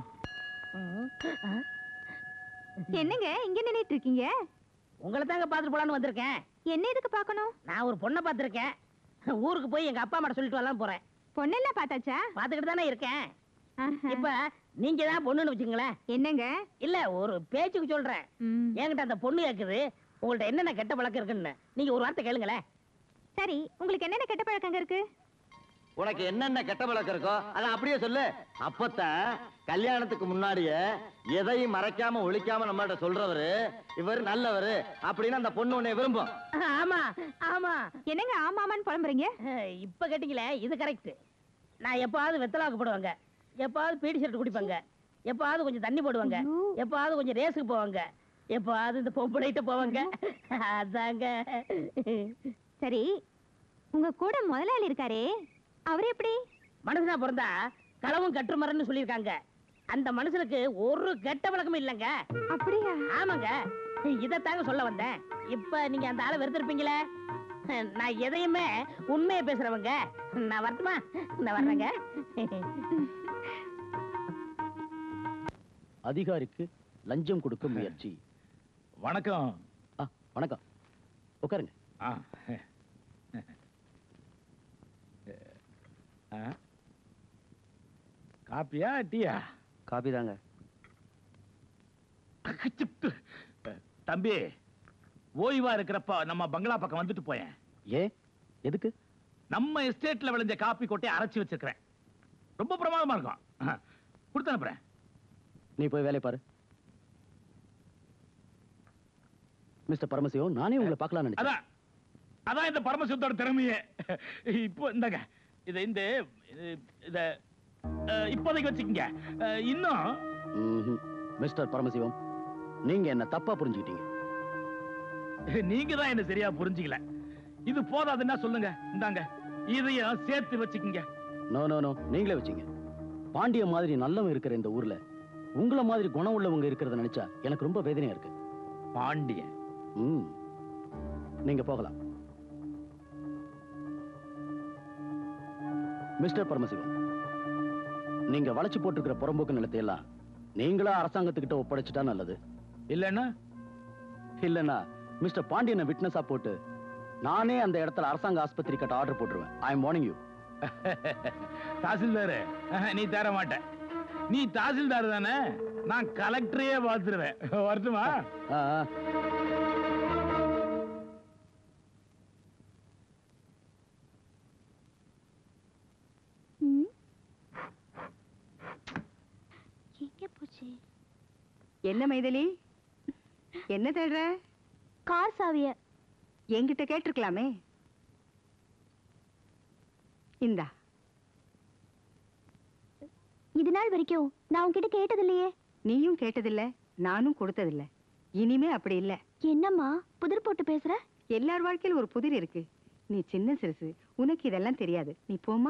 என்னங்க இங்க நின்னுட்டு இருக்கீங்க உங்களை தாங்க பார்த்துட்டு போலான்னு வந்திருக்கேன் என்ன எதுக்கு பார்க்கணும் நான் ஒரு பொண்ணை பார்த்திருக்கேன் ஊருக்கு போய் எங்க அப்பா அம்மா சொல்லிட்டு வரலாம் போறேன் பொண்ணெல்லாம் பார்த்தாச்சா பார்த்துக்கிட்டு தானே இருக்கேன் இப்ப நீங்க தான் பொண்ணுன்னு வச்சுங்களேன் என்னங்க இல்ல ஒரு பேச்சுக்கு சொல்றேன் என்கிட்ட அந்த பொண்ணு கேக்குது உங்கள்ட்ட என்னென்ன கெட்ட பழக்கம் இருக்குன்னு நீங்க ஒரு வார்த்தை கேளுங்களேன் சரி உங்களுக்கு என்னென்ன கெட்ட பழக்கங்க இருக்கு உனக்கு என்னென்ன கெட்ட பழக்கம் இருக்கோ அதை அப்படியே சொல்லு அப்பத்தான் கல்யாணத்துக்கு முன்னாடியே எதையும் மறைக்காம ஒழிக்காம நம்மள்ட்ட சொல்றவரு இவர் நல்லவரு அப்படின்னு அந்த பொண்ணு உன்னை விரும்பும் ஆமா ஆமா என்னங்க ஆமாமான்னு புலம்புறீங்க இப்ப கேட்டீங்களே இது கரெக்ட் நான் எப்பாவது வெத்தலாக்கு போடுவாங்க எப்பாவது பீடி ஷர்ட் குடிப்பாங்க எப்பாவது கொஞ்சம் தண்ணி போடுவாங்க எப்பாவது கொஞ்சம் ரேஸுக்கு போவாங்க எப்பாவது இந்த பொம்பளைகிட்ட போவாங்க அதாங்க சரி உங்க கூட முதலாளி இருக்காரே அவர் எப்படி மனுஷனா பிறந்தா களவும் கட்டுமரன்னு சொல்லியிருக்காங்க அந்த மனுஷனுக்கு ஒரு கெட்ட பழக்கமும் இல்லைங்க அப்படியா ஆமாங்க இதைத்தாங்க சொல்ல வந்தேன் இப்ப நீங்க அந்த ஆளை வெறுத்திருப்பீங்களே நான் எதையுமே உண்மையை பேசுறவங்க நான் வரட்டுமா நான் வர்றேங்க அதிகாரிக்கு லஞ்சம் கொடுக்க முயற்சி வணக்கம் ஆ வணக்கம் உட்காருங்க ஆ. ஆ. காப்பியா டீயா காபி தாங்க தம்பி ஓய்வா இருக்கிறப்ப நம்ம பங்களா பக்கம் வந்துட்டு போயேன் ஏ எதுக்கு நம்ம எஸ்டேட்ல விளைஞ்ச காப்பி கொட்டையை அரைச்சு வச்சிருக்கிறேன் ரொம்ப பிரமாதமா இருக்கும் ஆ. கொடுத்து அனுப்புறேன் நீ போய் வேலையை பாரு மிஸ்டர் பரமசிவம் நானே உங்களை பார்க்கலாம்னு நினைச்சேன் அதான் அதான் இந்த பரமசிவத்தோட திறமையே இப்போ இந்தாங்க இத இந்த இது- இத அஹ், இப்போதைக்கு வச்சுக்கங்க அஹ், இன்னும் ம்ஹும். மிஸ்டர் பரமசிவம் நீங்க என்ன தப்பா புரிஞ்சுக்கிட்டீங்க நீங்க தான் என்ன சரியா புரிஞ்சுக்கல இது போதாதுன்னா சொல்லுங்க இந்தாங்க இதையும் சேர்த்து வச்சுக்கங்க நோ நோ நோ நீங்களே வச்சீங்க பாண்டிய மாதிரி நல்லவன் இருக்கிற இந்த ஊர்ல உங்கள மாதிரி குணம் உள்ளவங்க இருக்கிறத நினைச்சா எனக்கு ரொம்ப வேதனையா இருக்கு பாண்டியன் ம் நீங்க போகலாம் மிஸ்டர் பரமசிவம் நீங்க வளைச்சு போட்டிருக்கிற புறம்போக்கு நிலத்தை எல்லாம் நீங்களா அரசாங்கத்துக்கிட்ட ஒப்படைச்சிட்டா நல்லது இல்லைன்னா இல்லைன்னா மிஸ்டர் பாண்டியனை விட்னஸா போட்டு நானே அந்த இடத்துல அரசாங்க ஆஸ்பத்திரி கட்ட ஆர்டர் போட்டுருவேன் I am warning you tahsildar நீ தர மாட்ட நீ தாசில்தார் தானே நான் கலெக்டரையே பார்த்துருவேன் வரட்டுமா ம். எங்க போச்சு என்ன மைதிலி என்ன தேடுற கார் சாவிய என்கிட்ட கேட்டிருக்கலாமே இந்தா இது நாள் வரைக்கும் நான் உன்கிட்ட கேட்டதில்லையே நீயும் கேட்டதில்ல நானும் கொடுத்ததில்ல இனிமே அப்படி இல்ல என்னம்மா புதிர் போட்டு பேசுற எல்லார் வாழ்க்கையில ஒரு புதிர் இருக்கு நீ சின்ன சிறுசு உனக்கு இதெல்லாம் தெரியாது நீ போம்மா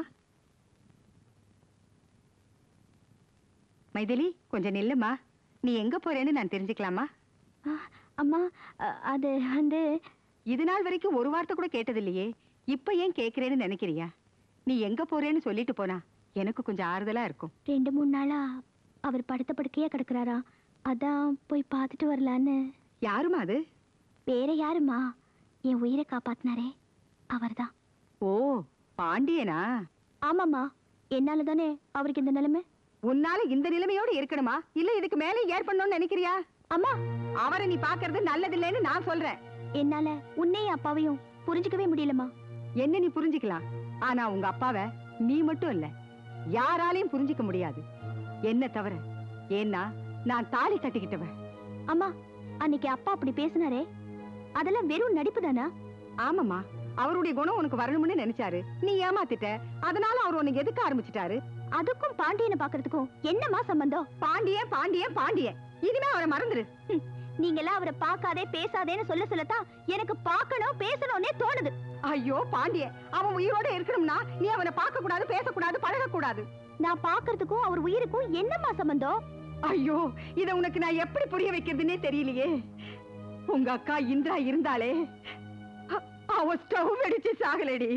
மைதிலி கொஞ்சம் நில்லுமா நீ எங்க போறேன்னு நான் தெரிஞ்சுக்கலாமா அம்மா அ- அது வந்து இது நாள் வரைக்கும் ஒரு வார்த்தை கூட கேட்டதில்லையே இப்ப ஏன் கேக்குறேன்னு நினைக்கிறியா நீ எங்க போறேன்னு சொல்லிட்டு போனா எனக்கு கொஞ்சம் ஆறுதலா இருக்கும் ரெண்டு மூணு நாளா அவர் படுத்த படுக்கையா கிடக்குறாரா அதான் போய் பார்த்துட்டு வரலான்னு யாருமா அது வேற யாருமா என் உயிரை காப்பாத்தினாரே அவர்தான் ஓ பாண்டியனா ஆமாம்மா என்னால தானே அவருக்கு இந்த நிலைமை உன்னால இந்த நிலைமையோட இருக்கணுமா இல்ல இதுக்கு மேலே ஏற்படணும்னு நினைக்கிறியா அம்மா அவரை நீ பாக்குறது நல்லதில்லைன்னு நான் சொல்றேன் என்னால உன்னையும் அப்பாவையும் புரிஞ்சுக்கவே முடியலம்மா என்ன நீ புரிஞ்சுக்கலாம் ஆனா உங்க அப்பாவை நீ மட்டும் இல்ல யாராலையும் புரிஞ்சுக்க முடியாது என்ன தவிர ஏன்னா நான் தாலி கட்டிக்கிட்டவன் அம்மா அன்னைக்கு அப்பா அப்படி பேசினாரே அதெல்லாம் வெறும் நடிப்பு தானா ஆமாமா அவருடைய குணம் உனக்கு வரணும்னு நினைச்சாரு நீ ஏமாத்திட்ட அதனால அவர் உனக்கு எதுக்க ஆரம்பிச்சிட்டாரு அதுக்கும் பாண்டியனை பாக்குறதுக்கும் என்னம்மா சம்பந்தம் பாண்டியன் பாண்டியன் பாண்டியன் இனிமே அவரை மறந்துரு நீங்கெல்லாம் அவரை பார்க்காதே பேசாதேன்னு சொல்ல சொல்லத்தான் எனக்கு பார்க்கணும் பேசணும்னே தோணுது ஐயோ பாண்டியன் அவன் உயிரோட இருக்கணும்னா நீ அவனை பார்க்க கூடாது பேசக்கூடாது பழகக்கூடாது நான் பார்க்கறதுக்கும் அவர் உயிருக்கும் என்னம்மா சம்பந்தம் ஐயோ இத உனக்கு நான் எப்படி புரிய வைக்கிறதுனே தெரியலையே உங்க அக்கா இந்திரா இருந்தாலே அ- அவ ஸ்டவ் வெடிச்சு சாகலடி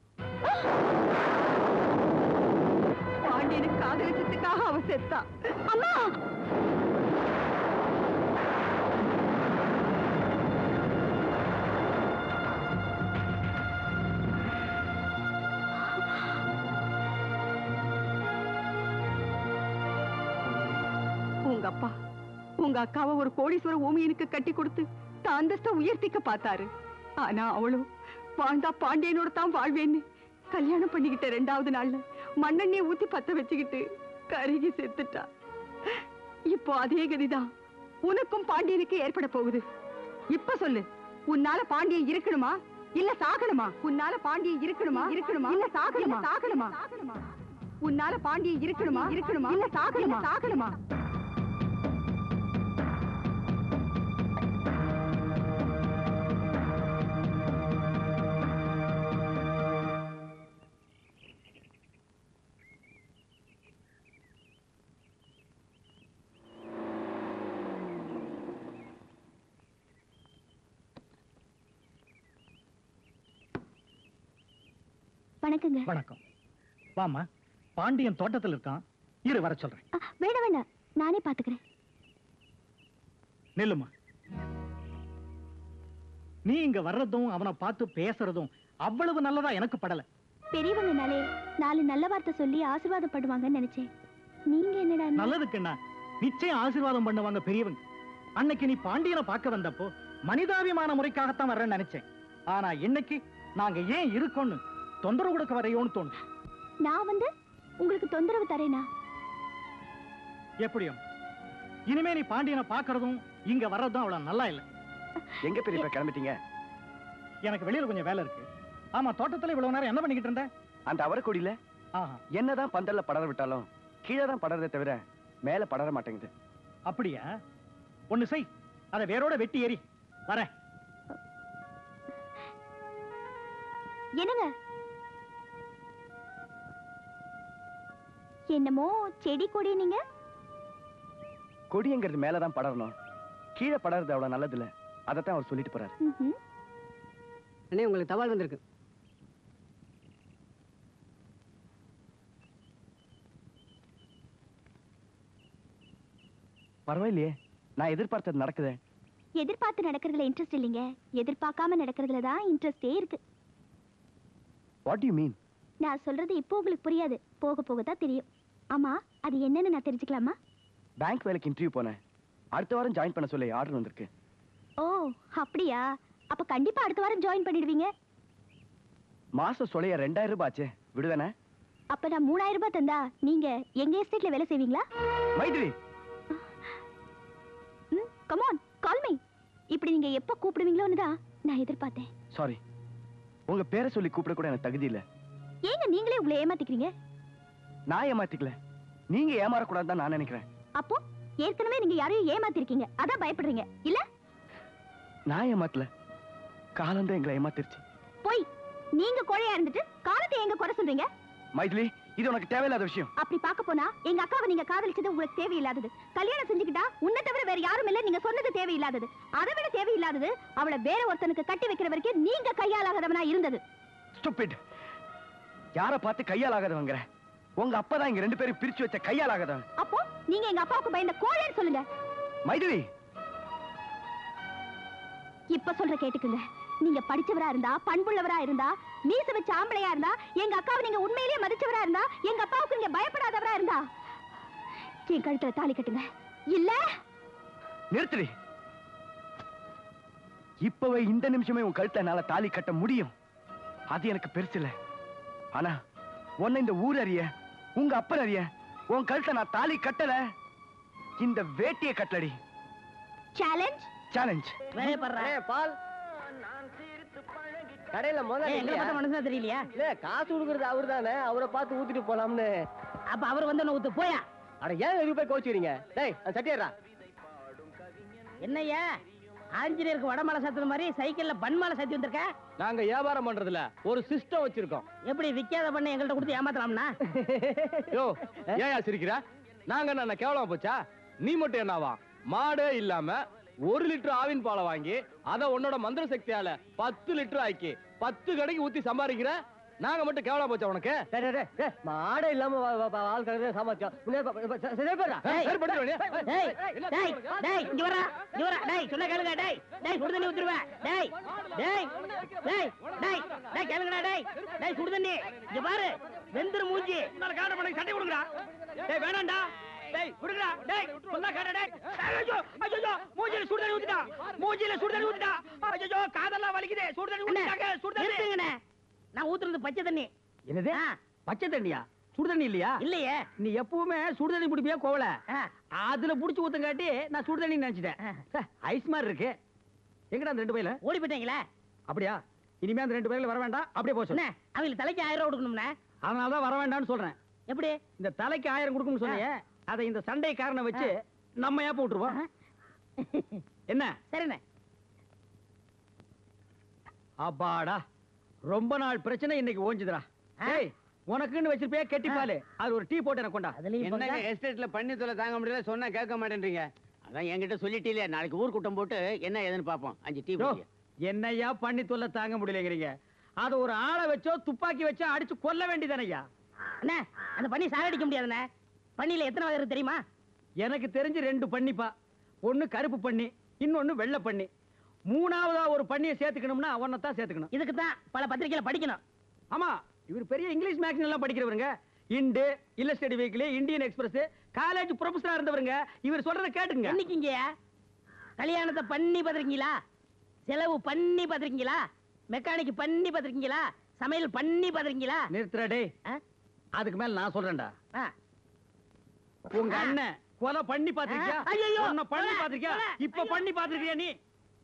பாண்டியனுக்கு காதலிச்சதுக்காக அவ செத்தா அம்மா உங்க அப்பா உங்க அக்காவை ஒரு கோடீஸ்வர ஊமியனுக்கு கட்டி கொடுத்து தான் அந்தஸ்தை உயர்த்திக்க பார்த்தாரு ஆனா அவளும் வாழ்ந்தா பாண்டியனோட தான் வாழ்வேன்னு கல்யாணம் பண்ணிக்கிட்ட ரெண்டாவது நாள்ல மண்ணெண்ணெய் ஊத்தி பத்த வச்சுக்கிட்டு கருகி செத்துட்டா இப்போ அதே கதிதான் உனக்கும் பாண்டியனுக்கு ஏற்பட போகுது இப்ப சொல்லு உன்னால பாண்டியன் இருக்கணுமா இல்ல சாகணுமா உன்னால பாண்டியன் இருக்கணுமா இருக்கணுமா இல்ல சாகணுமா சாகணுமா உன்னால பாண்டியன் இருக்கணுமா இருக்கணுமா இல்ல சாகணுமா சாகணுமா வணக்கங்க வணக்கம் வாமா பாண்டியன் தோட்டத்தில் இருக்கான் இரு வர சொல்றேன் அ, வேண்டாம் வேண்டாம் நானே பாத்துக்கிறேன் நில்லுமா நீ இங்க வர்றதும் அவனை பார்த்து பேசுறதும் அவ்வளவு நல்லதா எனக்கு படல பெரியவங்கனாலே நாலு நல்ல வார்த்தை சொல்லி ஆசீர்வாதப்படுவாங்கன்னு நினைச்சேன் நீங்க என்னடா நல்லதுக்குண்ணா நிச்சயம் ஆசீர்வாதம் பண்ணுவாங்க பெரியவங்க அன்னைக்கு நீ பாண்டியனை பார்க்க வந்தப்போ மனிதாபிமான முறைக்காகத்தான் வர்றேன்னு நினைச்சேன் ஆனா இன்னைக்கு நாங்க ஏன் இருக்கோம்னு தொந்தரவு கொடுக்க வரையோன்னு தோணுது நான் வந்து உங்களுக்கு தொந்தரவு தரேனா எப்படியும் இனிமே நீ பாண்டியனை பார்க்கறதும் இங்க வர்றதும் அவ்வளவு நல்லா இல்ல எங்க பெரியப்பா கிளம்பிட்டீங்க எனக்கு வெளியில கொஞ்சம் வேலை இருக்கு ஆமா தோட்டத்துல இவ்வளவு நேரம் என்ன பண்ணிக்கிட்டு இருந்த அந்த அவரக்கொடியில ஆஹா என்னதான் பந்தல்ல படர விட்டாலும் கீழே தான் படறதே தவிர மேல படர மாட்டேங்குது அப்படியா ஒண்ணு செய் அதை வேரோட வெட்டி ஏறி வரேன் என்னங்க என்னமோ செடி கொடி நீங்க கொடிங்கிறது மேலதான் படரணும் கீழே படறது அவ்வளவு நல்லது இல்ல அதைத்தான் அவர் சொல்லிட்டு போறாரு ம்ஹும். அண்ணே உங்களுக்கு தபால் வந்திருக்கு பரவாயில்லையே நான் எதிர்பார்த்தது நடக்குதே எதிர்பார்த்து நடக்கிறதுல இன்ட்ரெஸ்ட் இல்லைங்க எதிர்பார்க்காம நடக்கிறதுல தான் இன்ட்ரெஸ்டே இருக்கு வாட் யூ மீன் நான் சொல்றது இப்போ உங்களுக்கு புரியாது போக போக தான் தெரியும் ஆமா அது என்னன்னு நான் தெரிஞ்சுக்கலாமா பேங்க் வேலைக்கு இன்டர்வியூ போனேன் அடுத்த வாரம் ஜாயின் பண்ண சொல்லி ஆர்டர் வந்திருக்கு ஓ அப்படியா அப்ப கண்டிப்பா அடுத்த வாரம் ஜாயின் பண்ணிடுவீங்க மாசம் சொல்லைய ரெண்டாயிரம் ரூபாய் ஆச்சே விடுவேனே அப்ப நான் மூணாயிரம் ரூபாய் தந்தா நீங்க எங்க எஸ்டேட்ல வேலை செய்வீங்களா மைத்ரி ம் கமான் கால் மீ இப்படி நீங்க எப்ப கூப்பிடுவீங்களோன்னு தான் நான் எதிர்பார்த்தேன் சாரி உங்க பேரை சொல்லி கூப்பிட கூட எனக்கு தகுதி இல்ல ஏங்க நீங்களே உங்களை ஏமாத்திக்கிறீங்க நான் ஏமாத்திக்கல நீங்க ஏமாறக்கூடாதுன்னு தான் நான் நினைக்கிறேன் அப்போ ஏற்கனவே நீங்க யாரையும் ஏமாத்திருக்கீங்க அதான் பயப்படுறீங்க இல்ல நான் ஏமாத்தல காலம் தான் எங்களை ஏமாத்திருச்சு போய் நீங்க கோழையா இருந்துட்டு காலத்தை எங்க குறை சொல்றீங்க மைதிலி இது உனக்கு தேவையில்லாத விஷயம் அப்படி பார்க்க போனா எங்க அக்காவை நீங்க காதலிச்சது உங்களுக்கு தேவையில்லாதது கல்யாணம் செஞ்சுக்கிட்டா உன்னை தவிர வேற யாரும் இல்ல நீங்க சொன்னது தேவையில்லாதது அதை விட தேவையில்லாதது அவளை வேற ஒருத்தனுக்கு கட்டி வைக்கிற வரைக்கும் நீங்க கையாலாகாதவனா இருந்தது ஸ்டூபிட் யார பார்த்து கையால் ஆகாதவங்கிற உங்க அப்பா தான் இங்க ரெண்டு பேரும் பிரிச்சு வச்ச கையால் ஆகாதவன் அப்போ நீங்க எங்க அப்பாவுக்கு பயந்த கோழைன்னு சொல்லுங்க மைதிலி இப்ப சொல்ற கேட்டுக்குங்க நீங்க படிச்சவரா இருந்தா பண்புள்ளவரா இருந்தா மீச வச்ச ஆம்பளையா இருந்தா எங்க அக்காவை நீங்க உண்மையிலேயே மதிச்சவரா இருந்தா எங்க அப்பாவுக்கு நீங்க பயப்படாதவரா இருந்தா என் கழுத்துல தாலி கட்டுங்க இல்ல நிறுத்துடி இப்பவே இந்த நிமிஷமே உன் கழுத்தை என்னால தாலி கட்ட முடியும் அது எனக்கு பெருசு இல்ல ஆனா உன்னை இந்த ஊர் அறிய உங்க அப்பன் அறிய உன் கழுத்தை நான் தாலி கட்டல இந்த வேட்டியை கட்டலடி சேலஞ்ச் சேலஞ்ச் வேலையை பண்றேன் ஏய், பால் கடையில முதல்ல ஏய், எங்களை பார்த்தா மனுஷனா தெரியலையா இல்ல காசு கொடுக்கறது அவரு தானே அவரை பார்த்து ஊத்திட்டு போலாம்னு அப்ப அவர் வந்து ஊத்து போயா அட ஏன் இதுக்கு போய் கோச்சுக்கிறீங்க டேய் அந்த சட்டியரா என்னய்யா ஆஞ்சநேயருக்கு வடமலை சாத்துற மாதிரி சைக்கிள்ல பன்மாலை சாத்தி வந்திருக்க நாங்க வியாபாரம் பண்றதுல ஒரு சிஸ்டம் வச்சிருக்கோம் எப்படி விக்காத பண்ண எங்கள்ட்ட கொடுத்து ஏமாத்தலாம்னா யோ ஏன் சிரிக்கிற நாங்க என்ன கேவலமா போச்சா நீ மட்டும் என்னவா மாடே இல்லாம ஒரு லிட்டர் ஆவின் பாலை வாங்கி அத உன்னோட மந்திர சக்தியால பத்து லிட்டர் ஆக்கி பத்து கடைக்கு ஊத்தி சம்பாதிக்கிற நாங்க மட்டும் கேவலமா போச்சா உனக்கு மாடை இல்லாம வா- வா- வா- ஆள் கறந்து சாமாச்சோம் சரி போடுறா டேய், சரி, பண்ணிடுவா நீ. டேய், டேய், டேய், இங்க வரா, இங்க வரா. டேய், சொன்னா கேளுங்க, டேய். டேய், சுடு தண்ணி ஊத்திருவேன். டேய், டேய், டேய், டேய், டேய், கேளுங்கடா, டேய். டேய், சுடு தண்ணி. இங்க பாரு, வெந்துரு மூஞ்சி. உன்னால காரணம் பண்ணி சட்டை கொடுங்கடா டேய் வேணாம்டா டேய் விடுங்கடா டேய் சொன்னா கேடா டேய் ஐயோ ஐயோ மூஞ்சில சுடு தண்ணி ஊத்திட்டா மூஞ்சில சுடு தண்ணி ஊத்திட்டா ஐயோ காதெல்லாம் வலிக்குதே சுடு தண்ணி அண்ணே, ஊத்திட்டாங்க சுடு தண்ணி நிறுத்துங்கண்ணே. நான் ஊத்துறது பச்சை தண்ணி என்னது ஆ, பச்சை தண்ணியா சுடு தண்ணி இல்லையா இல்லையே நீ எப்பவுமே சுடு தண்ணி பிடிப்பியா கோவல ஆ, அதுல புடிச்சு ஊத்தங்காட்டி நான் சுடு தண்ணி நினைச்சிட்டேன் ஹே, ஐஸ் மாதிரி இருக்கு எங்கடா அந்த ரெண்டு பையில ஓடி போயிட்டீங்களே அப்படியா இனிமே அந்த ரெண்டு பையில வர வேண்டாம் அப்படியே போச்சு அண்ணே, அவங்களுக்கு தலைக்கு ஆயிரம் ரூபா கொடுக்கணும்ண்ணே அதனால தான் வர வேண்டாம்னு சொல்றேன் எப்படி இந்த தலைக்கு ஆயிரம் கொடுக்கணும்னு சொன்னியே அதை இந்த சண்டை காரணம் வச்சு நம்ம ஏப்ப விட்டுருவோம் என்ன சரிண்ணே அப்பாடா ரொம்ப நாள் பிரச்சனை இன்னைக்கு ஓஞ்சுதுடா ஏய் உனக்குன்னு வச்சிருப்பியா கெட்டிப்பாலு அது ஒரு டீ போட்டு எனக்கு கொண்டா அதுலயும் என்னங்க பங்கா- எஸ்டேட்ல பண்ணி தொலை தாங்க முடியல சொன்னா கேட்க மாட்டேன்றீங்க அதான் என்கிட்ட சொல்லிட்டீங்களே நாளைக்கு ஊர் கூட்டம் போட்டு என்ன ஏதுன்னு பாப்போம் அஞ்சு டீ யோ, குடிங்க. என்னய்யா பண்ணி தொல்லை தாங்க முடியலங்கிறீங்க அத ஒரு ஆளை வச்சோ துப்பாக்கி வச்சோ அடிச்சு கொல்ல வேண்டியதானய்யா அண்ணே அந்த பண்ணி சாகடிக்க முடியாதுண்ணே பண்ணியில எத்தனை வகை இருக்கு தெரியுமா எனக்கு தெரிஞ்சு ரெண்டு பண்ணிப்பா ஒண்ணு கருப்பு பண்ணி இன்னொன்னு வெள்ளை பண்ணி மூணாவதா ஒரு பண்ணியை சேர்த்துக்கணும்னா தான் சேர்த்துக்கணும் இதுக்கு தான் பல பத்திரிக்கையில படிக்கணும் ஆமா இவர் பெரிய இங்கிலீஷ் மேக்ஸின் எல்லாம் படிக்கிறவருங்க இண்டு Illustrated Weekly Indian Express college ப்ரொஃபஸரா இருந்தவருங்க இவர் சொல்றத கேட்டுங்க என்னைக்குங்க கல்யாணத்தை பண்ணி பார்த்திருக்கீங்களா செலவு பண்ணி பார்த்திருக்கீங்களா மெக்கானிக் பண்ணி பார்த்திருக்கீங்களா சமையல் பண்ணி பார்த்திருக்கீங்களா நிறுத்துறா டேய் ஆ? அதுக்கு மேல நான் சொல்றேன்டா ஆ. உங்க அண்ணன் கொலை பண்ணி பாத்திருக்கியா ஆ, ஐயையோ, உன்னை பண்ணி கொலை, பாத்திருக்கியா கொலை, இப்ப பண்ணி பாத்திருக்கியா நீ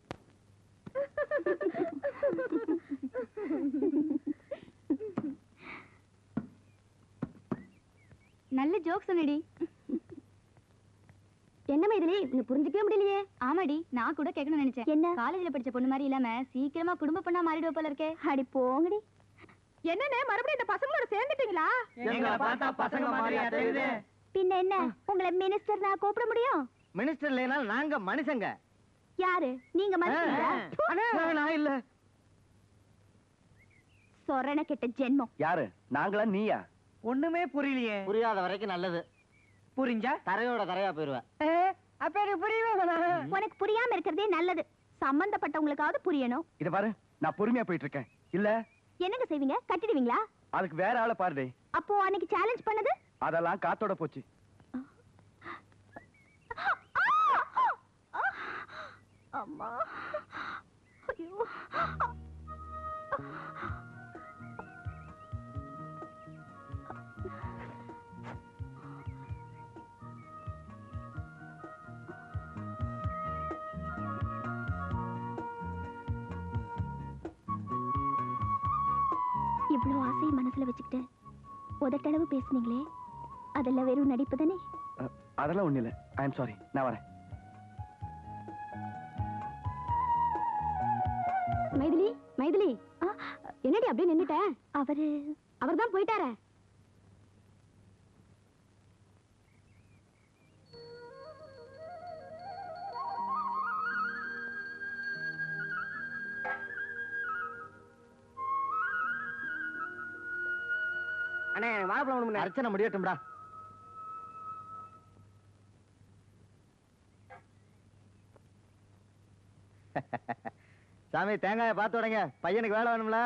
நல்ல ஜோக் சொன்னடி என்ன மைதிலி நீ புரிஞ்சுக்கவே முடியலையே ஆமாடி நான் கூட கேட்கணும்னு நினைச்சேன் என்ன காலேஜ்ல படிச்ச பொண்ணு மாதிரி இல்லாம சீக்கிரமா குடும்ப பொண்ணா மாறிடுவ போல இருக்கே அடி போங்கடி என்னண்ணே மறுபடியும் இந்த பசங்களோட சேர்ந்துட்டீங்களா எங்களை பார்த்தா பசங்க மாதிரியா தெரியுது பின்ன என்ன உங்களை மினிஸ்டர் நான் கூப்பிட முடியும் மினிஸ்டர் இல்லைனாலும் நாங்க மனுஷங்க யாரு நீங்க மனுஷங்களா? நான் இல்ல சொரண கெட்ட ஜென்மம் யாரு நாங்களா நீயா ஒண்ணுமே புரியலையே புரியாத வரைக்கும் நல்லது புரிஞ்சா தரையோட தரையா போயிருவேன் ஏ, அப்ப எனக்கு புரியவே உனக்கு புரியாம இருக்கிறதே நல்லது சம்பந்தப்பட்டவங்களுக்காவது புரியணும் இத பாரு நான் பொறுமையா போயிட்டு இருக்கேன் இல்ல என்னங்க செய்வீங்க கட்டிடுவீங்களா அதுக்கு வேற ஆளை பாருடே அப்போ அன்னைக்கு சேலஞ்ச் பண்ணது அதெல்லாம் காத்தோட போச்சு அம்மா ஐயோ இவ்வளவு ஆசையை மனசுல வச்சுக்கிட்டு உதட்டளவு பேசுனீங்களே அதெல்லாம் வெறும் நடிப்பு தானே அஹ், அதெல்லாம் ஒண்ணு இல்ல ஐ எம் சாரி நான் வரேன் மைதிலி மைதிலி என்னடி அப்படியே நின்னுட்ட அவரு அவர் தான் போயிட்டாரே அண்ணே வாழைப்பழம் ஒண்ணு அர்ச்சனை முடியட்டும்டா சாமி தேங்காயை பார்த்து விடுங்க பையனுக்கு வேலை வேணும்ல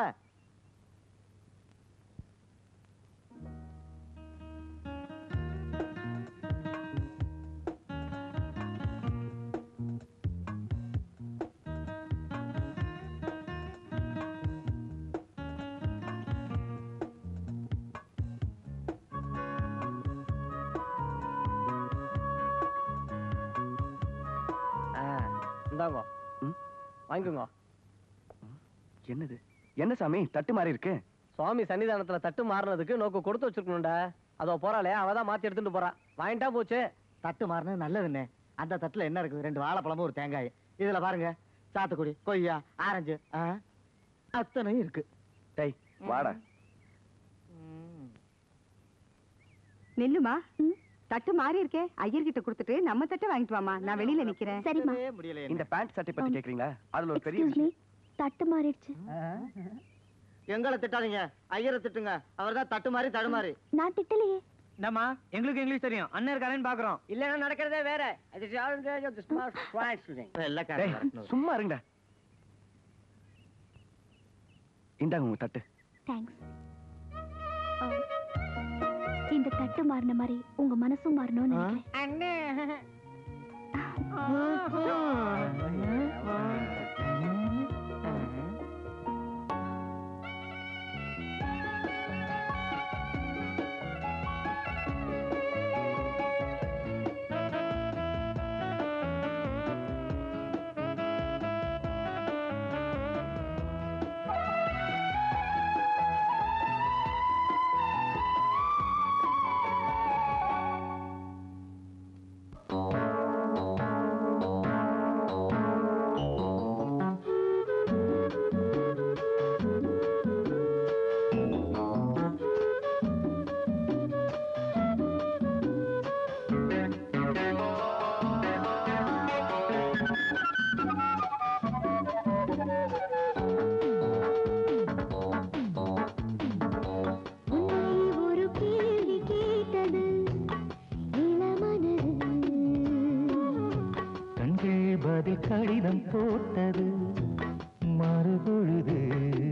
இந்தாங்க வாங்கிக்கோங்க என்னது என்ன சாமி தட்டு மாறி இருக்கு சுவாமி சன்னிதானத்துல தட்டு மாறினதுக்கு நோக்கு கொடுத்து வச்சிருக்கணும்டா அதோ போறாளே அவ தான் மாத்தி எடுத்துட்டு போறா வாங்கிட்டா போச்சு தட்டு மாறினது நல்லதுண்ணே அந்த தட்டுல என்ன இருக்குது ரெண்டு வாழைப்பழமும் ஒரு தேங்காய் இதுல பாருங்க சாத்துக்குடி கொய்யா ஆரஞ்சு ஆ, அத்தனையும் இருக்கு டேய் வாடா நில்லுமா தட்டு மாறி இருக்கே ஐயர்கிட்ட கொடுத்துட்டு நம்ம தட்டை வாங்கிட்டு வாமா நான் வெளியில நிக்கிறேன் சரிம்மா இந்த பேண்ட் சட்டை பத்தி கேக்குறீங்களா அதுல ஒரு பெரிய எக்ஸ்கியூஸ் மீ தட்டு மாறிடுச்சு எங்களை திட்டாதீங்க ஐயரை திட்டுங்க அவர் தான் தட்டு மாதிரி தடுமாறி நான் திட்டலையே என்னம்மா எங்களுக்கு இங்கிலீஷ் தெரியும் அண்ணன் இருக்காரேன்னு பாக்குறோம் இல்லைன்னா நடக்கிறதே வேற அது டேய், சும்மா இருங்கடா இந்தாங்க உங்க தட்டு தேங்க்ஸ் இந்த தட்டு மாறின மாதிரி உங்க மனசும் மாறணும்னு நினைக்கிறேன் ஒரு கேள்வி கேட்டது இளமனது கண்கள் பதில் கடிதம் போட்டது மறுபொழுது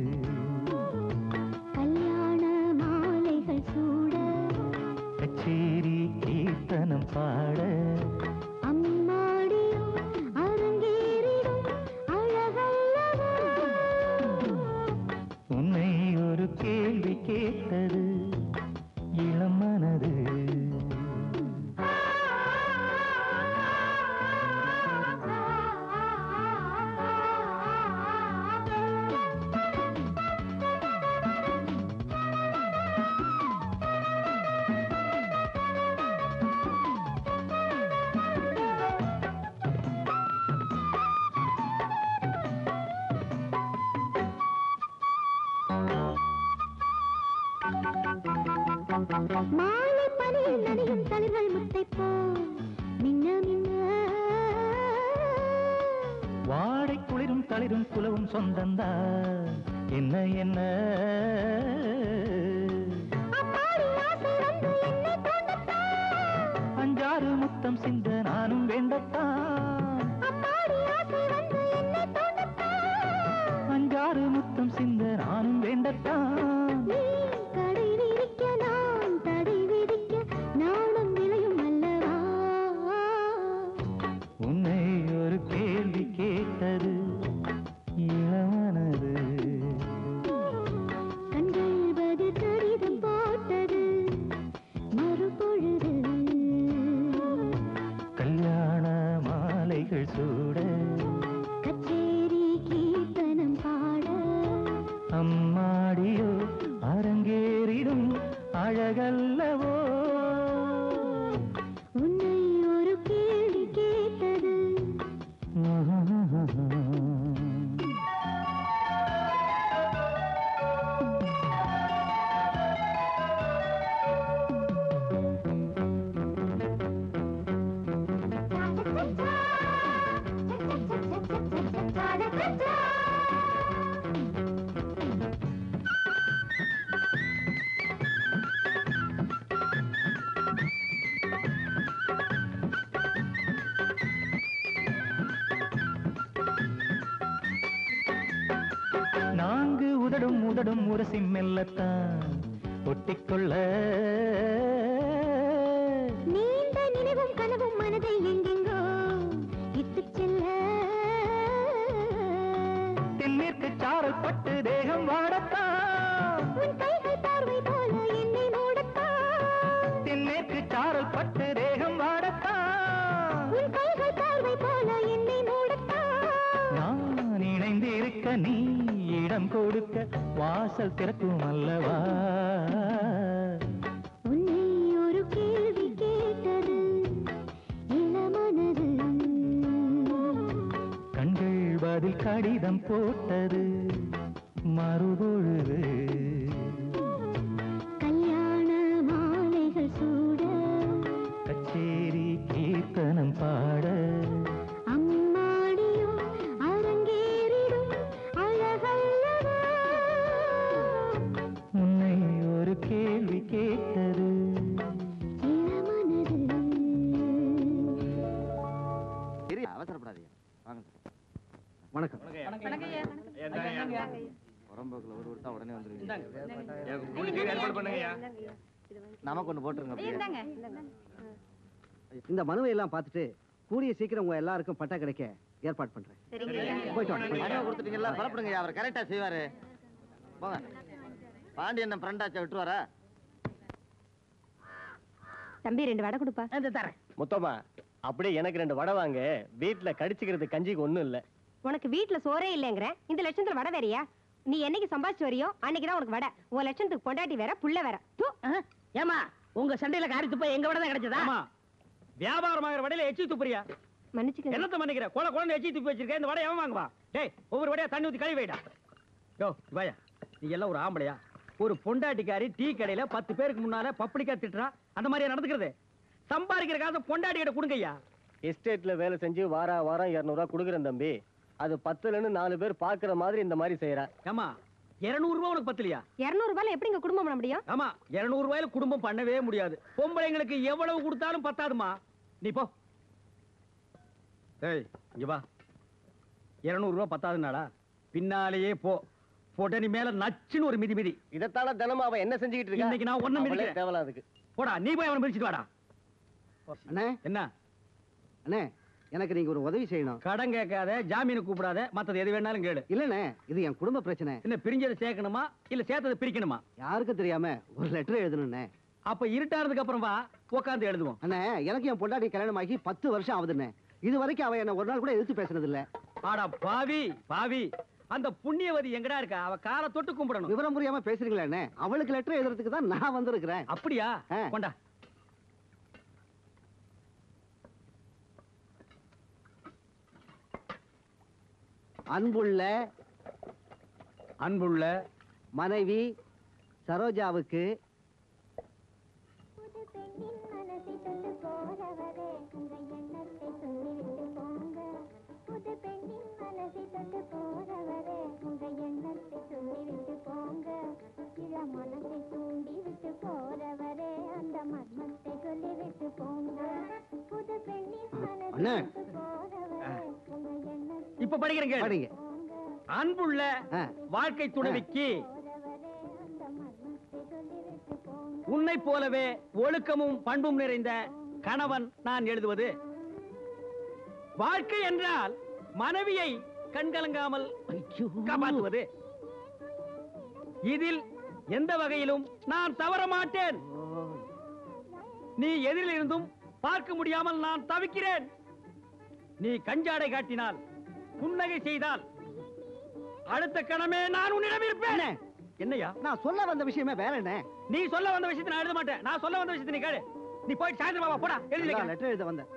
கல்யாண மாலைகள் சூட கச்சேரி கீர்த்தனம் பாட அம்மாடியும் அரங்கேறிடும் அழகல்லவா உன்னை ஒரு கேள்வி கேட்டது இளம் மனது மாலை பனியில் நனையும் தளிர்கள் முத்தை போல் மின்ன மின்ன வாடை குளிரும் தளிரும் குலவும் சொந்தந்தா என்ன என்ன அப்பாடி ஆசை வந்து என்னை தோண்டத்தான் அஞ்சாறு முத்தம் சிந்த நானும் வேண்டத்தான் அம்மாடி ஆசை வந்து என்னை தோண்டத்தான் அஞ்சாறு முத்தம் சிந்த நானும் வேண்டத்தான் நீ கடை விரிக்க நான் தடை விதிக்க நானும் விளையும் அல்லவா உன்னை ஒரு கேள்வி கேட்டது இளமனது கண்கள் பதில் கடிதம் போட்டது மறுபொழுது கல்யாண மாலைகள் சூட கச்சேரி கீர்த்தனம் பாட அம்மாடியோ அரங்கேறிடும் அழகல்லவோ உன்னை ஒரு கேள்வி கேட்டது நான்கு உதடும் உதடும் உரசி மெல்லத்தான் ஒட்டிக்கொள்ள நீண்ட நினைவும் கனவும் மனதை எங்கெங்கோ இட்டுச் செல்ல தென்மேற்கு சாரல் பட்டு தேகம் வாடத்தான் உன் கைகள் பார்வை போல என்னை மூடத்தான் தென்மேற்கு சாரல் பட்டு தேகம் வாடத்தான் உன் கைகள் பார்வை போல என்னை மூடத்தான் நான் இணைந்திருக்க நீ இடம் கொடுக்க வாசல் திறக்கும் அல்லவா உன்னை ஒரு கேள்வி கேட்டது இளமனது கண்கள் பதில் கடிதம் போட்டது மறுபொழுது கல்யாண மாலைகள் சூட கச்சேரி கீர்த்தனம் பாட அம்மாடியோ அரங்கேறிடும் அழகல்லவா உன்னை ஒரு கேள்வி கேட்டது இளமனது இரு, அவசரப்படாதீங்க வாங்க வணக்கம் புறம்போக்குல ஒரு விட்டா உடனே வந்துருவீங்க ஏற்பாடு பண்ணுங்கய்யா நமக்கு ஒண்ணு போட்டுருங்க அப்படியே. இந்த மனுவை எல்லாம் பார்த்துட்டு கூடிய சீக்கிரம் உங்க எல்லாருக்கும் பட்டா கிடைக்க ஏற்பாடு பண்றேன் போயிட்டு வாங்க, போயிட்டு மனுவை வாங்க. கொடுத்துட்டீங்களா பரப்படுங்க அவர் கரெக்டா செய்வாரு போங்க பாண்டியன் ஃப்ரெண்டாச்சா விட்டுருவாரா தம்பி ரெண்டு வடை கொடுப்பா தரேன் முத்தம்மா அப்படியே எனக்கு ரெண்டு வடை வாங்க வீட்டுல கடிச்சுக்கிறது கஞ்சிக்கு ஒண்ணும் இல்ல உனக்கு வீட்ல சோறே இல்லைங்கிற இந்த லட்சத்துல வடை வேறயா நீ என்னைக்கு சம்பாதிச்சு வரியோ அன்னைக்கு தான் உனக்கு வடை உன் லட்சத்துக்கு பொண்டாட்டி வேற புள்ள வேற தூ. ஏமா உங்க சண்டையில காரி துப்ப எங்க விட தான் கிடைச்சதா ஆமா வியாபாரம் ஆகிற வடையில எச்சி துப்புறியா மன்னிச்சுக்க என்னத்த மன்னிக்கிற கொலை குழந்தை எச்சி துப்பி வச்சிருக்க இந்த வடை எவன் வாங்குவா டேய் ஒவ்வொரு வடையா தண்ணி ஊத்தி கழுவி வைடா யோ வாயா நீ எல்லாம் ஒரு ஆம்பளையா ஒரு பொண்டாட்டிக்காரி டீ கடையில பத்து பேருக்கு முன்னால பப்ளிக்கா திட்டுறா அந்த மாதிரியா நடந்துக்கிறது சம்பாதிக்கிற காசு பொண்டாட்டி கிட்ட கொடுங்கய்யா எஸ்டேட்ல வேலை செஞ்சு வாரா வாரம் இருநூறுவா கொடுக்குறேன் தம்பி அது பத்துலன்னு நாலு பேர் பாக்குற மாதிரி இந்த மாதிரி செய்யற ஏமா இருநூறு ரூபாய் உனக்கு பத்தலையா இருநூறு ரூபாயில எப்படி இங்க குடும்பம் பண்ண முடியும் ஆமா இருநூறு ரூபாயில குடும்பம் பண்ணவே முடியாது பொம்பளைங்களுக்கு எவ்வளவு கொடுத்தாலும் பத்தாதுமா நீ போ ஏய் இங்க வா இருநூறு ரூபாய் பத்தாதுனாடா பின்னாலேயே போ போட்ட நீ மேல நச்சுன்னு ஒரு மிதி மிதி இதத்தால தினமும் அவன் என்ன செஞ்சுக்கிட்டு இருக்கா இன்னைக்கு நான் ஒண்ணும் அவளே மிதிக்கிறேன். தேவலா அதுக்கு போடா நீ போய் அவனை மிதிச்சிட்டு வாடா அண்ணே என்ன அண்ணே எனக்கு நீங்க ஒரு உதவி செய்யணும் கடன் கேட்காத ஜாமீனை கூப்பிடாத மத்தது எது வேணாலும் கேளு இல்லண்ணே இது என் குடும்ப பிரச்சனை என்ன பிரிஞ்சதை சேர்க்கணுமா இல்ல சேர்த்ததை பிரிக்கணுமா யாருக்கும் தெரியாம ஒரு லெட்டர் எழுதணும்ண்ணே அப்ப இருட்டானதுக்கு அப்புறம் வா உட்காந்து எழுதுவோம் அண்ணே எனக்கு என் பொண்டாட்டி கல்யாணம் ஆகி பத்து வருஷம் ஆகுதுண்ணே இது வரைக்கும் அவ என்ன ஒரு நாள் கூட எதிர்த்து பேசுனது இல்ல ஆடா பாவி பாவி அந்த புண்ணியவதி எங்கடா இருக்கா அவ காலை தொட்டு கும்பிடணும் விவரம் புரியாம பேசுறீங்களா அண்ணே அவளுக்கு லெட்டர் எழுதுறதுக்கு தான் நான் வந்திருக்கிறேன் அப்படியா கொண்டா அன்புள்ள அன்புள்ள மனைவி சரோஜாவுக்கு புது பெண்ணின் இப்ப படிக்கிறேங்க படிங்க அன்புள்ள வாழ்க்கை துணைவிக்கு உன்னை போலவே ஒழுக்கமும் பண்பும் நிறைந்த கணவன் நான் எழுதுவது வாழ்க்கை என்றால் மனைவியை கண்கலங்காமல் காப்பாற்றுவது இதில் எந்த வகையிலும் நான் தவற மாட்டேன் நீ எதிரில் இருந்தும் பார்க்க முடியாமல் நான் தவிக்கிறேன் நீ கஞ்சாடை காட்டினால் புன்னகை செய்தால் அடுத்த கணமே நான் உன்னிடம் இருப்பேன் என்னையா நான் சொல்ல வந்த விஷயமே வேற என்ன நீ சொல்ல வந்த விஷயத்தை நான் எழுத மாட்டேன் நான் சொல்ல வந்த விஷயத்தை நீ கேளு நீ போயிட்டு சாயந்தரம் வா போடா எழுதி வைக்கிறேன். லெட்டர் எழுத வந்தேன்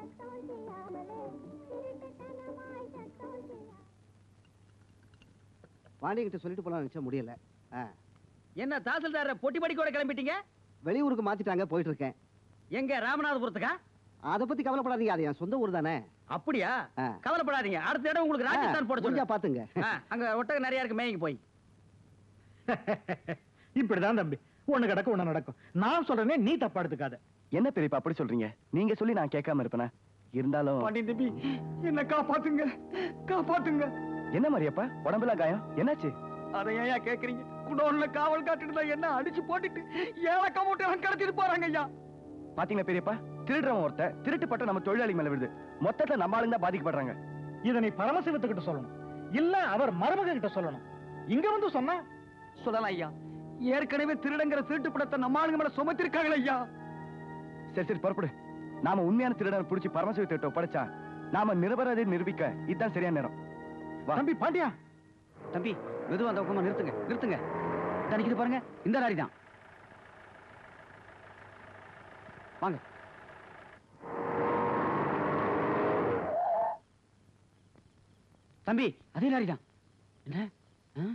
பாண்டியங்கிட்ட சொல்லிட்டு போலாம் நினைச்சா முடியல ஆ. என்ன தாசில்தார பொட்டி படிக்கோட கிளம்பிட்டீங்க வெளியூருக்கு மாத்திட்டாங்க போயிட்டு இருக்கேன் எங்க ராமநாதபுரத்துக்கா அத பத்தி கவலைப்படாதீங்க அது என் சொந்த ஊர் தானே அப்படியா ஆ. கவலைப்படாதீங்க அடுத்த இடம் உங்களுக்கு ராஜஸ்தான் போட முடிஞ்சா சொல்லுங்க பாத்துங்க ஆ, அங்க ஒட்டகம் நிறைய இருக்கு மேய்ங்க போய் இப்படிதான் தம்பி ஒண்ணு கிடக்கும் ஒண்ணு நடக்கும் நான் சொல்றேனே நீ தப்பா எடுத்துக்காத என்ன பெரியப்பா அப்படி சொல்றீங்க நீங்க சொல்லி நான் கேட்காம இருப்பேனா இருந்தாலும் பாண்டியன் தம்பி என்ன காப்பாத்துங்க காப்பாத்துங்க என்ன மாதிரியப்பா உடம்புல காயம் என்னாச்சு அதை ஏன் கேக்குறீங்க குடோன்ல காவல் காட்டுட்டு தான் என்ன அடிச்சு போட்டுட்டு ஏழக்கா மூட்டை கடத்திட்டு போறாங்க ஐயா பாத்தீங்களா பெரியப்பா திருடுறவன் ஒருத்த திருட்டு பட்ட நம்ம தொழிலாளி மேல விழுது மொத்தத்துல நம்ம ஆளுங்க தான் பாதிக்கப்படுறாங்க இதை நீ பரமசிவத்துக்கிட்ட சொல்லணும் இல்ல அவர் மருமக கிட்ட சொல்லணும் இங்க வந்து சொன்னா சொல்லலாம் ஐயா ஏற்கனவே திருடங்கிற திருட்டு படத்தை நம்ம ஆளுங்க மேல சுமத்திருக்காங்களே ஐயா சரி சரி புறப்படு நாம உண்மையான திருடனை புடிச்சு பரமசிவத்திட்ட ஒப்படைச்சா நாம நிரபராதை நிரூபிக்க இதுதான் சரியான நேரம் தம்பி பாண்டியா தம்பி மெதுவா அந்த பக்கமா நிறுத்துங்க நிறுத்துங்க தனிக்குது பாருங்க இந்த லாரி தான் வாங்க தம்பி அதே லாரி தான் என்ன ஆ?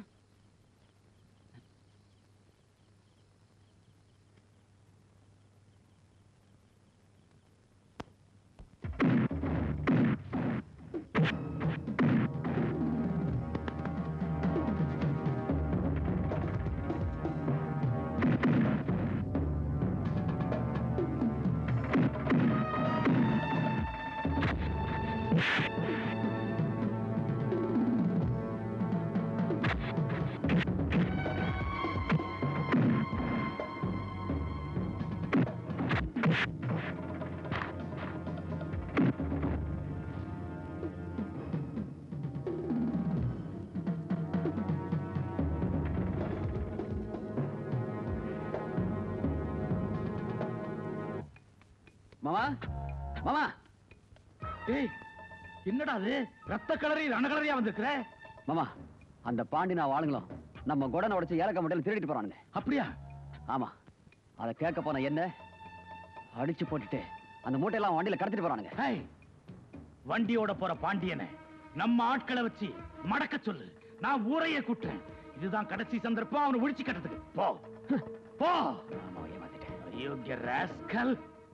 மாமா மாமா ஏய் என்னடா அது ரத்த கலரி ரணகலரியா வந்திருக்கிற மாமா அந்த பாண்டி நான் வாழுங்களும் நம்ம குடனை உடைச்சு ஏலக்க மட்டும் திருடிட்டு போறானுங்க அப்படியா ஆமா அதை கேட்க போன என்ன அடிச்சு போட்டுட்டு அந்த மூட்டையெல்லாம் வண்டியில கடத்திட்டு போறானுங்க ஏய், வண்டியோட போற பாண்டியனை நம்ம ஆட்களை வச்சு மடக்க சொல்லு நான் ஊரையே கூட்டுறேன் இதுதான் கடைசி சந்தர்ப்பம் அவனை ஒழிச்சு கட்டுறதுக்கு போ போ அயோக்கிய ராஸ்கல்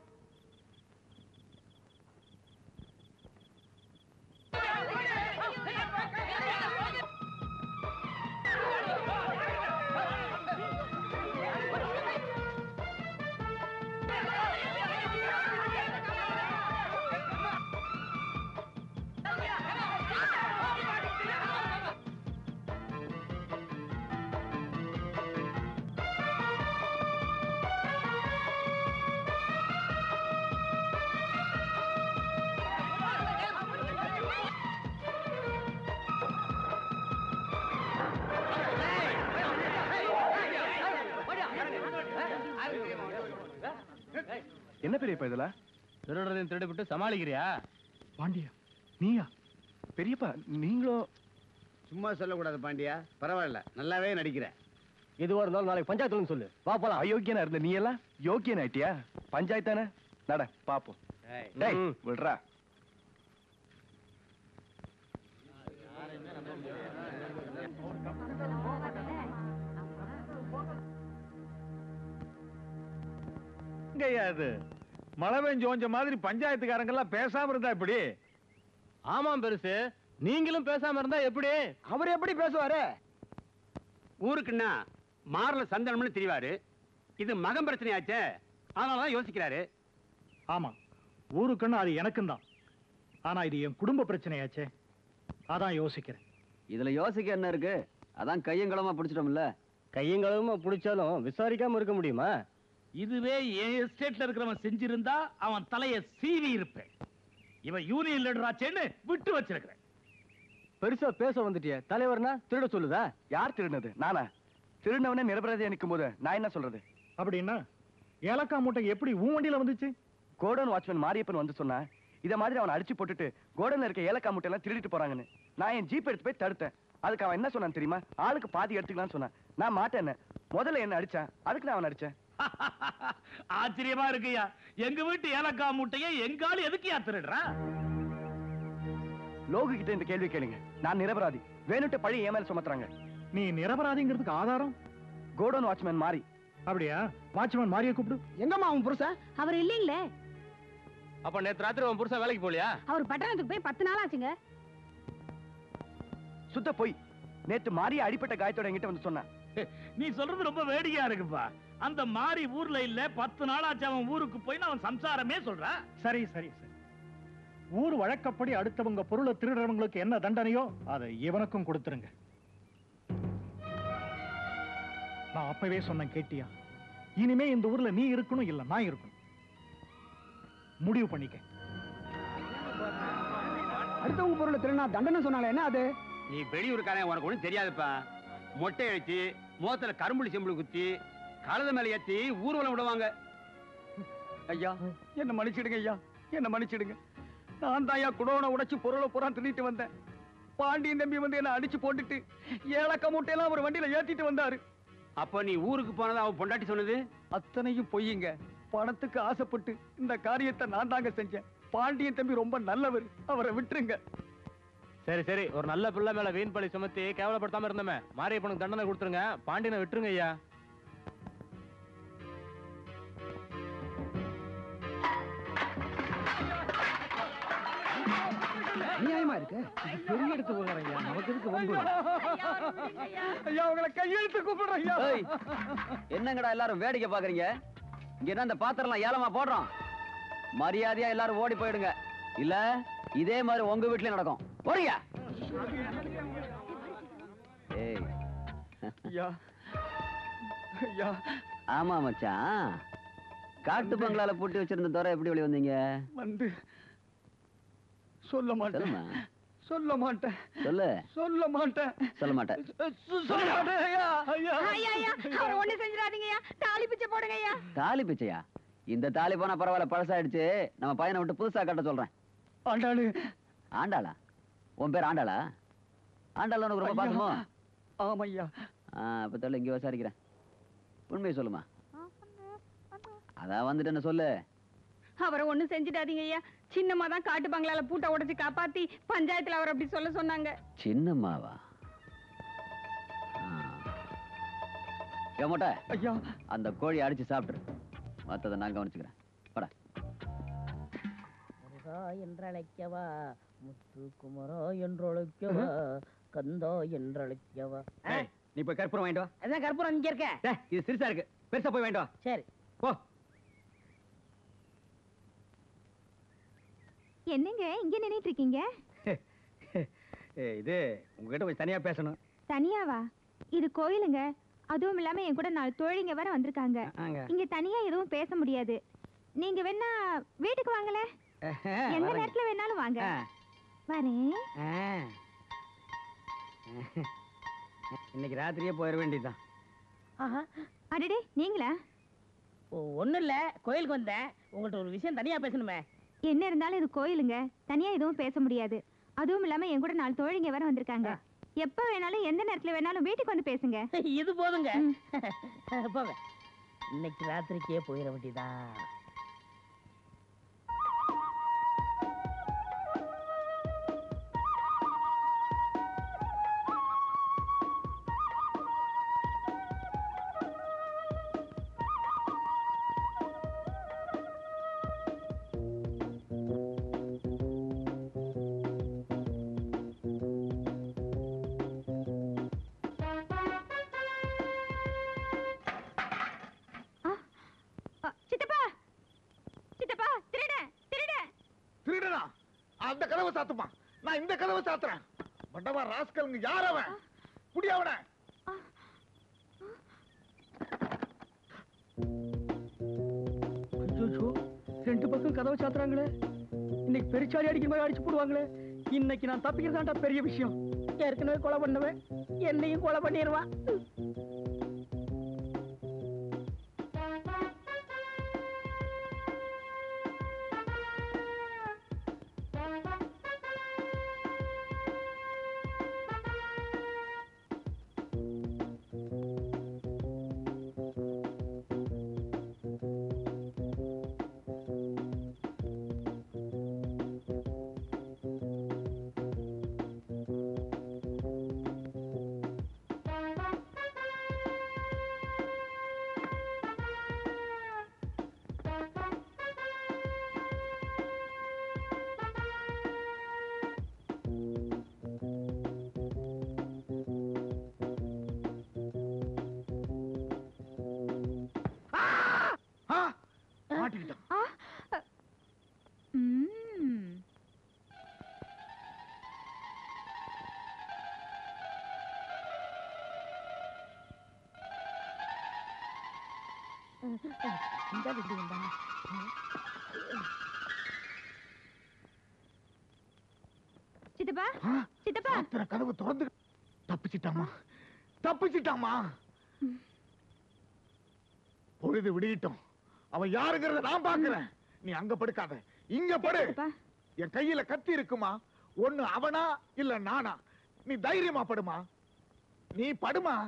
என்ன பெரியப்பா இதெல்லாம் திருடுறதையும் திருடி விட்டு சமாளிக்கிறியா பாண்டியா நீயா பெரியப்பா நீங்களும் சும்மா சொல்லக்கூடாது பாண்டியா பரவாயில்ல நல்லாவே நடிக்கிற எதுவா இருந்தாலும் நாளைக்கு பஞ்சாயத்துல சொல்லு வா போலாம் அயோக்கியனா இருந்த நீ எல்லாம் யோக்கியன் ஆயிட்டியா பஞ்சாயத்தானே நட பாப்போம் டேய் விடுறா எங்கய்யா அது மழை பெஞ்சு ஓஞ்ச மாதிரி பஞ்சாயத்துக்காரங்க எல்லாம் பேசாம இருந்தா இப்படி ஆமாம் பெருசு நீங்களும் பேசாம இருந்தா எப்படி அவர் எப்படி பேசுவாரு ஊருக்குன்னா மாறல சந்தனம்னு தெரியவாரு இது மகன் பிரச்சனையாச்சே அதனாலதான் யோசிக்கிறாரு ஆமா ஊருக்குன்னு அது எனக்கும் தான் ஆனா இது என் குடும்ப பிரச்சனையாச்சே அதான் யோசிக்கிறேன் இதுல யோசிக்க என்ன இருக்கு அதான் கையங்களமா பிடிச்சிட்டோம்ல கையங்களவுமா பிடிச்சாலும் விசாரிக்காம இருக்க முடியுமா இதுவே என் எஸ்டேட்ல இருக்கிறவன் செஞ்சிருந்தா அவன் தலைய சீவி இருப்பேன் இவன் யூனியன் லீடர் ஆச்சேன்னு விட்டு வச்சிருக்கிறேன் பெருசா பேச வந்துட்டிய தலைவர்னா திருட சொல்லுதா யார் திருடினது நானா திருடினவனே நிரபராதியா நிற்கும் போது நான் என்ன சொல்றது அப்படின்னா ஏலக்காய் மூட்டை எப்படி உன் வண்டியில வந்துச்சு கோடவுன் வாட்ச்மேன் மாரியப்பன் வந்து சொன்னா இத மாதிரி அவனை அடிச்சு போட்டுட்டு கோடன்ல இருக்க ஏலக்காய் மூட்டை எல்லாம் திருடிட்டு போறாங்கன்னு நான் என் ஜீப் எடுத்து போய் தடுத்தேன் அதுக்கு அவன் என்ன சொன்னான் தெரியுமா ஆளுக்கு பாதி எடுத்துக்கலாம்னு சொன்னான் நான் மாட்டேன்னு முதல்ல என்ன அடிச்சான் அதுக்கு நான் அவன் அடிச்சேன் ஆச்சரியமா இருக்குயா எங்க வீட்டு ஏலக்காய் மூட்டையை எங்காலும் எதுக்கு திருடுறா லோகு கிட்ட இந்த கேள்வி கேளுங்க நான் நிரபராதி வேணுட்டு பழி என் மேல சுமத்துறாங்க நீ நிரபராதிங்கிறதுக்கு ஆதாரம் கோடவுன் வாட்ச்மேன் மாறி அப்படியா வாட்ச்மேன் மாறிய கூப்பிடு எங்கம்மா அவன் புருஷன் அவர் இல்லீங்களே அப்ப நேத்து ராத்திரி உன் புருஷன் வேலைக்கு போலியா அவர் பட்டணத்துக்கு போய் பத்து நாள் ஆச்சுங்க சுத்த போய் நேத்து மாறிய அடிப்பட்ட காயத்தோட என்கிட்ட வந்து சொன்னான் நீ சொல்றது ரொம்ப வேடிக்கையா இருக்குப்பா அந்த மாறி ஊர்ல இல்ல பத்து நாளாச்சு அவன் ஊருக்கு போய் அவன் சம்சாரமே சொல்றான் சரி சரி சரி ஊர் வழக்கப்படி அடுத்தவங்க பொருளை திருடுறவங்களுக்கு என்ன தண்டனையோ அதை இவனுக்கும் கொடுத்துருங்க நான் அப்பவே சொன்னேன் கேட்டியா இனிமே இந்த ஊர்ல நீ இருக்கணும் இல்ல நான் இருக்கணும் முடிவு பண்ணிக்க அடுத்தவங்க பொருளை திருநா தண்டனை சொன்னால என்ன அது நீ வெளியூருக்காரன் உனக்கு ஒண்ணும் தெரியாதுப்பா மொட்டை அடிச்சு முகத்துல கரும்புளி செம்புளி குத்தி கழுத மேல ஏத்தி ஊர்வலம் விடுவாங்க ஐயா என்ன மன்னிச்சிடுங்க ஐயா என்ன மன்னிச்சிடுங்க நான் தான் ஐயா குடோனை உடைச்சு பொருளை புறா திருடிட்டு வந்தேன் பாண்டியன் தம்பி வந்து என்ன அடிச்சு போட்டுட்டு ஏலக்க மூட்டையெல்லாம் ஒரு வண்டியில ஏத்திட்டு வந்தாரு அப்ப நீ ஊருக்கு போனதா அவன் பொண்டாட்டி சொன்னது அத்தனையும் பொய்யுங்க பணத்துக்கு ஆசைப்பட்டு இந்த காரியத்தை நான் தாங்க செஞ்சேன் பாண்டியன் தம்பி ரொம்ப நல்லவர் அவரை விட்டுருங்க சரி சரி ஒரு நல்ல பிள்ளை மேல வீண் பழி சுமத்தி கேவலப்படுத்தாம இருந்தமே மாரியப்பனுக்கு தண்டனை கொடுத்துருங்க பாண்டியனை விட்டுருங்க ஐயா நியாயமா இருக்கு இது பெரிய எடுத்து போகிறாங்க ஐயா நமக்கு இருக்கு வம்பு ஐயா உங்களை கையெழுத்து கூப்பிடுறேன் ஐயா ஏய், என்னங்கடா எல்லாரும் வேடிக்கை பாக்குறீங்க இங்க என்ன இந்த பாத்திரம்லாம் ஏலமா போடுறோம் மரியாதையா எல்லாரும் ஓடி போயிடுங்க இல்ல இதே மாதிரி உங்க வீட்லயும் நடக்கும் போறீங்க ஏய் ஐயா ஐயா ஆமா மச்சான் காட்டு பங்களால பூட்டி வச்சிருந்த துறை எப்படி வெளிய வந்தீங்க வந்து சொல்ல மாட்டேன் சொல்லுமா சொல்ல மாட்டேன் சொல்லு சொல்ல மாட்டேன் சொல்ல மாட்டேன் சொ- சொல்ல மாட்டேன் ஐயா ஐயா ஐயா ஐயா அவரை ஒண்ணு செஞ்சிடாதீங்கய்யா தாலி பிச்சை போடுங்கய்யா தாலி பிச்சையா இந்த தாலி போனா பரவாயில்ல பழசாயிடுச்சு நம்ம பையனை விட்டு புதுசா கட்ட சொல்றேன் ஆண்டாளு ஆண்டாளா உன் பேர் ஆண்டாளா ஆண்டாள் உனக்கு ரொம்ப பாசமோ ஆமையா ஆ இப்ப தொல்லை இங்க விசாரிக்கிறேன் உண்மையை சொல்லுமா அதான் வந்துட்டு என்ன சொல்லு அவரை ஒண்ணு செஞ்சிடாதீங்க ஐயா சின்னம்மா தான் காட்டு பங்களால பூட்டை உடைச்சு காப்பாத்தி பஞ்சாயத்துல அவர் அப்படி சொல்ல சொன்னாங்க சின்னம்மாவா ஏமோட்ட ஐயா அந்த கோழி அடிச்சு சாப்பிட்டுரு மத்ததை நான் கவனிச்சுக்கிறேன் படா முருகா என்றழைக்கவா முத்து குமரா என்றழைக்கவா கந்தா என்றழைக்கவா நீ போய் கற்பூரம் வாங்கிட்டு வா அதான் கற்பூரம் இங்க இருக்க டேய், இது சிறுசா இருக்கு பெருசா போய் வாங்கிட்டு வா சரி போ என்னங்க இங்க நின்னுட்டு இருக்கீங்க ஏய், இது உங்ககிட்ட கொஞ்சம் தனியா பேசணும் தனியாவா இது கோயிலுங்க அதுவும் இல்லாம என் கூட நாலு தோழிங்க வர வந்திருக்காங்க ஆங்க. இங்க தனியா எதுவும் பேச முடியாது நீங்க வேணா வீட்டுக்கு வாங்கல எந்த வரேங்க. நேரத்துல வேணாலும் வாங்க ஆ. வரேன் ஆ. இன்னைக்கு ராத்திரியே போயிட வேண்டியதுதான் ஆஹா அடடே நீங்களா ஒண்ணும் இல்ல கோயிலுக்கு வந்தேன் உங்கள்ட்ட ஒரு விஷயம் தனியா பேசணுமே என்ன இருந்தாலும் இது கோயிலுங்க தனியா எதுவும் பேச முடியாது அதுவும் இல்லாம என் கூட நாலு தோழிங்க வர வந்திருக்காங்க எப்ப வேணாலும் எந்த நேரத்துல வேணாலும் வீட்டுக்கு வந்து பேசுங்க இது போதுங்க போவேன் இன்னைக்கு ராத்திரிக்கே போயிட வேண்டியதான் அ, சித்தப்பா அந்த கதவை சாத்துமா நான் இந்த கதவை சாத்துறேன் பண்டவா ராஸ்கல்ங்க யார் அவன் புடி அவனை ஐயோ ரெண்டு பக்கம் கதவை சாத்துறாங்களே இன்னைக்கு பெருச்சாடி அடிக்கிற மாதிரி அடிச்சு போடுவாங்களே இன்னைக்கு நான் தப்பிக்கிறதாண்டா பெரிய விஷயம் ஏற்கனவே கொலை பண்ணுவேன் என்னையும் கொலை பண்ணிடுவான் மாட்டிக்கிட்டான் இந்த விட்டு வந்தாங்க சித்தப்பா சித்தப்பா சாத்துற கதவு திறந்து தப்பிச்சிட்டாமா தப்பிச்சிட்டாமா பொழுது விடியட்டும் அவன் யாருங்கிறத நான் பாக்குறேன் நீ அங்க படுக்காத இங்க படு என் கையில கத்தி இருக்குமா ஒண்ணு அவனா இல்ல நானா நீ தைரியமா படுமா நீ படுமா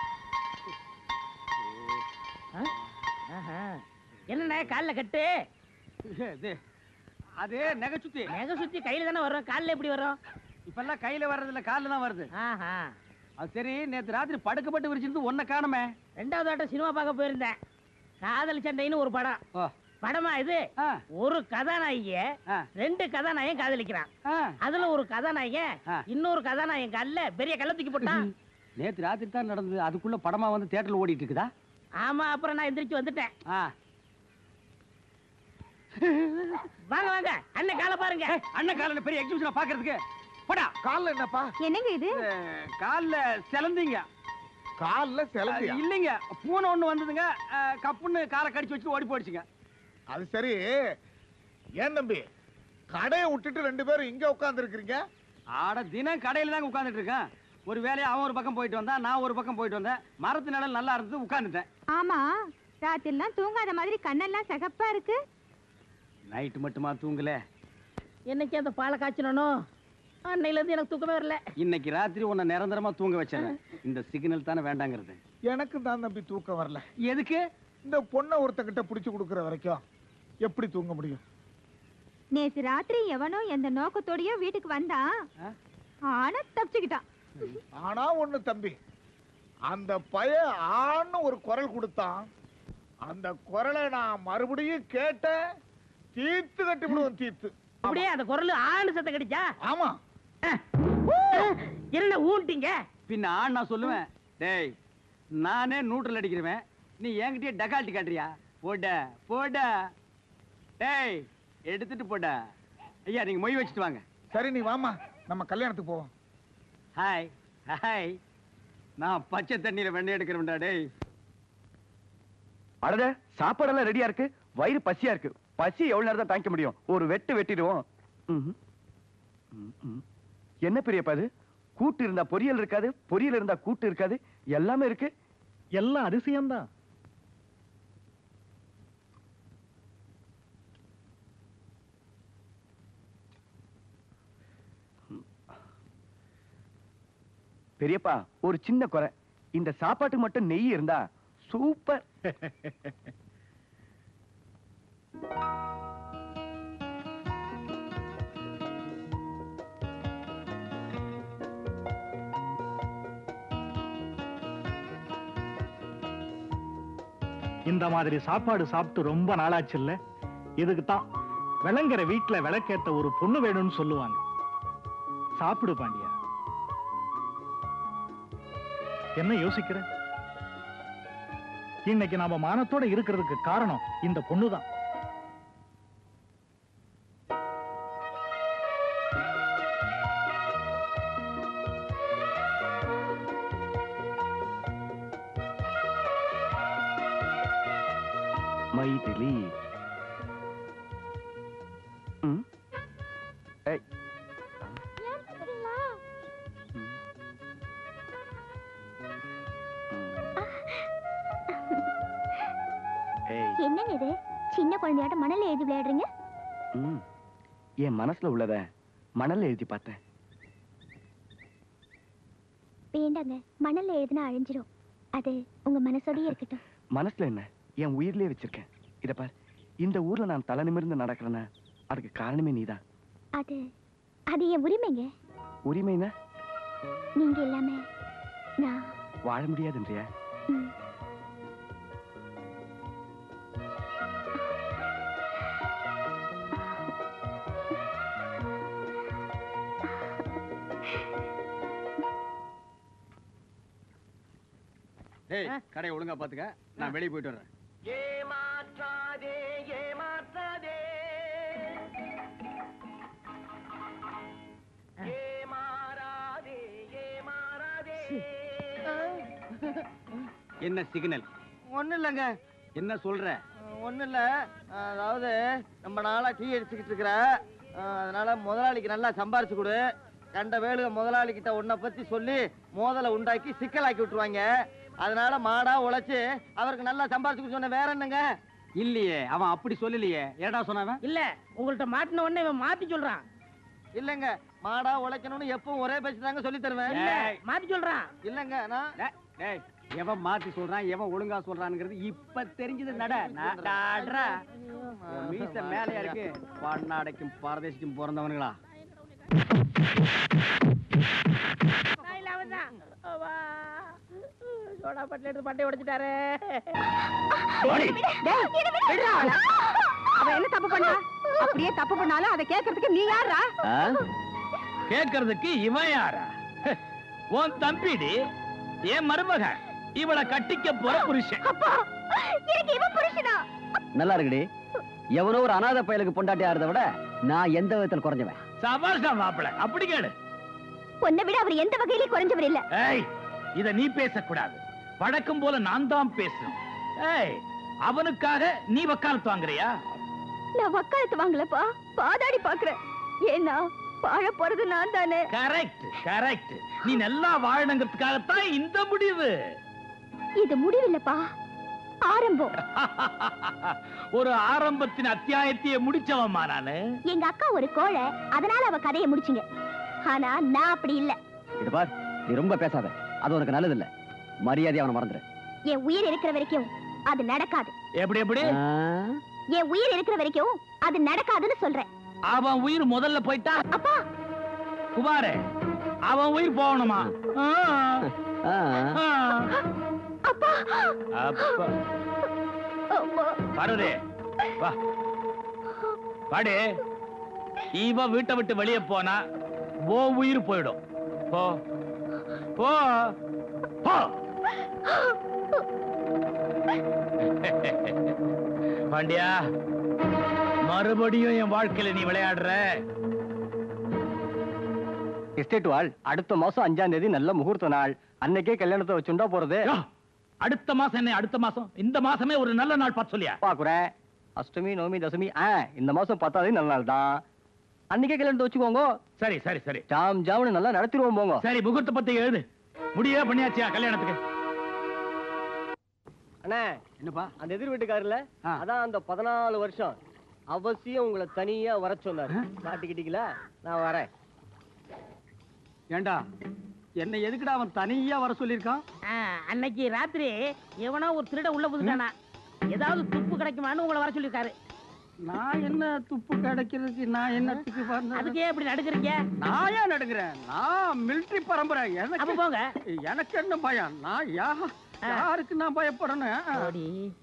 என்னண்ணே கால்ல கட்டு அது நகை சுத்தி நகை சுத்தி கையில தானே வரும் கால்ல எப்படி வரும் இப்பெல்லாம் கையில வர்றது இல்ல கால்ல தான் வருது ஆஹா அது சரி நேத்து ராத்திரி படுக்கப்பட்டு விரிச்சிருந்து ஒன்ன காணுமே ரெண்டாவது ஆட்டம் சினிமா பார்க்க போயிருந்தேன் காதல் சண்டைன்னு ஒரு படம் ஓ. படமா இது ஒரு கதாநாயகிய ரெண்டு கதாநாயகன் காதலிக்கிறான் அதுல ஒரு கதாநாயகன் இன்னொரு கதாநாயகன் கல்ல பெரிய கல்ல தூக்கி போட்டான் நேத்து ராத்திரி தான் நடந்தது அதுக்குள்ள படமா வந்து தியேட்டர்ல ஓடிட்டு இருக்குதா ஆமா அப்புறம் நான் எந்திரிச்சு வந்துட்டேன் ஆ. வாங்க வாங்க அண்ணன் காலை பாருங்க அண்ணன் காலில் பெரிய எக்ஸிபிஷன் பாக்குறதுக்கு போடா கால்ல என்னப்பா என்னங்க இது கால்ல சிலந்தீங்க கால்ல சிலந்தியா? இல்லைங்க பூனை ஒண்ணு வந்ததுங்க அஹ், கப்புன்னு காலை கடிச்சு வச்சு ஓடி போயிடுச்சுங்க அது சரி ஏன் தம்பி கடையை விட்டுட்டு ரெண்டு பேரும் இங்க உட்கார்ந்து இருக்கிறீங்க ஆட தினம் கடையில தாங்க உட்கார்ந்துட்டு இருக்கேன் ஒரு வேலையை அவன் ஒரு பக்கம் போயிட்டு வந்தான் நான் ஒரு பக்கம் போயிட்டு வந்தேன் மரத்து நிழல் நல்லா இருந்தது உட்கார்ந்துட்டேன் ஆமா ராத்திரிலாம் தூங்காத மாதிரி கண்ணெல்லாம் சிகப்பா இருக்கு நைட்டு மட்டுமா தூங்கல என்னைக்கு அந்த பாலை காய்ச்சணும் அன்னையில இருந்து எனக்கு தூக்கமே வரல இன்னைக்கு ராத்திரி உன்னை நிரந்தரமா தூங்க வச்சேன் இந்த சிக்னல் தானே வேண்டாங்கிறது எனக்கு தான் தம்பி தூக்கம் வரல எதுக்கு இந்த பொண்ணை ஒருத்தங்கிட்ட புடிச்சு கொடுக்கற வரைக்கும் எப்படி தூங்க முடியும் நேத்து ராத்திரி எவனோ எந்த நோக்கத்தோடயோ வீட்டுக்கு வந்தான் ஆனா தப்பிச்சுக்கிட்டான் ஆனா ஒண்ணு தம்பி அந்த பய ஆன்னு ஒரு குரல் கொடுத்தான் அந்த குரலை நான் மறுபடியும் கேட்டேன் தீர்த்து கட்டி விடுவேன் தீர்த்து அப்படியே அந்த குரல் ஆணு சத்தம் கடிச்சா ஆமா என்ன ஊன்ட்டீங்க பின்ன ஆண் நான் சொல்லுவேன் டேய் நானே நூற்றில் அடிக்கிறவன் நீ என்கிட்டயே டகால்ட்டி காட்டுறியா போட போட டேய் எடுத்துட்டு போட ஐயா நீங்க மொய் வச்சுட்டு வாங்க சரி நீ வாமா நம்ம கல்யாணத்துக்கு போவோம் ஹாய் ஹாய் நான் பச்சை தண்ணியில வெண்ணெய் எடுக்கிறேன்டா டேய் அடட சாப்பாடெல்லாம் ரெடியா இருக்கு வயிறு பசியா இருக்கு பசி எவ்வளவு நேரம் தான் தாங்கிக்க முடியும் ஒரு வெட்டு வெட்டிடுவோம் ம்ஹும். ம்ஹும். என்ன பெரியப்பா அது கூட்டு இருந்தா பொரியல் இருக்காது பொரியல் இருந்தா கூட்டு இருக்காது எல்லாமே இருக்கு எல்லாம் அதிசயம்தான் பெரியப்பா ஒரு சின்ன குறை இந்த சாப்பாட்டுக்கு மட்டும் நெய் இருந்தா சூப்பர் இந்த மாதிரி சாப்பாடு சாப்பிட்டு ரொம்ப நாளாச்சு இல்ல இதுக்கு தான் விளங்குற வீட்டுல விளக்கேத்த ஒரு பொண்ணு வேணும்னு சொல்லுவாங்க சாப்பிடு பாண்டியா என்ன யோசிக்கிற இன்னைக்கு நாம மானத்தோட இருக்கிறதுக்கு காரணம் இந்த பொண்ணுதான் மைதிலி ம் ஏய் ஏய் என்னங்க இது சின்ன குழந்தையாட்ட மணல்ல எழுதி விளையாடுறீங்க ம் என் மனசுல உள்ளத மணல்ல எழுதி பார்த்தேன் வேண்டாங்க மணல்ல எழுதினா அழிஞ்சிரும் அது உங்க மனசோடயே இருக்கட்டும் மனசுல என்ன என் உயிர்லயே வச்சிருக்கேன் இத பார் இந்த ஊர்ல நான் தலை நிமிர்ந்து நடக்கிறேன்னா அதுக்கு காரணமே நீதான் அது அது என் உரிமைங்க உரிமைனா நீங்க இல்லாம நான் வாழ முடியாதுன்றியா ம். டேய் கடையை ஒழுங்கா பாத்துக்க நான் வெளியே போயிட்டு வரேன் ஏமாற்றாதே ஏமாற்றாதே ஏமாறாதே ஏமாறாதே என்ன சிக்னல் ஒண்ணும் இல்லைங்க என்ன சொல்ற ஒண்ணும் இல்ல அதாவது நம்ம நாளா டீ அடிச்சுக்கிட்டு இருக்கிற அஹ், அதனால முதலாளிக்கு நல்லா சம்பாரிச்சு கொடு கண்ட வேலுக முதலாளி கிட்ட உன்னை பத்தி சொல்லி மோதலை உண்டாக்கி சிக்கலாக்கி விட்டுருவாங்க அதனால மாடா உழைச்சு அவருக்கு நல்லா சம்பாரிச்சு கொடுக்க சொன்ன வேற என்னங்க இல்லையே அவன் அப்படி சொல்லலையே ஏடா சொன்னவன் இல்ல உங்கள்ட்ட மாட்டின உடனே இவன் மாத்தி சொல்றான் இல்லங்க மாடா உழைக்கணும்னு எப்பவும் ஒரே பேச்சு தாங்க சொல்லி தருவேன் இல்ல மாத்தி சொல்றான் இல்லங்க நான் டேய் எவன் மாத்தி சொல்றான் எவன் ஒழுங்கா சொல்றான்ங்கிறது இப்ப தெரிஞ்சது நட நடா மீச மேலையா இருக்கு பன்னாடைக்கும் பாரதேசிக்கும் பிறந்தவனுங்களா நான் இல்ல அவன் தான் சோடா பட்டில எடுத்து பட்டை உடைச்சிட்டாரு அவ என்ன தப்பு பண்ணா அப்படியே தப்பு பண்ணாலும் அதை கேட்கறதுக்கு நீ யாரா கேட்கறதுக்கு இவன் யாரா உன் தம்பிடி என் மருமக இவளை கட்டிக்க போற புருஷன் எனக்கு இவன் புருஷனா நல்லா இருக்குடி எவனோ ஒரு அனாதை பயலுக்கு பொண்டாட்டி ஆறத விட நான் எந்த விதத்தில் குறைஞ்சவன் சபாஷா மாப்பிள அப்படி கேளு உன்னை விட அவர் எந்த வகையிலும் குறைஞ்சவர் இல்ல ஏய் இத நீ பேசக்கூடாது வழக்கம் போல நான் தான் பேசணும் ஏய் அவனுக்காக நீ வக்காலத்து வாங்குறியா நான் வக்காலத்து வாங்கலப்பா பாதாடி பாக்குறேன் ஏன்னா வாழ போறது நான் தானே கரெக்ட் கரெக்ட் நீ நல்லா வாழணுங்கிறதுக்காகத்தான் இந்த முடிவு இது முடிவில்லப்பா ஆரம்பம் ஒரு ஆரம்பத்தின் அத்தியாயத்தையே முடிச்சவம்மா நானு எங்க அக்கா ஒரு கோழை அதனால அவ கதையை முடிச்சிங்க ஆனா நான் அப்படி இல்ல இது பார் நீ ரொம்ப பேசாத அது உனக்கு நல்லது இல்ல மரியாதை அவனை மறந்துரு என் உயிர் இருக்கிற வரைக்கும் அது நடக்காது எப்படி எப்படி என் உயிர் இருக்கிற வரைக்கும் அது நடக்காதுன்னு சொல்றேன் அவன் உயிர் முதல்ல போயிட்டா அப்பா குமாரே அவன் உயிர் போகணுமா ஆ. ஆ. அப்பா அப்பா பாருதே வா பாடு இவ வீட்டை விட்டு வெளியே போனா ஓ உயிர் போயிடும் போ போ போ பாண்டியா மறுபடியும் என் வாழ்க்கையில நீ விளையாடுற எஸ்டேட் வாழ் அடுத்த மாசம் அஞ்சாம் தேதி நல்ல முகூர்த்த நாள் அன்னைக்கே கல்யாணத்தை வச்சுண்டா போறது அடுத்த மாசம் என்ன அடுத்த மாசம் இந்த மாசமே ஒரு நல்ல நாள் பார்த்து சொல்லியா பாக்குறேன் அஷ்டமி நவமி தசமி ஆ இந்த மாசம் பத்தாவது நல்ல நாள் தான் அன்னைக்கே கல்யாணத்தை வச்சுக்கோங்க சரி சரி சரி ஜாம் ஜாம்னு நல்லா நடத்திடுவோம் போங்க சரி முகூர்த்த பத்தி எழுது முடியே பண்ணியாச்சியா கல்யாணத்துக்கு அண்ணா என்னப்பா அந்த எதிர் வீட்டுக்காருல அதான் அந்த பதினாலு வருஷம் அவசியம் உங்களை தனியா வர சொன்னாரு மாட்டிக்கிட்டீங்களா நான் வரேன் ஏண்டா என்ன எதுக்குடா அவன் தனியா வர சொல்லியிருக்கான் ஆ, அன்னைக்கு ராத்திரி எவனோ ஒரு திருட உள்ள புதுட்டானா ஏதாவது துப்பு கிடைக்குமான்னு உங்களை வர சொல்லிருக்காரு நான் என்ன துப்பு கிடைக்கிறதுக்கு நான் என்னத்துக்கு வந்தேன்? அதுக்கே இப்படி நடுக்குறீங்க நான் ஏன் நடுங்கிறேன் நான் மிலிட்டரி பரம்பரை எனக்கு அப்ப போங்க. எனக்கு என்ன பயம் நான் யா யாருக்கு நான் பயப்படணும்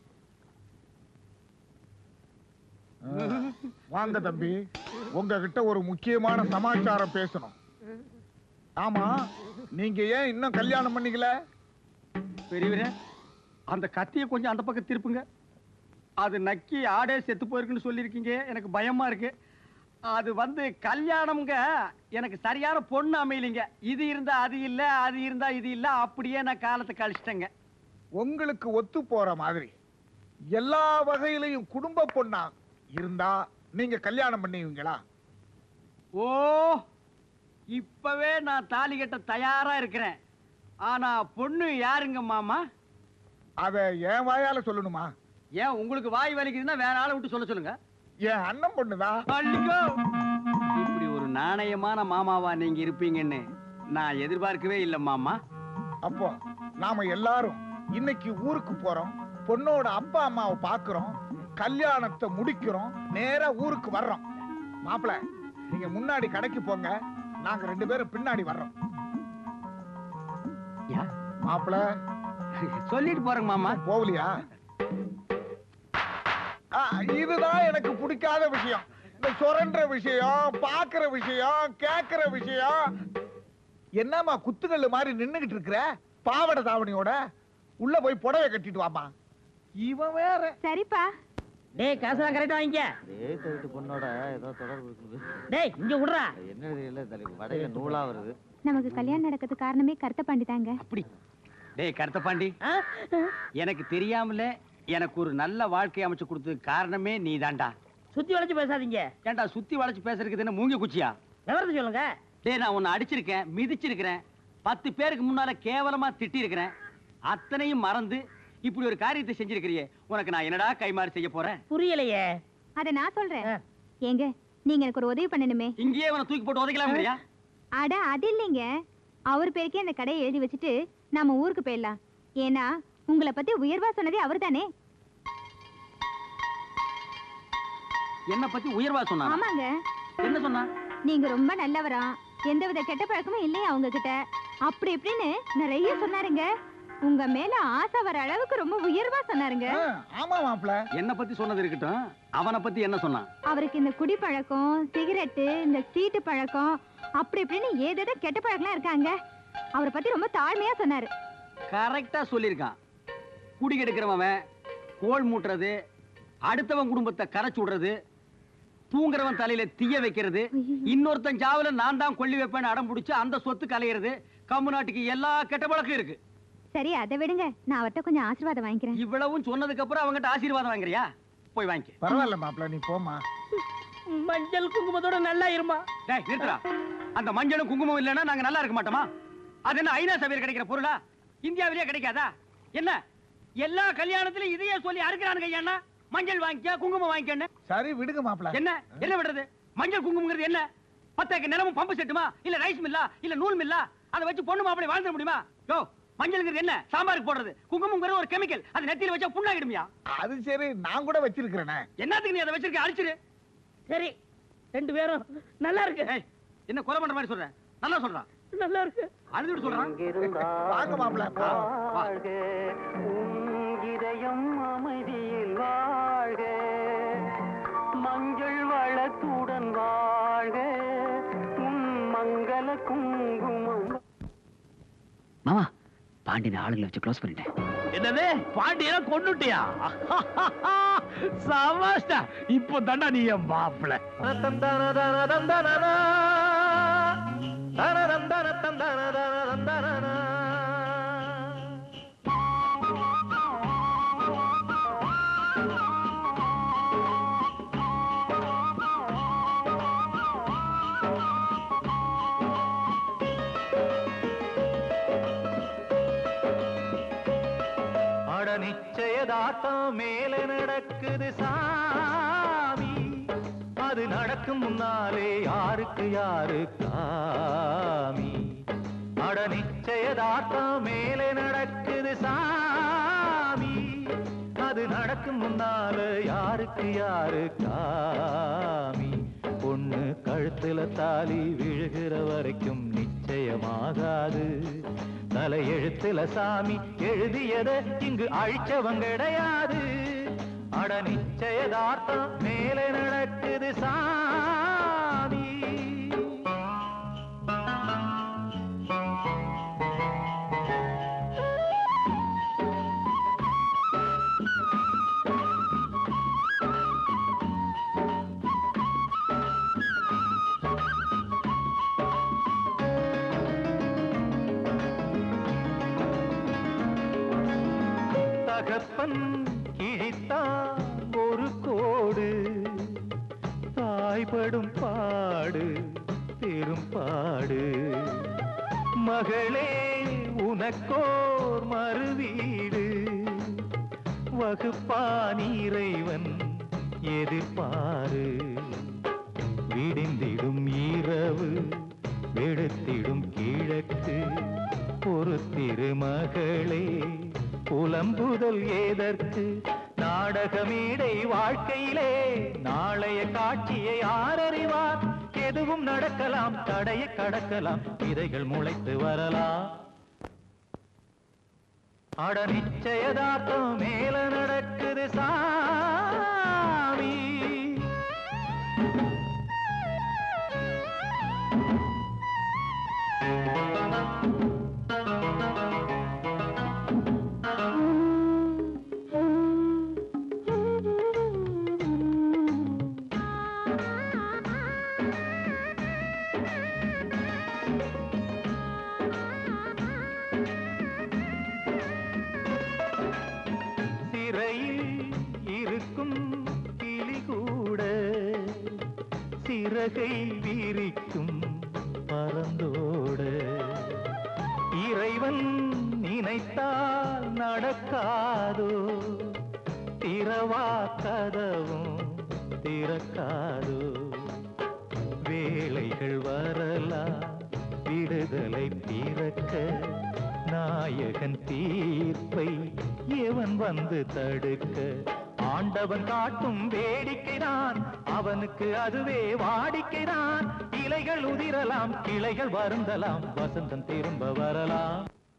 வாங்க தம்பி உங்ககிட்ட ஒரு முக்கியமான சமாச்சாரம் பேசணும் ஆமா நீங்க ஏன் இன்னும் கல்யாணம் பண்ணிக்கல பெரியவரே அந்த கத்தியை கொஞ்சம் அந்த பக்கம் திருப்புங்க அது நக்கி ஆடே செத்து போயிருக்குன்னு சொல்லியிருக்கீங்க எனக்கு பயமா இருக்கு அது வந்து கல்யாணம்ங்க எனக்கு சரியான பொண்ணு அமையலைங்க இது இருந்தா அது இல்ல அது இருந்தா இது இல்ல அப்படியே நான் காலத்தை கழிச்சிட்டேங்க உங்களுக்கு ஒத்து போற மாதிரி எல்லா வகையிலையும் குடும்ப பொண்ணா இருந்தா நீங்க கல்யாணம் பண்ணுவீங்களா ஓ இப்பவே நான் தாலி கட்ட தயாரா இருக்கிறேன் ஆனா பொண்ணு யாருங்க மாமா அத என் வாயால சொல்லணுமா ஏன் உங்களுக்கு வாய் வலிக்குதுன்னா வேற ஆளை விட்டு சொல்ல சொல்லுங்க என் அண்ணன் பொண்ணுதா அள்ளிக்கோ இப்படி ஒரு நாணயமான மாமாவா நீங்க இருப்பீங்கன்னு நான் எதிர்பார்க்கவே இல்லை மாமா அப்போ நாம எல்லாரும் இன்னைக்கு ஊருக்கு போறோம் பொண்ணோட அப்பா அம்மாவை பாக்குறோம் கல்யாணத்தை முடிக்கிறோம் நேரா ஊருக்கு வர்றோம் மாப்பிள நீங்க முன்னாடி கடைக்கு போங்க நாங்க ரெண்டு பேரும் பின்னாடி வர்றோம் மாப்பிள சொல்லிட்டு போறேங்க மாமா போகலையா ஆ, இதுதான் எனக்கு பிடிக்காத விஷயம் இந்த சுரண்ட விஷயம் பாக்குற விஷயம் கேக்குற விஷயம் என்னம்மா குத்துக்கல்லு மாதிரி நின்னுகிட்டு இருக்கிற பாவாடை தாவணியோட உள்ள போய் புடவை கட்டிட்டு வாமா இவன் வேற சரிப்பா டேய் காசெல்லாம் கரெக்டா வாங்கிக்க ஏத்த வீட்டு பொண்ணோட ஏதோ தொடர்பு இருக்குது டேய் இங்க விடுறா என்ன தெரியல தலைக்கு வடையில நூலா வருது நமக்கு கல்யாணம் நடக்கிறது காரணமே கருத்த பாண்டி தாங்க அப்படி டேய் கருத்த பாண்டி எனக்கு தெரியாமல எனக்கு ஒரு நல்ல வாழ்க்கை அமைச்சு கொடுத்ததுக்கு காரணமே நீ தான்டா சுத்தி வளைச்சு பேசாதீங்க ஏன்டா சுத்தி வளைச்சு பேசுறதுக்கு என்ன மூங்கி குச்சியா விவரத்தை சொல்லுங்க டேய் நான் உன்னை அடிச்சிருக்கேன் மிதிச்சிருக்கிறேன் பத்து பேருக்கு முன்னால கேவலமா திட்டி இருக்கிறேன் அத்தனையும் மறந்து இப்படி ஒரு காரியத்தை செஞ்சிருக்கிறியே உனக்கு நான் என்னடா கைமாறு செய்ய போறேன் புரியலையே அத நான் சொல்றேன் ஏங்க நீங்க எனக்கு ஒரு உதவி பண்ணணுமே இங்கேயே உன தூக்கி போட்டு உதைக்கலாம் அட அது இல்லைங்க அவர் பேருக்கே அந்த கடையை எழுதி வச்சுட்டு நாம ஊருக்கு போயிடலாம் ஏன்னா உங்களை பத்தி உயர்வா சொன்னதே அவர்தானே என்ன பத்தி உயர்வா சொன்னா ஆமாங்க என்ன சொன்னா நீங்க ரொம்ப நல்லவரா எந்தவித கெட்ட பழக்கமும் இல்லையா அவங்க கிட்ட அப்படி இப்படின்னு நிறைய சொன்னாருங்க உங்க மேல ஆசை வர அளவுக்கு ரொம்ப உயர்வா சொன்னாருங்க ஆமா மாப்பிள என்ன பத்தி சொன்னது இருக்கட்டும் அவனை பத்தி என்ன சொன்னான் அவருக்கு இந்த குடி பழக்கம் சிகரெட்டு இந்த சீட்டு பழக்கம் அப்படி இப்படின்னு ஏதேதோ கெட்ட பழக்கம்லாம் இருக்காங்க அவரை பத்தி ரொம்ப தாழ்மையா சொன்னாரு கரெக்டா சொல்லியிருக்கான் குடி கெடுக்கிறவன் கோல் மூட்டுறது அடுத்தவன் குடும்பத்தை கரைச்சு விடுறது தூங்குறவன் தலையில தீய வைக்கிறது இன்னொருத்தன் ஜாவுல நான் தான் கொல்லி வைப்பேன்னு அடம் பிடிச்சு அந்த சொத்து கலையிறது கம்மு நாட்டுக்கு எல்லா கெட்ட பழக்கம் இருக்கு சரி அதை விடுங்க நான் அவர்கிட்ட கொஞ்சம் ஆசீர்வாதம் வாங்கிக்கிறேன் இவ்வளவும் சொன்னதுக்கு அப்புறம் அவங்ககிட்ட ஆசீர்வாதம் வாங்குறியா போய் வாங்கிக்க பரவாயில்ல மாப்பிள நீ போமா மஞ்சள் குங்குமத்தோட நல்லா இருமா டேய் நிறுத்துடா அந்த மஞ்சளும் குங்குமம் இல்லைன்னா நாங்க நல்லா இருக்க மாட்டோமா அது என்ன ஐநா சபையில் கிடைக்கிற பொருளா இந்தியாவிலேயே கிடைக்காதா என்ன எல்லா கல்யாணத்திலும் இதையே சொல்லி அறுக்கிறானுங்க ஐயா மஞ்சள் வாங்கிக்க குங்குமம் வாங்கிக்கன்னு சரி விடுங்க மாப்பிள என்ன என்ன விடுறது மஞ்சள் குங்குமங்கிறது என்ன பத்தாக்கு நிலமும் பம்பு செட்டுமா இல்ல ரைஸ் மில்லா இல்ல நூல் மில்லா அதை வச்சு பொண்ணு மாப்பிளை வாழ்ந்துட முடியுமா யோ மஞ்சள்ங்கிறது என்ன சாம்பாருக்கு போடுறது குங்குமங்கிறது ஒரு கெமிக்கல் அது நெத்தியில வச்சா புண்ணாகிடுமியா அது சரி நான் கூட வச்சிருக்கிறேனே என்னத்துக்கு நீ அதை வச்சிருக்க அழிச்சிரு சரி ரெண்டு பேரும் நல்லா இருக்கு என்ன கொலை பண்ற மாதிரி சொல்ற நல்லா சொல்றான் நல்லா இருக்கு அழுதுட்டு சொல்றான் வாங்க மாப்பிள இதயம் அமைதியில் வாழ்க மஞ்சள் வளத்துடன் வாழ்க உன் மங்கள குங்குமம் மாமா பாண்டியன் ஆளுங்களை வச்சு க்ளோஸ் பண்ணிட்டேன் என்னது பாண்டியனை கொண்டுட்டியா சமாஸ்டா இப்போ தாண்டா நீ என் மாப்பிள அட நிச்சயதார்த்தம் மேல நடக்குது சாமி அது நடக்கும் முன்னாலே யாருக்கு யாரு காமி அட நிச்சயதார்த்தம் மேல நடக்குது சாமி அது நடக்கும் முன்னால யாருக்கு யாரு காமி பொண்ணு கழுத்துல தாலி விழுகிற வரைக்கும் நிச்சயமாகாது தலை எழுத்துல சாமி எழுதியத இங்கு அழிச்சவன் கிடையாது அட நிச்சயதார்த்தம் மேலே நடக்குது சாமி தகப்பன் கிழித்த மகளே உனக்கோர் மறுவீடு வகுப்பான் இறைவன் எதிர்பாரு விடிந்திடும் இரவு வெடுத்திடும் கிழக்கு ஒரு திருமகளே புலம்புதல் ஏதற்கு நாடகமேடை வாழ்க்கையிலே நாளைய காட்சியை ஆரறிவார் எதுவும் நடக்கலாம் தடைய கடக்கலாம் விதைகள் முளைத்து வரலாம் அட நிச்சயதார்த்தம் மேல நடக்குது சாமி சிறையில் இருக்கும் கிளி கூட சிறகை விரிக்கும் பறந்தோட இறைவன் நினைத்தால் நடக்காதோ திறவா கதவும் திறக்காதோ வேலைகள் வரலாம் விடுதலை பிறக்க நாயகன் தீர்ப்பை எவன் வந்து தடுக்க ஆண்டவன் காட்டும் வேடிக்கைதான் அவனுக்கு அதுவே வாடிக்கைதான் இலைகள் உதிரலாம் கிளைகள் வருந்தலாம் வசந்தம் திரும்ப வரலாம்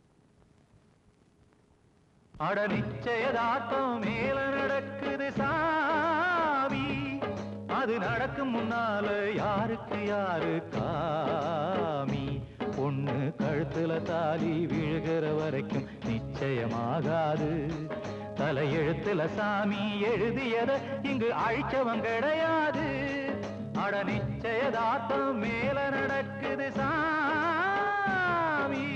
அட நிச்சயதார்த்தம் மேல நடக்குது சாமி அது நடக்கும் முன்னால யாருக்கு யாரு காமி பொண்ணு கழுத்துல தாலி விழுகிற வரைக்கும் நிச்சயமாகாது தலையெழுத்துல சாமி எழுதியத இங்கு அழிச்சவன் கிடையாது அட நிச்சயதார்த்தம் மேல நடக்குது சாமி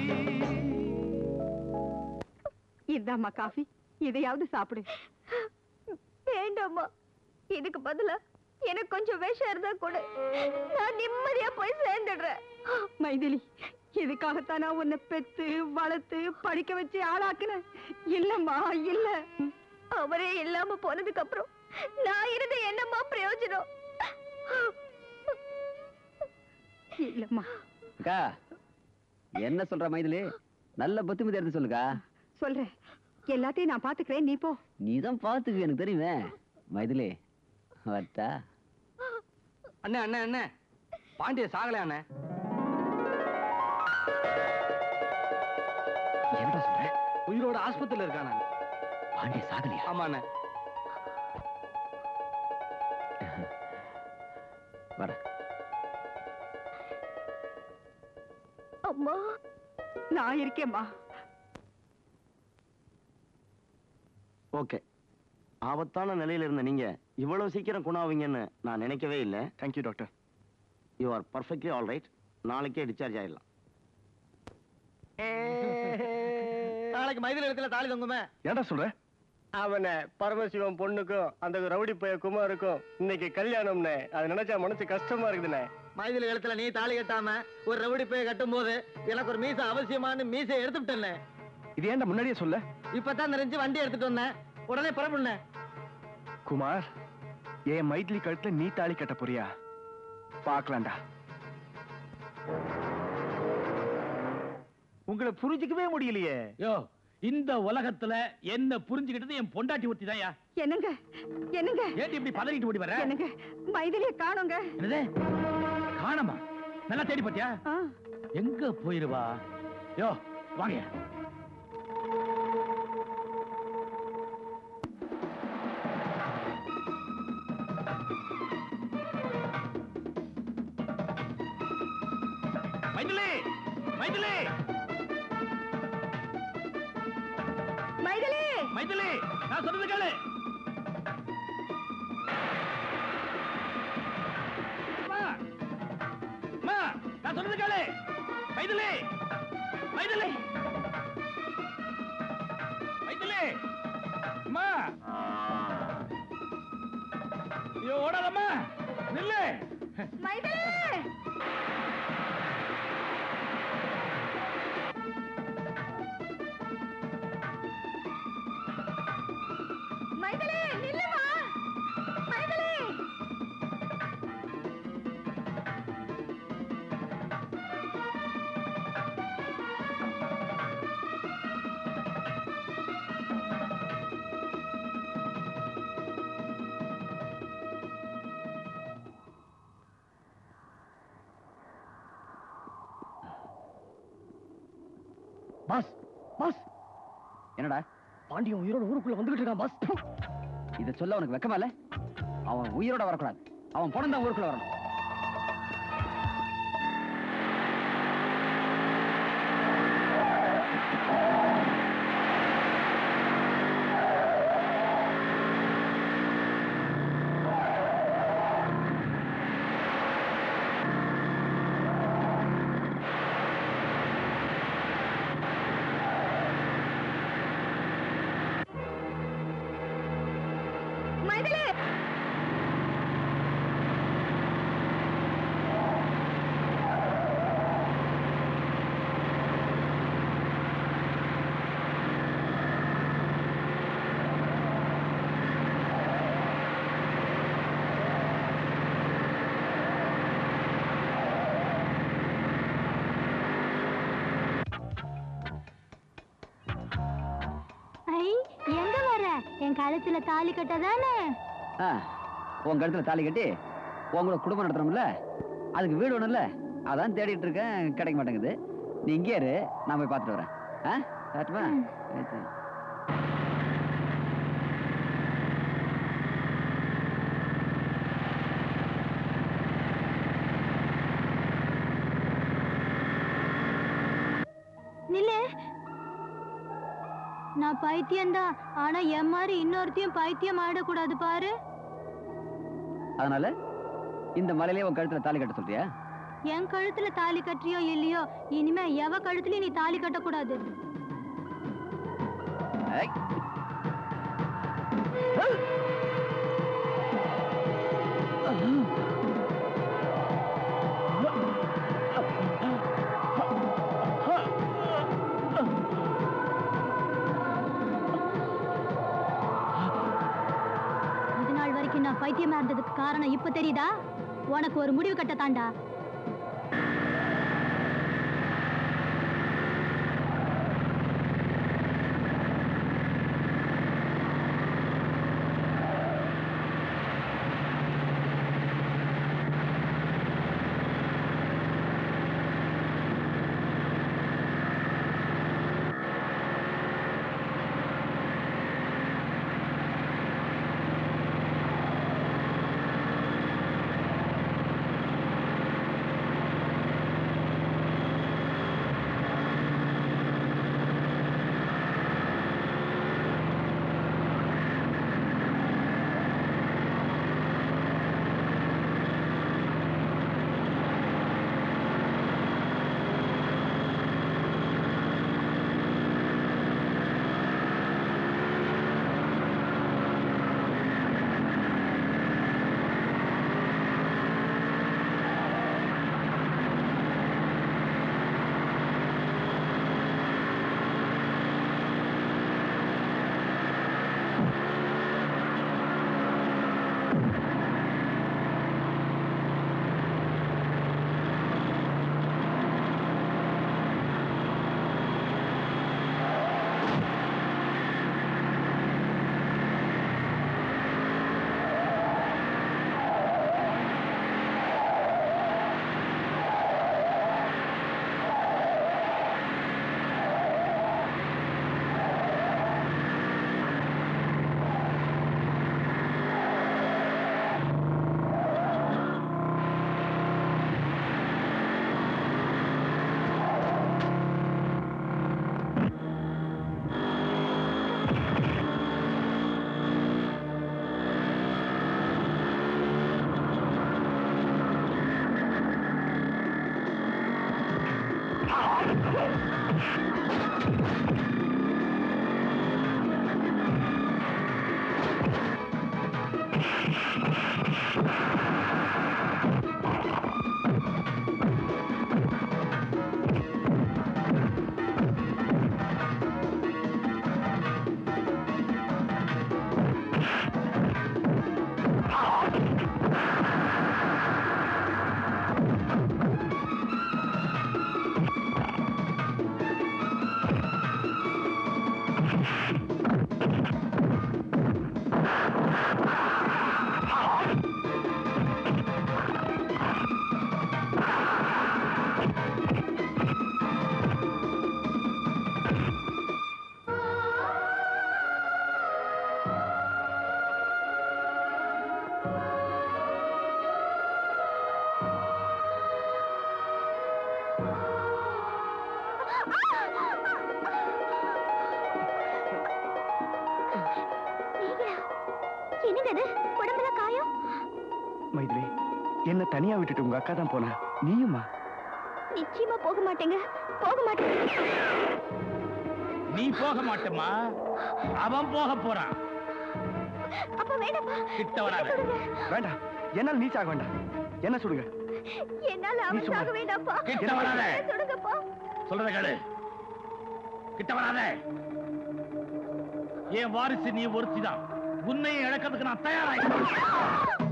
இதாம்மா காஃபி இதையாவது சாப்பிடு வேண்டாம்மா இதுக்கு பதிலா எனக்கு கொஞ்சம் விஷம் இருந்தா கூட நான் நிம்மதியா போய் சேர்ந்துடுறேன் மைதிலி இதுக்காகத்தான் நான் உன்னை பெத்து வளர்த்து படிக்க வச்சு ஆளாக்குனேன் இல்லம்மா இல்ல அவரே இல்லாம போனதுக்கு அப்புறம் நான் இருந்த என்னம்மா பிரயோஜனம் இல்லம்மா அக்கா என்ன சொல்ற மைதிலி நல்ல புத்திமதி எடுத்து சொல்லுக்கா சொல்றேன் எல்லாத்தையும் நான் பாத்துக்கிறேன் நீ போ நீதான் பாத்துக்கு எனக்கு தெரியுமே மைதிலி வட்டா அண்ணே அண்ணே அண்ணே பாண்டிய சாகலையா அண்ணே என்னடா சொல்ற உயிரோட ஆஸ்பத்திரியில இருக்கானே பாண்டிய சாகலையா ஆமா அண்ணே வர அம்மா நான் இருக்கேம்மா ஓகே ஆபத்தான நிலையில இருந்த நீங்க இவ்வளவு சீக்கிரம் குணாவீங்கன்னு நான் நினைக்கவே இல்லை thank you doctor you are perfectly all right நாளைக்கே டிஸ்சார்ஜ் ஆயிடலாம் நாளைக்கு மைதில் இடத்துல தாலி தொங்குமே ஏன்டா சொல்ற அவனை பரமசிவம் பொண்ணுக்கும் அந்த ரவுடி பைய குமாருக்கும் இன்னைக்கு கல்யாணம்னே அதை நினைச்சா மனசு கஷ்டமா இருக்குதுண்ணே மைதில் இடத்துல நீ தாலி கட்டாம ஒரு ரவுடி போய் கட்டும் போது எனக்கு ஒரு மீசை அவசியமான மீசை எடுத்து விட்டேன் இது ஏன்டா முன்னாடியே சொல்ல இப்பதான் தெரிஞ்சு வண்டி எடுத்துட்டு வந்தேன் உடனே புறப்படுனேன் குமார் என் மைத்திலி கழுத்துல நீ தாலி கட்ட போறியா பார்க்கலாம்டா உங்களை புரிஞ்சுக்கவே முடியலையே யோ இந்த உலகத்துல என்ன புரிஞ்சுக்கிட்டது என் பொண்டாட்டி ஒத்தி தான்யா என்னங்க என்னங்க ஏன் இப்படி பதறிட்டு ஓடி வர என்னங்க மைதிலிய காணோங்க என்னது காணமா நல்லா தேடி பாத்தியா ஆ, எங்க போயிருவா யோ வாங்க மைதிலி மைதிலி மைதிலி மைதிலி நான் சொல்றது கேளு அம்மா, அம்மா, நான் சொல்றது கேளு மைதிலி மைதிலி மைதிலி அம்மா ஐயோ ஓடாதம்மா நில்லு மைதிலி பாஸ் பாஸ் என்னடா பாண்டியன் உயிரோட ஊருக்குள்ள வந்துகிட்டு இருக்கான் பாஸ் இத சொல்ல உனக்கு வெக்கமா இல்ல அவன் உயிரோட வரக்கூடாது அவன் பணம் தான் ஊருக்குள்ள வரணும் மைதிலி ஐ எங்க வர என் கழுத்துல தாலி கட்டதானே ஆ, உன் கழுத்துல தாலி கட்டி உங்களோட குடும்பம் நடத்தணும்ல அதுக்கு வீடு ஒண்ணும்ல அதான் தேடிட்டு இருக்கேன் கிடைக்க மாட்டேங்குது நீ இங்கே இரு நான் போய் பார்த்துட்டு வரேன் ஆ காட்டுமா சரி. நில்லு நான் பைத்தியம்தான் ஆனா என் மாதிரி இன்னொருத்தையும் பைத்தியம் ஆடக்கூடாது பாரு அதனால இந்த மலையிலே உன் கழுத்துல தாலி கட்ட சொல்றியா என் கழுத்துல தாலி கட்டுறியோ இல்லையோ இனிமே எவ கழுத்துலயும் நீ தாலி கட்டக்கூடாது ஏய். இது நாள் வரைக்கும் நான் பைத்தியமா இருந்ததுக்கு காரணம் இப்ப தெரியுதா உனக்கு ஒரு முடிவு கட்ட தாண்டா ஆ என்னது உடம்புல காயம் மைதிலி என்ன தனியா விட்டுட்டு உங்க அக்கா தான் போனா நீயுமா நிச்சயமா போக மாட்டேங்க போக மாட்டேங்க நீ போக மாட்டேமா அவன் போக போறான் அப்ப வேண்டாப்பா கிட்ட வராத வேண்டாம் என்னால் நீ சாக வேண்டாம் என்ன சொல்லுங்க என்னால நீ அவன் சும்மா சாக வேண்டாப்பா கிட்ட வராத சொல்லுங்கப்பா சொல்றத கேளு கிட்ட வராத என் வாரிசு நீ ஒருத்திதான் உன்னையும் இழக்கிறதுக்கு நான் தயாராக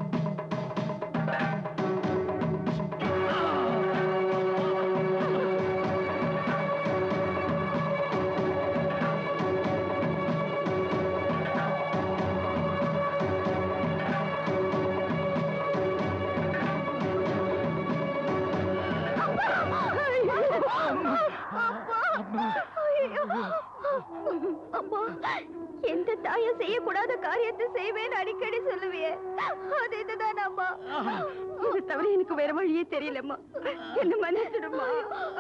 அப்பா எந்த தாயும் செய்யக்கூடாத காரியத்தை செய்வேன்னு அடிக்கடி சொல்லுவியே அது இதுதான் அம்மா இது தவிர எனக்கு வேற வழியே தெரியலம்மா என்ன மன்னிச்சிடுமா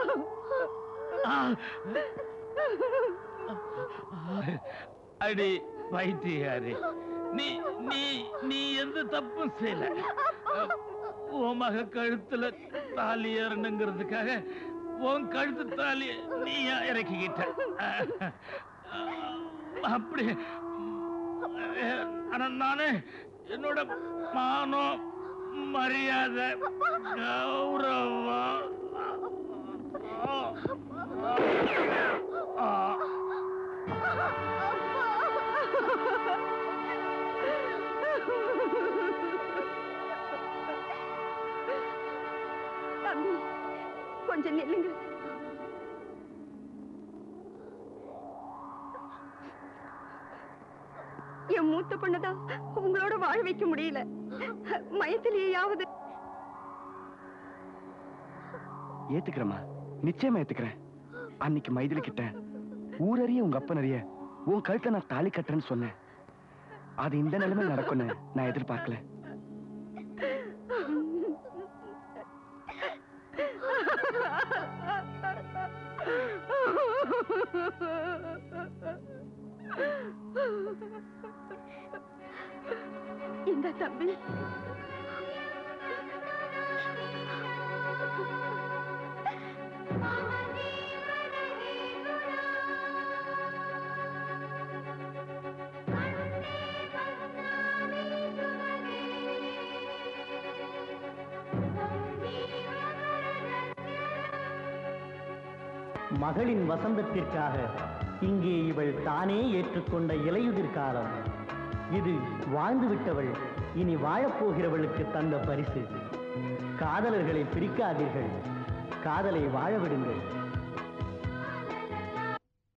அடி பைத்தியாரு நீ நீ நீ எந்த தப்பும் செய்யல உன் மக கழுத்துல தாலி ஏறணுங்கிறதுக்காக உன் கழுத்து தாலி நீ இறக்கிக்கிட்ட அப்படி ஆனா நானு என்னோட மானம் மரியாதை கௌரவம் ஆ தம்பி கொஞ்சம் நில்லுங்க என் மூத்த பொண்ணுதான் உங்களோட வாழ வைக்க முடியல மயத்திலேயாவது ஏத்துக்கிறேம்மா நிச்சயமா ஏத்துக்கிறேன் அன்னைக்கு மைதிலி கிட்ட ஊரறிய உங்க அப்பனறிய உன் கழுத்தை நான் தாலி கட்டுறேன்னு சொன்னேன் அது இந்த நிலைமை நடக்கும்னு நான் எதிர்பார்க்கல இந்த தம்பி மகளின் வசந்தத்திற்காக இங்கே இவள் தானே ஏற்றுக்கொண்ட இலையுதிர் காலம் இது வாழ்ந்துவிட்டவள் இனி வாழப்போகிறவளுக்கு தந்த பரிசு காதலர்களை பிரிக்காதீர்கள் காதலை வாழ விடுங்கள்